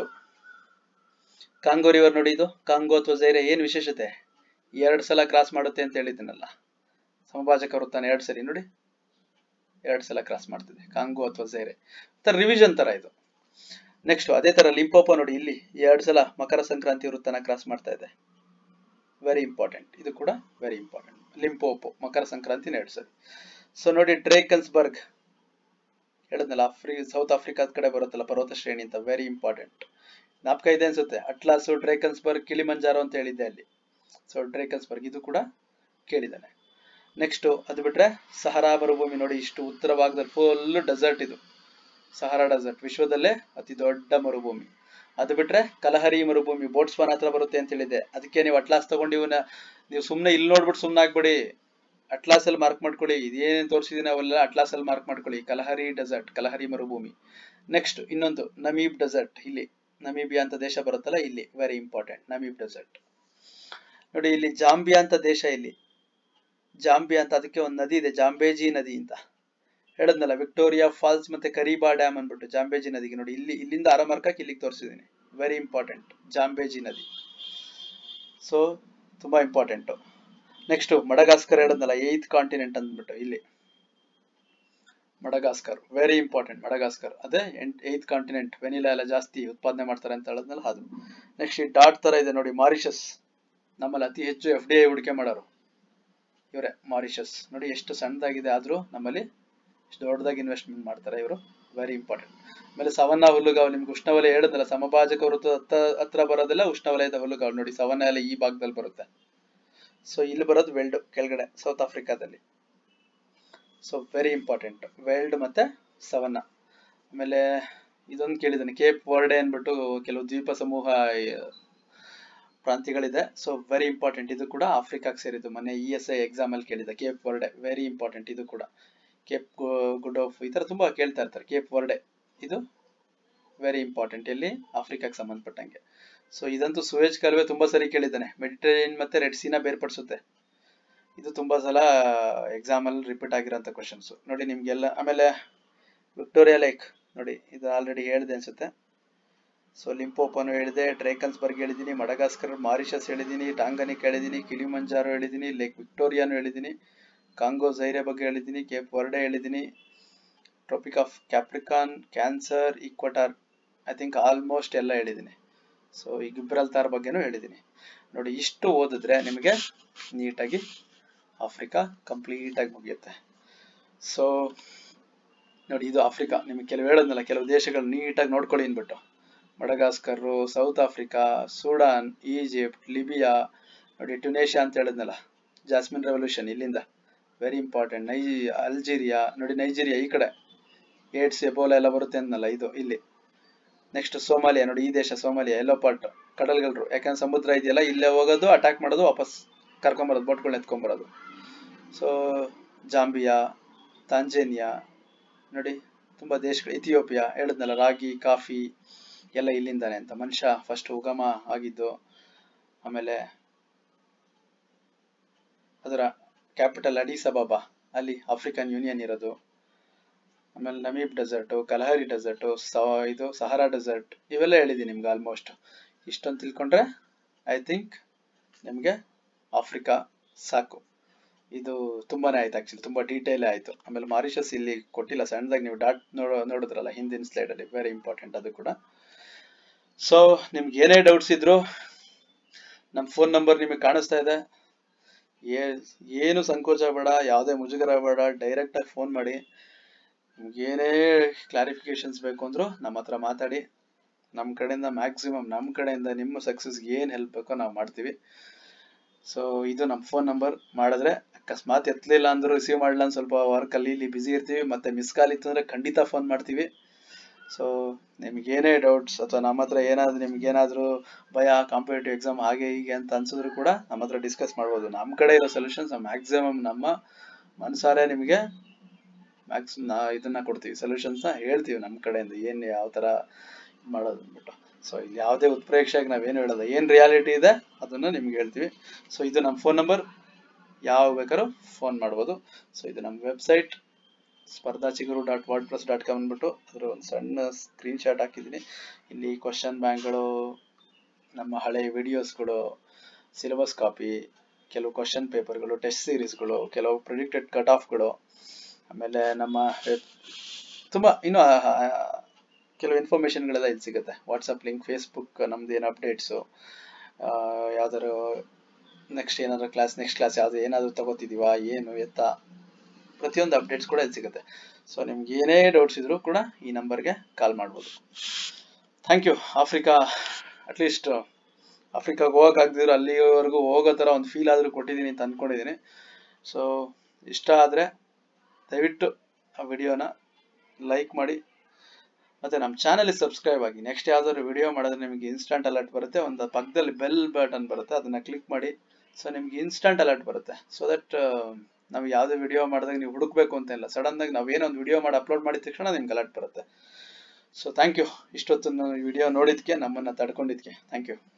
Speaker 1: Congo river ನೋಡಿ ಇದು ಕಾಂಗೋ ಅಥವಾ ಜೈರೆ ಏನ್ ವಿಶೇಷತೆ ಎರಡು ಸಲ ಕ್ರಾಸ್ ಮಾಡುತ್ತೆ ಅಂತ ಹೇಳಿದ್ದೀನಲ್ಲ ಸಮಭಾಜಕ ವೃತ್ತಾನ ಎರಡು ಸರಿ ನೋಡಿ ಎರಡು ಸಲ ಕ್ರಾಸ್ ಮಾಡ್ತಿದೆ ಕಾಂಗೋ ಅಥವಾ ಜೈರೆ ತರ ರಿವಿಷನ್ ತರ ಇದು ನೆಕ್ಸ್ಟ್ ಅದೇ ತರ ಲಿಂಪೋಪ ನೋಡಿ ಇಲ್ಲಿ ಎರಡು ಸಲ ಮಕರ ಸಂಕ್ರಾಂತಿ ವೃತ್ತನ ಕ್ರಾಸ್ ಮಾಡ್ತಾ ಇದೆ ವೆರಿ ಇಂಪಾರ್ಟೆಂಟ್ ಇದು ಕೂಡ ವೆರಿ ಇಂಪಾರ್ಟೆಂಟ್ ಲಿಂಪೋಪೋ ಮಕರ ಸಂಕ್ರಾಂತಿನ ಎರಡು ಸರಿ ಸೊ ನೋಡಿ ಡ್ರೇಕನ್ಸ್ಬರ್ಗ್ ಹೇಳಿದ್ನಲ್ಲ ಆಫ್ರಿ ಸೌತ್ ಆಫ್ರಿಕಾದ ಕಡೆ ಬರುತ್ತಲ್ಲ ಪರ್ವತ ಶ್ರೇಣಿ ಅಂತ ವೆರಿ ಇಂಪಾರ್ಟೆಂಟ್ ಜ್ಞಾಪಕ ಇದೆ ಅನ್ಸುತ್ತೆ ಅಟ್ಲಾಸು ಡ್ರೇಕನ್ಸ್ಬರ್ಗ್ ಕಿಲಿಮಂಜಾರೋ ಅಂತ ಹೇಳಿದ್ದೆ ಅಲ್ಲಿ ಸೊ ಡ್ರೇಕನ್ಸ್ಬರ್ಗ್ ಇದು ಕೂಡ ಕೇಳಿದ್ದಾನೆ ನೆಕ್ಸ್ಟ್ ಅದು ಬಿಟ್ರೆ ಸಹರಾ ಮರುಭೂಮಿ ನೋಡಿ ಇಷ್ಟು ಉತ್ತರ ಭಾಗದಲ್ಲಿ ಫುಲ್ ಡೆಸರ್ಟ್ ಇದು ಸಹರಾ ಡೆಸರ್ಟ್ ವಿಶ್ವದಲ್ಲೇ ಅತಿ ದೊಡ್ಡ ಮರುಭೂಮಿ ಅದು ಬಿಟ್ರೆ ಕಲಹರಿ ಮರುಭೂಮಿ ಬೋಟ್ಸ್ವಾನ್ ಹತ್ರ ಬರುತ್ತೆ ಅಂತ ಹೇಳಿದೆ ಅದಕ್ಕೆ ನೀವು ಅಟ್ಲಾಸ್ ತಗೊಂಡು ಇವನ್ನ ನೀವು ಸುಮ್ಮನೆ ಇಲ್ಲಿ ನೋಡ್ಬಿಟ್ಟು ಸುಮ್ಮನೆ ಆಗ್ಬೇಡಿ ಅಟ್ಲಾಸ್ ಅಲ್ಲಿ ಮಾರ್ಕ್ ಮಾಡ್ಕೊಳ್ಳಿ ಇದೇನೇನು ತೋರಿಸಿದೀನಿ ಅವೆಲ್ಲ ಅಟ್ಲಾಸ್ ಅಲ್ಲಿ ಮಾರ್ಕ್ ಮಾಡ್ಕೊಳ್ಳಿ ಕಲಹರಿ ಡೆಸರ್ಟ್ ಕಲಹರಿ ಮರುಭೂಮಿ ನೆಕ್ಸ್ಟ್ ಇನ್ನೊಂದು ನಮೀಬ್ ಡೆಸರ್ಟ್ ಇಲ್ಲಿ ನಮೀಬಿಯಾ ಅಂತ ದೇಶ ಬರುತ್ತಲ್ಲ ಇಲ್ಲಿ ವೆರಿ ಇಂಪಾರ್ಟೆಂಟ್ ನಮೀಬ್ ಡೆಸರ್ಟ್ ನೋಡಿ ಇಲ್ಲಿ ಜಾಂಬಿಯಾ ಅಂತ ದೇಶ ಇಲ್ಲಿ ಜಾಂಬಿಯಾ ಅಂತ ಅದಕ್ಕೆ ಒಂದು ನದಿ ಇದೆ ಜಾಂಬೇಜಿ ನದಿ ಅಂತ ಹೇಳದ್ನಲ್ಲ ವಿಕ್ಟೋರಿಯಾ ಫಾಲ್ಸ್ ಮತ್ತೆ ಕರೀಬಾ ಡ್ಯಾಮ್ ಅಂದ್ಬಿಟ್ಟು ಜಾಂಬೇಜಿ ನದಿಗೆ ನೋಡಿ ಇಲ್ಲಿ ಇಲ್ಲಿಂದ ಆರ ಮಾರ್ಕಕ್ಕೆ ಇಲ್ಲಿಗೆ ತೋರಿಸಿದ್ದೀನಿ ವೆರಿ ಇಂಪಾರ್ಟೆಂಟ್ ಜಾಂಬೇಜಿ ನದಿ ಸೊ ತುಂಬಾ ಇಂಪಾರ್ಟೆಂಟ್ ನೆಕ್ಸ್ಟ್ ಮಡಗಾಸ್ಕರ್ ಹೇಳದ್ನಲ್ಲ ಏತ್ ಕಾಂಟಿನೆಂಟ್ ಅಂದ್ಬಿಟ್ಟು ಇಲ್ಲಿ ಮಡಗಾಸ್ಕರ್ ವೆರಿ ಇಂಪಾರ್ಟೆಂಟ್ ಮಡಗಾಸ್ಕರ್ ಅದೇ ಏತ್ ಕಾಂಟಿನೆಂಟ್ ವೆನಿಲಾ ಎಲ್ಲ ಜಾಸ್ತಿ ಉತ್ಪಾದನೆ ಮಾಡ್ತಾರೆ ಅಂತ ಹೇಳದ್ನಲ್ಲ ಅದು ನೆಕ್ಸ್ಟ್ ಈ ಡಾಟ್ ತರ ಇದೆ ನೋಡಿ ಮಾರಿಷಸ್ ನಮ್ಮಲ್ಲಿ ಅತಿ ಹೆಚ್ಚು ಎಫ್ ಡಿ ಐ ಹೂಡಿಕೆ ಮಾಡೋರು ಇವರೇ ಮಾರಿಷಸ್ ನೋಡಿ ಎಷ್ಟು ಸಣ್ಣದಾಗಿದೆ ಆದ್ರೂ ನಮ್ಮಲ್ಲಿ ಎಷ್ಟು ದೊಡ್ಡದಾಗಿ ಇನ್ವೆಸ್ಟ್ಮೆಂಟ್ ಮಾಡ್ತಾರೆ ಇವರು ವೆರಿ ಇಂಪಾರ್ಟೆಂಟ್ ಆಮೇಲೆ ಸವನ್ನ ಹುಲ್ಲುಗಾವ್ ನಿಮ್ಗೆ ಉಷ್ಣವಲಯ ಹೇಳಿದ್ನಲ್ಲ ಸಮಭಾಜಕ ವೃತ್ತ ಹತ್ತ ಹತ್ರ ಬರೋದೆಲ್ಲ ಉಷ್ಣವಲಯದ ಹುಲ್ಲುಗಾವ್ ನೋಡಿ ಸವನ್ನ ಎಲ್ಲ ಈ ಭಾಗದಲ್ಲಿ ಬರುತ್ತೆ ಸೊ ಇಲ್ಲಿ ಬರೋದು ವೆಲ್ಡ್ ಕೆಳಗಡೆ ಸೌತ್ ಆಫ್ರಿಕಾದಲ್ಲಿ ಸೊ ವೆರಿ ಇಂಪಾರ್ಟೆಂಟ್ ವೆಲ್ಡ್ ಮತ್ತೆ ಸವನ್ನ ಆಮೇಲೆ ಇದೊಂದು ಕೇಳಿದ್ದಾನೆ ಕೇಪ್ ವರ್ಡೆ ಅಂದ್ಬಿಟ್ಟು ಕೆಲವು ದ್ವೀಪ ಸಮೂಹ ಪ್ರಾಂತ್ಯಗಳಿದೆ ಸೊ ವೆರಿ ಇಂಪಾರ್ಟೆಂಟ್ ಇದು ಕೂಡ ಆಫ್ರಿಕಾಗೆ ಸೇರಿದ್ದು ಮೊನ್ನೆ ಇ ಎಸ್ ಐ ಎಕ್ಸಾಮ್ ಅಲ್ಲಿ ಕೇಳಿದೆ ಕೇಪ್ ವರ್ಡೆ ವೆರಿ ಇಂಪಾರ್ಟೆಂಟ್ ಇದು ಕೂಡ ಕೇಪ್ ಗುಡ್ ಆಫ್ ಈ ತರ ತುಂಬಾ ಕೇಳ್ತಾ ಇರ್ತಾರೆ ಕೇಪ್ ವರ್ಡೆ ಇದು ವೆರಿ ಇಂಪಾರ್ಟೆಂಟ್ ಇಲ್ಲಿ ಆಫ್ರಿಕಾಗೆ ಸಂಬಂಧಪಟ್ಟಂಗೆ ಸೊ ಇದಂತೂ ಸುವೇಜ್ ಕಾಲುವೆ ತುಂಬಾ ಸರಿ ಕೇಳಿದ್ದಾನೆ ಮೆಡಿಟರೇನಿಯನ್ ಮತ್ತೆ ರೆಡ್ ಸೀನ ಬೇರ್ಪಡಿಸುತ್ತೆ ಇದು ತುಂಬಾ ಸಲ ಎಕ್ಸಾಮ್ ಅಲ್ಲಿ ರಿಪೀಟ್ ಆಗಿರೋಂಥ ಕ್ವಶನ್ಸ್ ನೋಡಿ ನಿಮ್ಗೆಲ್ಲ ಆಮೇಲೆ ವಿಕ್ಟೋರಿಯಾ ಲೇಕ್ ನೋಡಿ ಇದು ಆಲ್ರೆಡಿ ಹೇಳಿದೆ ಅನ್ಸುತ್ತೆ ಸೊ ಲಿಂಪೋಪನು ಹೇಳಿದೆ ಡ್ರೇಕನ್ಸ್ಬರ್ಗ್ ಹೇಳಿದ್ದೀನಿ ಮಡಗಾಸ್ಕರ್ ಮಾರಿಷಸ್ ಹೇಳಿದ್ದೀನಿ ಟಾಂಗನಿಕ್ ಹೇಳಿದ್ದೀನಿ ಕಿಲಿಮಂಜಾರೋ ಹೇಳಿದ್ದೀನಿ ಲೇಕ್ ವಿಕ್ಟೋರಿಯಾನು ಹೇಳಿದ್ದೀನಿ ಕಾಂಗೋ ಜೈರೆ ಬಗ್ಗೆ ಹೇಳಿದ್ದೀನಿ ಕೇಪ್ ವರ್ಡೆ ಹೇಳಿದ್ದೀನಿ tropic of Capricorn cancer equator I think almost ಎಲ್ಲ ಹೇಳಿದ್ದೀನಿ ಸೊ ಈ ಗಿಬ್ರಲ್ತಾರ್ ಬಗ್ಗೆನೂ ಹೇಳಿದ್ದೀನಿ ನೋಡಿ ಇಷ್ಟು ಓದಿದ್ರೆ ನಿಮಗೆ ನೀಟಾಗಿ ಆಫ್ರಿಕಾ ಕಂಪ್ಲೀಟ್ ಆಗಿ ಮುಗಿಯುತ್ತೆ ಸೊ ನೋಡಿ ಇದು ಆಫ್ರಿಕಾ ನಿಮಗೆ ಕೆಲವು ಹೇಳೋದ್ನಲ್ಲ ಕೆಲವು ದೇಶಗಳು ನೀಟಾಗಿ ನೋಡ್ಕೊಳ್ಳಿ ಅಂದ್ಬಿಟ್ಟು Madagascar South Africa Sudan Egypt Libya ನೋಡಿ ಟುನೇಷಿಯಾ ಅಂತ ಹೇಳಿದ್ನಲ್ಲ ಜಾಸ್ಮಿನ್ ರೆವಲ್ಯೂಷನ್ ಇಲ್ಲಿಂದ ವೆರಿ ಇಂಪಾರ್ಟೆಂಟ್ ನೈ ಅಲ್ಜೀರಿಯಾ ನೋಡಿ ನೈಜೀರಿಯಾ ಈ ಕಡೆ ಏಡ್ಸ್ ಎಬೋಲಾ ಎಲ್ಲ ಬರುತ್ತೆ ಅಂದ್ನಲ್ಲ ಇದು ಇಲ್ಲಿ ನೆಕ್ಸ್ಟ್ ಸೋಮಾಲಿಯಾ ನೋಡಿ ಈ ದೇಶ ಸೋಮಾಲಿಯಾ ಎಲ್ಲೋ ಪಾರ್ಟ್ ಕಡಲ್ಗಳ್ರು ಯಾಕಂದ್ರೆ ಸಮುದ್ರ ಇದೆಯಲ್ಲ ಇಲ್ಲೇ ಹೋಗೋದು ಅಟ್ಯಾಕ್ ಮಾಡೋದು ವಾಪಸ್ ಕರ್ಕೊಂಬರೋದು ಬೋಟ್ಗಳನ್ನ ಎತ್ಕೊಂಬರೋದು ಸೊ ಜಾಂಬಿಯಾ ತಾಂಜೇನಿಯಾ ನೋಡಿ ತುಂಬಾ ದೇಶಗಳು ಇಥಿಯೋಪಿಯಾ ಹೇಳಿದ್ನಲ್ಲ ರಾಗಿ ಕಾಫಿ ಎಲ್ಲ ಇಲ್ಲಿಂದಾನೆ ಅಂತ ಮನುಷ್ಯ ಫಸ್ಟ್ ಉಗಮ ಆಗಿದ್ದು ಆಮೇಲೆ ಅದರ ಕ್ಯಾಪಿಟಲ್ ಅಡೀಸ್ ಅಬಾಬಾ ಅಲ್ಲಿ ಆಫ್ರಿಕನ್ ಯೂನಿಯನ್ ಇರೋದು ಆಮೇಲೆ ನಮೀಬ್ ಡೆಸರ್ಟು ಕಲಹರಿ ಡೆಸರ್ಟು ಸ ಇದು ಸಹಾರಾ ಡೆಸರ್ಟ್ ಇವೆಲ್ಲ ಹೇಳಿದ್ದೀನಿ ನಿಮ್ಗೆ ಆಲ್ಮೋಸ್ಟ್ ಇಷ್ಟೊಂದು ತಿಳ್ಕೊಂಡ್ರೆ ಐ ಥಿಂಕ್ ನಿಮಗೆ ಆಫ್ರಿಕಾ ಸಾಕು ಇದು ತುಂಬಾನೇ ಆಯ್ತು ಆಕ್ಚುಲಿ ತುಂಬಾ ಡೀಟೇಲ್ ಆಯ್ತು ಆಮೇಲೆ ಮಾರಿಷಸ್ ಇಲ್ಲಿ ಕೊಟ್ಟಿಲ್ಲ ಸಣ್ಣದಾಗಿ ನೀವು ಡಾಟ್ ನೋಡೋ ನೋಡಿದ್ರಲ್ಲ ಹಿಂದಿನ ಸ್ಲೈಡ್ ಅಲ್ಲಿ ವೆರಿ ಇಂಪಾರ್ಟೆಂಟ್ ಅದು ಕೂಡ ಸೊ ನಿಮ್ಗೆ ಏನೇ ಡೌಟ್ಸ್ ಇದ್ರು ನಮ್ಮ ಫೋನ್ ನಂಬರ್ ನಿಮಗೆ ಕಾಣಿಸ್ತಾ ಇದೆ ಏ- ಏನು ಸಂಕೋಚ ಬೇಡ ಯಾವುದೇ ಮುಜುಗರ ಬೇಡ ಡೈರೆಕ್ಟ್ ಆಗಿ ಫೋನ್ ಮಾಡಿ ನಿಮ್ಗೆ ಏನೇ ಕ್ಲಾರಿಫಿಕೇಶನ್ಸ್ ಬೇಕು ಅಂದ್ರು ನಮ್ಮ ಹತ್ರ ಮಾತಾಡಿ ನಮ್ಮ ಕಡೆಯಿಂದ ಮ್ಯಾಕ್ಸಿಮಮ್ ನಮ್ಮ ಕಡೆಯಿಂದ ನಿಮ್ಮ ಸಕ್ಸಸ್ಗೆ ಏನು ಹೆಲ್ಪ್ ಬೇಕೋ ನಾವು ಮಾಡ್ತೀವಿ ಸೊ ಇದು ನಮ್ಮ ಫೋನ್ ನಂಬರ್ ಮಾಡಿದ್ರೆ ಅಕಸ್ಮಾತ್ ಎತ್ತಲಿಲ್ಲ ಅಂದ್ರೂ ರಿಸೀವ್ ಮಾಡಲ್ಲ ಅಂತ ಸ್ವಲ್ಪ ವರ್ಕ್ ಅಲ್ಲಿ ಇಲ್ಲಿ ಬಿಸಿ ಇರ್ತೀವಿ ಮತ್ತೆ ಮಿಸ್ ಕಾಲ್ ಇತ್ತು ಅಂದ್ರೆ ಖಂಡಿತ ಫೋನ್ ಮಾಡ್ತೀವಿ ಸೊ ನಿಮ್ಗೆ ಏನೇ ಡೌಟ್ಸ್ ಅಥವಾ ನಮ್ಮ ಹತ್ರ ಏನಾದ್ರು ನಿಮ್ಗೆ ಏನಾದ್ರು ಭಯ ಕಾಂಪಿಟೇಟಿವ್ ಎಕ್ಸಾಮ್ ಹಾಗೆ ಹೀಗೆ ಅಂತ ಅನ್ಸಿದ್ರು ಕೂಡ ನಮ್ಮ ಹತ್ರ ಡಿಸ್ಕಸ್ ಮಾಡ್ಬೋದು ನಮ್ಮ ಕಡೆ ಇರೋ ಸೊಲ್ಯೂಷನ್ಸ್ ಮ್ಯಾಕ್ಸಿಮಮ್ ನಮ್ಮ ಮನಸಾರೆ ನಿಮಗೆ ಮ್ಯಾಕ್ಸ್ ನಾ ಇದನ್ನ ಕೊಡ್ತೀವಿ ಸೊಲ್ಯೂಷನ್ಸ್ ನ ಹೇಳ್ತೀವಿ ನಮ್ಮ ಕಡೆಯಿಂದ ಏನ್ ಯಾವ ತರ ಇದ್ ಮಾಡೋದು ಅಂದ್ಬಿಟ್ಟು ಸೊ ಇಲ್ಲಿ ಯಾವುದೇ ಉತ್ಪ್ರೇಕ್ಷೆಯಾಗಿ ನಾವೇನು ಹೇಳಲ್ಲ ಏನ್ ರಿಯಾಲಿಟಿ ಇದೆ ಅದನ್ನ ನಿಮ್ಗೆ ಹೇಳ್ತೀವಿ ಸೊ ಇದು ನಮ್ಮ ಫೋನ್ ನಂಬರ್ ಯಾವ ಬೇಕಾದ್ರೂ ಫೋನ್ ಮಾಡ್ಬೋದು ಸೊ ಇದು ನಮ್ಮ website Spardha Chiguru dot wordpress dot com ಅಂದ್ಬಿಟ್ಟು ಅದ್ರ ಒಂದು ಸಣ್ಣ ಸ್ಕ್ರೀನ್ ಶಾಟ್ ಹಾಕಿದ್ದೀನಿ ಇಲ್ಲಿ ಕ್ವಶನ್ ಬ್ಯಾಂಕ್ಗಳು ನಮ್ಮ ಹಳೆ ವಿಡಿಯೋಸ್ಗಳು ಸಿಲೆಬಸ್ ಕಾಪಿ ಕೆಲವು ಕ್ವಶನ್ ಪೇಪರ್ಗಳು ಟೆಸ್ಟ್ ಸೀರೀಸ್ಗಳು ಕೆಲವು ಪ್ರಿಡಿಕ್ಟೆಡ್ ಕಟ್ ಆಫ್ಗಳು ಆಮೇಲೆ ನಮ್ಮ ವೆಬ್ ತುಂಬ ಇನ್ನೂ ಆ- ಆ- ಕೆಲವು ಇನ್ಫಾರ್ಮೇಷನ್ಗಳೆಲ್ಲ ಇಲ್ಲಿ ಸಿಗುತ್ತೆ ವಾಟ್ಸಪ್ ಲಿಂಕ್ ಫೇಸ್ಬುಕ್ ನಮ್ದು ಏನು ಅಪ್ಡೇಟ್ಸು ಯಾವ್ದಾದ್ರು ನೆಕ್ಸ್ಟ್ ಏನಾದ್ರು ಕ್ಲಾಸ್ ನೆಕ್ಸ್ಟ್ ಕ್ಲಾಸ್ ಯಾವ್ದು ಏನಾದ್ರು ತಗೋತಿದೀವಾ ಏನು ಎತ್ತ ಪ್ರತಿಯೊಂದು ಅಪ್ಡೇಟ್ಸ್ ಕೂಡ ಇಲ್ಲಿ ಸಿಗುತ್ತೆ ಸೊ ನಿಮ್ಗೆ ಏನೇ ಡೌಟ್ಸ್ ಇದ್ರು ಕೂಡ ಈ ನಂಬರ್ಗೆ ಕಾಲ್ ಮಾಡ್ಬೋದು ಥ್ಯಾಂಕ್ ಯು ಆಫ್ರಿಕಾ ಅಟ್ಲೀಸ್ಟ್ ಆಫ್ರಿಕಾಗೆ ಹೋಗಕ್ ಆಗದಿದ್ರು ಅಲ್ಲಿವರೆಗೂ ಹೋಗೋ ಥರ ಒಂದು ಫೀಲ್ ಆದರೂ ಕೊಟ್ಟಿದ್ದೀನಿ ಅಂತ ಅಂದ್ಕೊಂಡಿದ್ದೀನಿ ಸೊ ಇಷ್ಟ ಆದರೆ ದಯವಿಟ್ಟು ಆ ವಿಡಿಯೋನ ಲೈಕ್ ಮಾಡಿ ಮತ್ತೆ ನಮ್ಮ ಚಾನಲ್ ಸಬ್ಸ್ಕ್ರೈಬ್ ಆಗಿ ನೆಕ್ಸ್ಟ್ ಯಾವ್ದಾದ್ರು ವಿಡಿಯೋ ಮಾಡಿದ್ರೆ ನಿಮಗೆ ಇನ್ಸ್ಟಂಟ್ ಅಲರ್ಟ್ ಬರುತ್ತೆ ಒಂದು ಪಕ್ಕದಲ್ಲಿ ಬೆಲ್ ಬಟನ್ ಬರುತ್ತೆ ಅದನ್ನ ಕ್ಲಿಕ್ ಮಾಡಿ ಸೊ ನಿಮ್ಗೆ ಇನ್ಸ್ಟಂಟ್ ಅಲರ್ಟ್ ಬರುತ್ತೆ ಸೊ ದಟ್ ನಾವು ಯಾವುದೇ ವಿಡಿಯೋ ಮಾಡಿದಾಗ ನೀವು ಹುಡುಕ್ಬೇಕು ಅಂತ ಇಲ್ಲ ಸಡನ್ ಆಗಿ ನಾವು ಏನೋ ಒಂದು ವಿಡಿಯೋ ಮಾಡಿ ಅಪ್ಲೋಡ್ ಮಾಡಿದ ತಕ್ಷಣ ನಿಮ್ಗೆ ಅಲರ್ಟ್ ಬರುತ್ತೆ ಸೊ ಥ್ಯಾಂಕ್ ಯು ಇಷ್ಟೊತ್ತು ವಿಡಿಯೋ ನೋಡಿದ್ಕೆ ನಮ್ಮನ್ನ ತಡ್ಕೊಂಡಿದ್ಕೆ ಥ್ಯಾಂಕ್ ಯು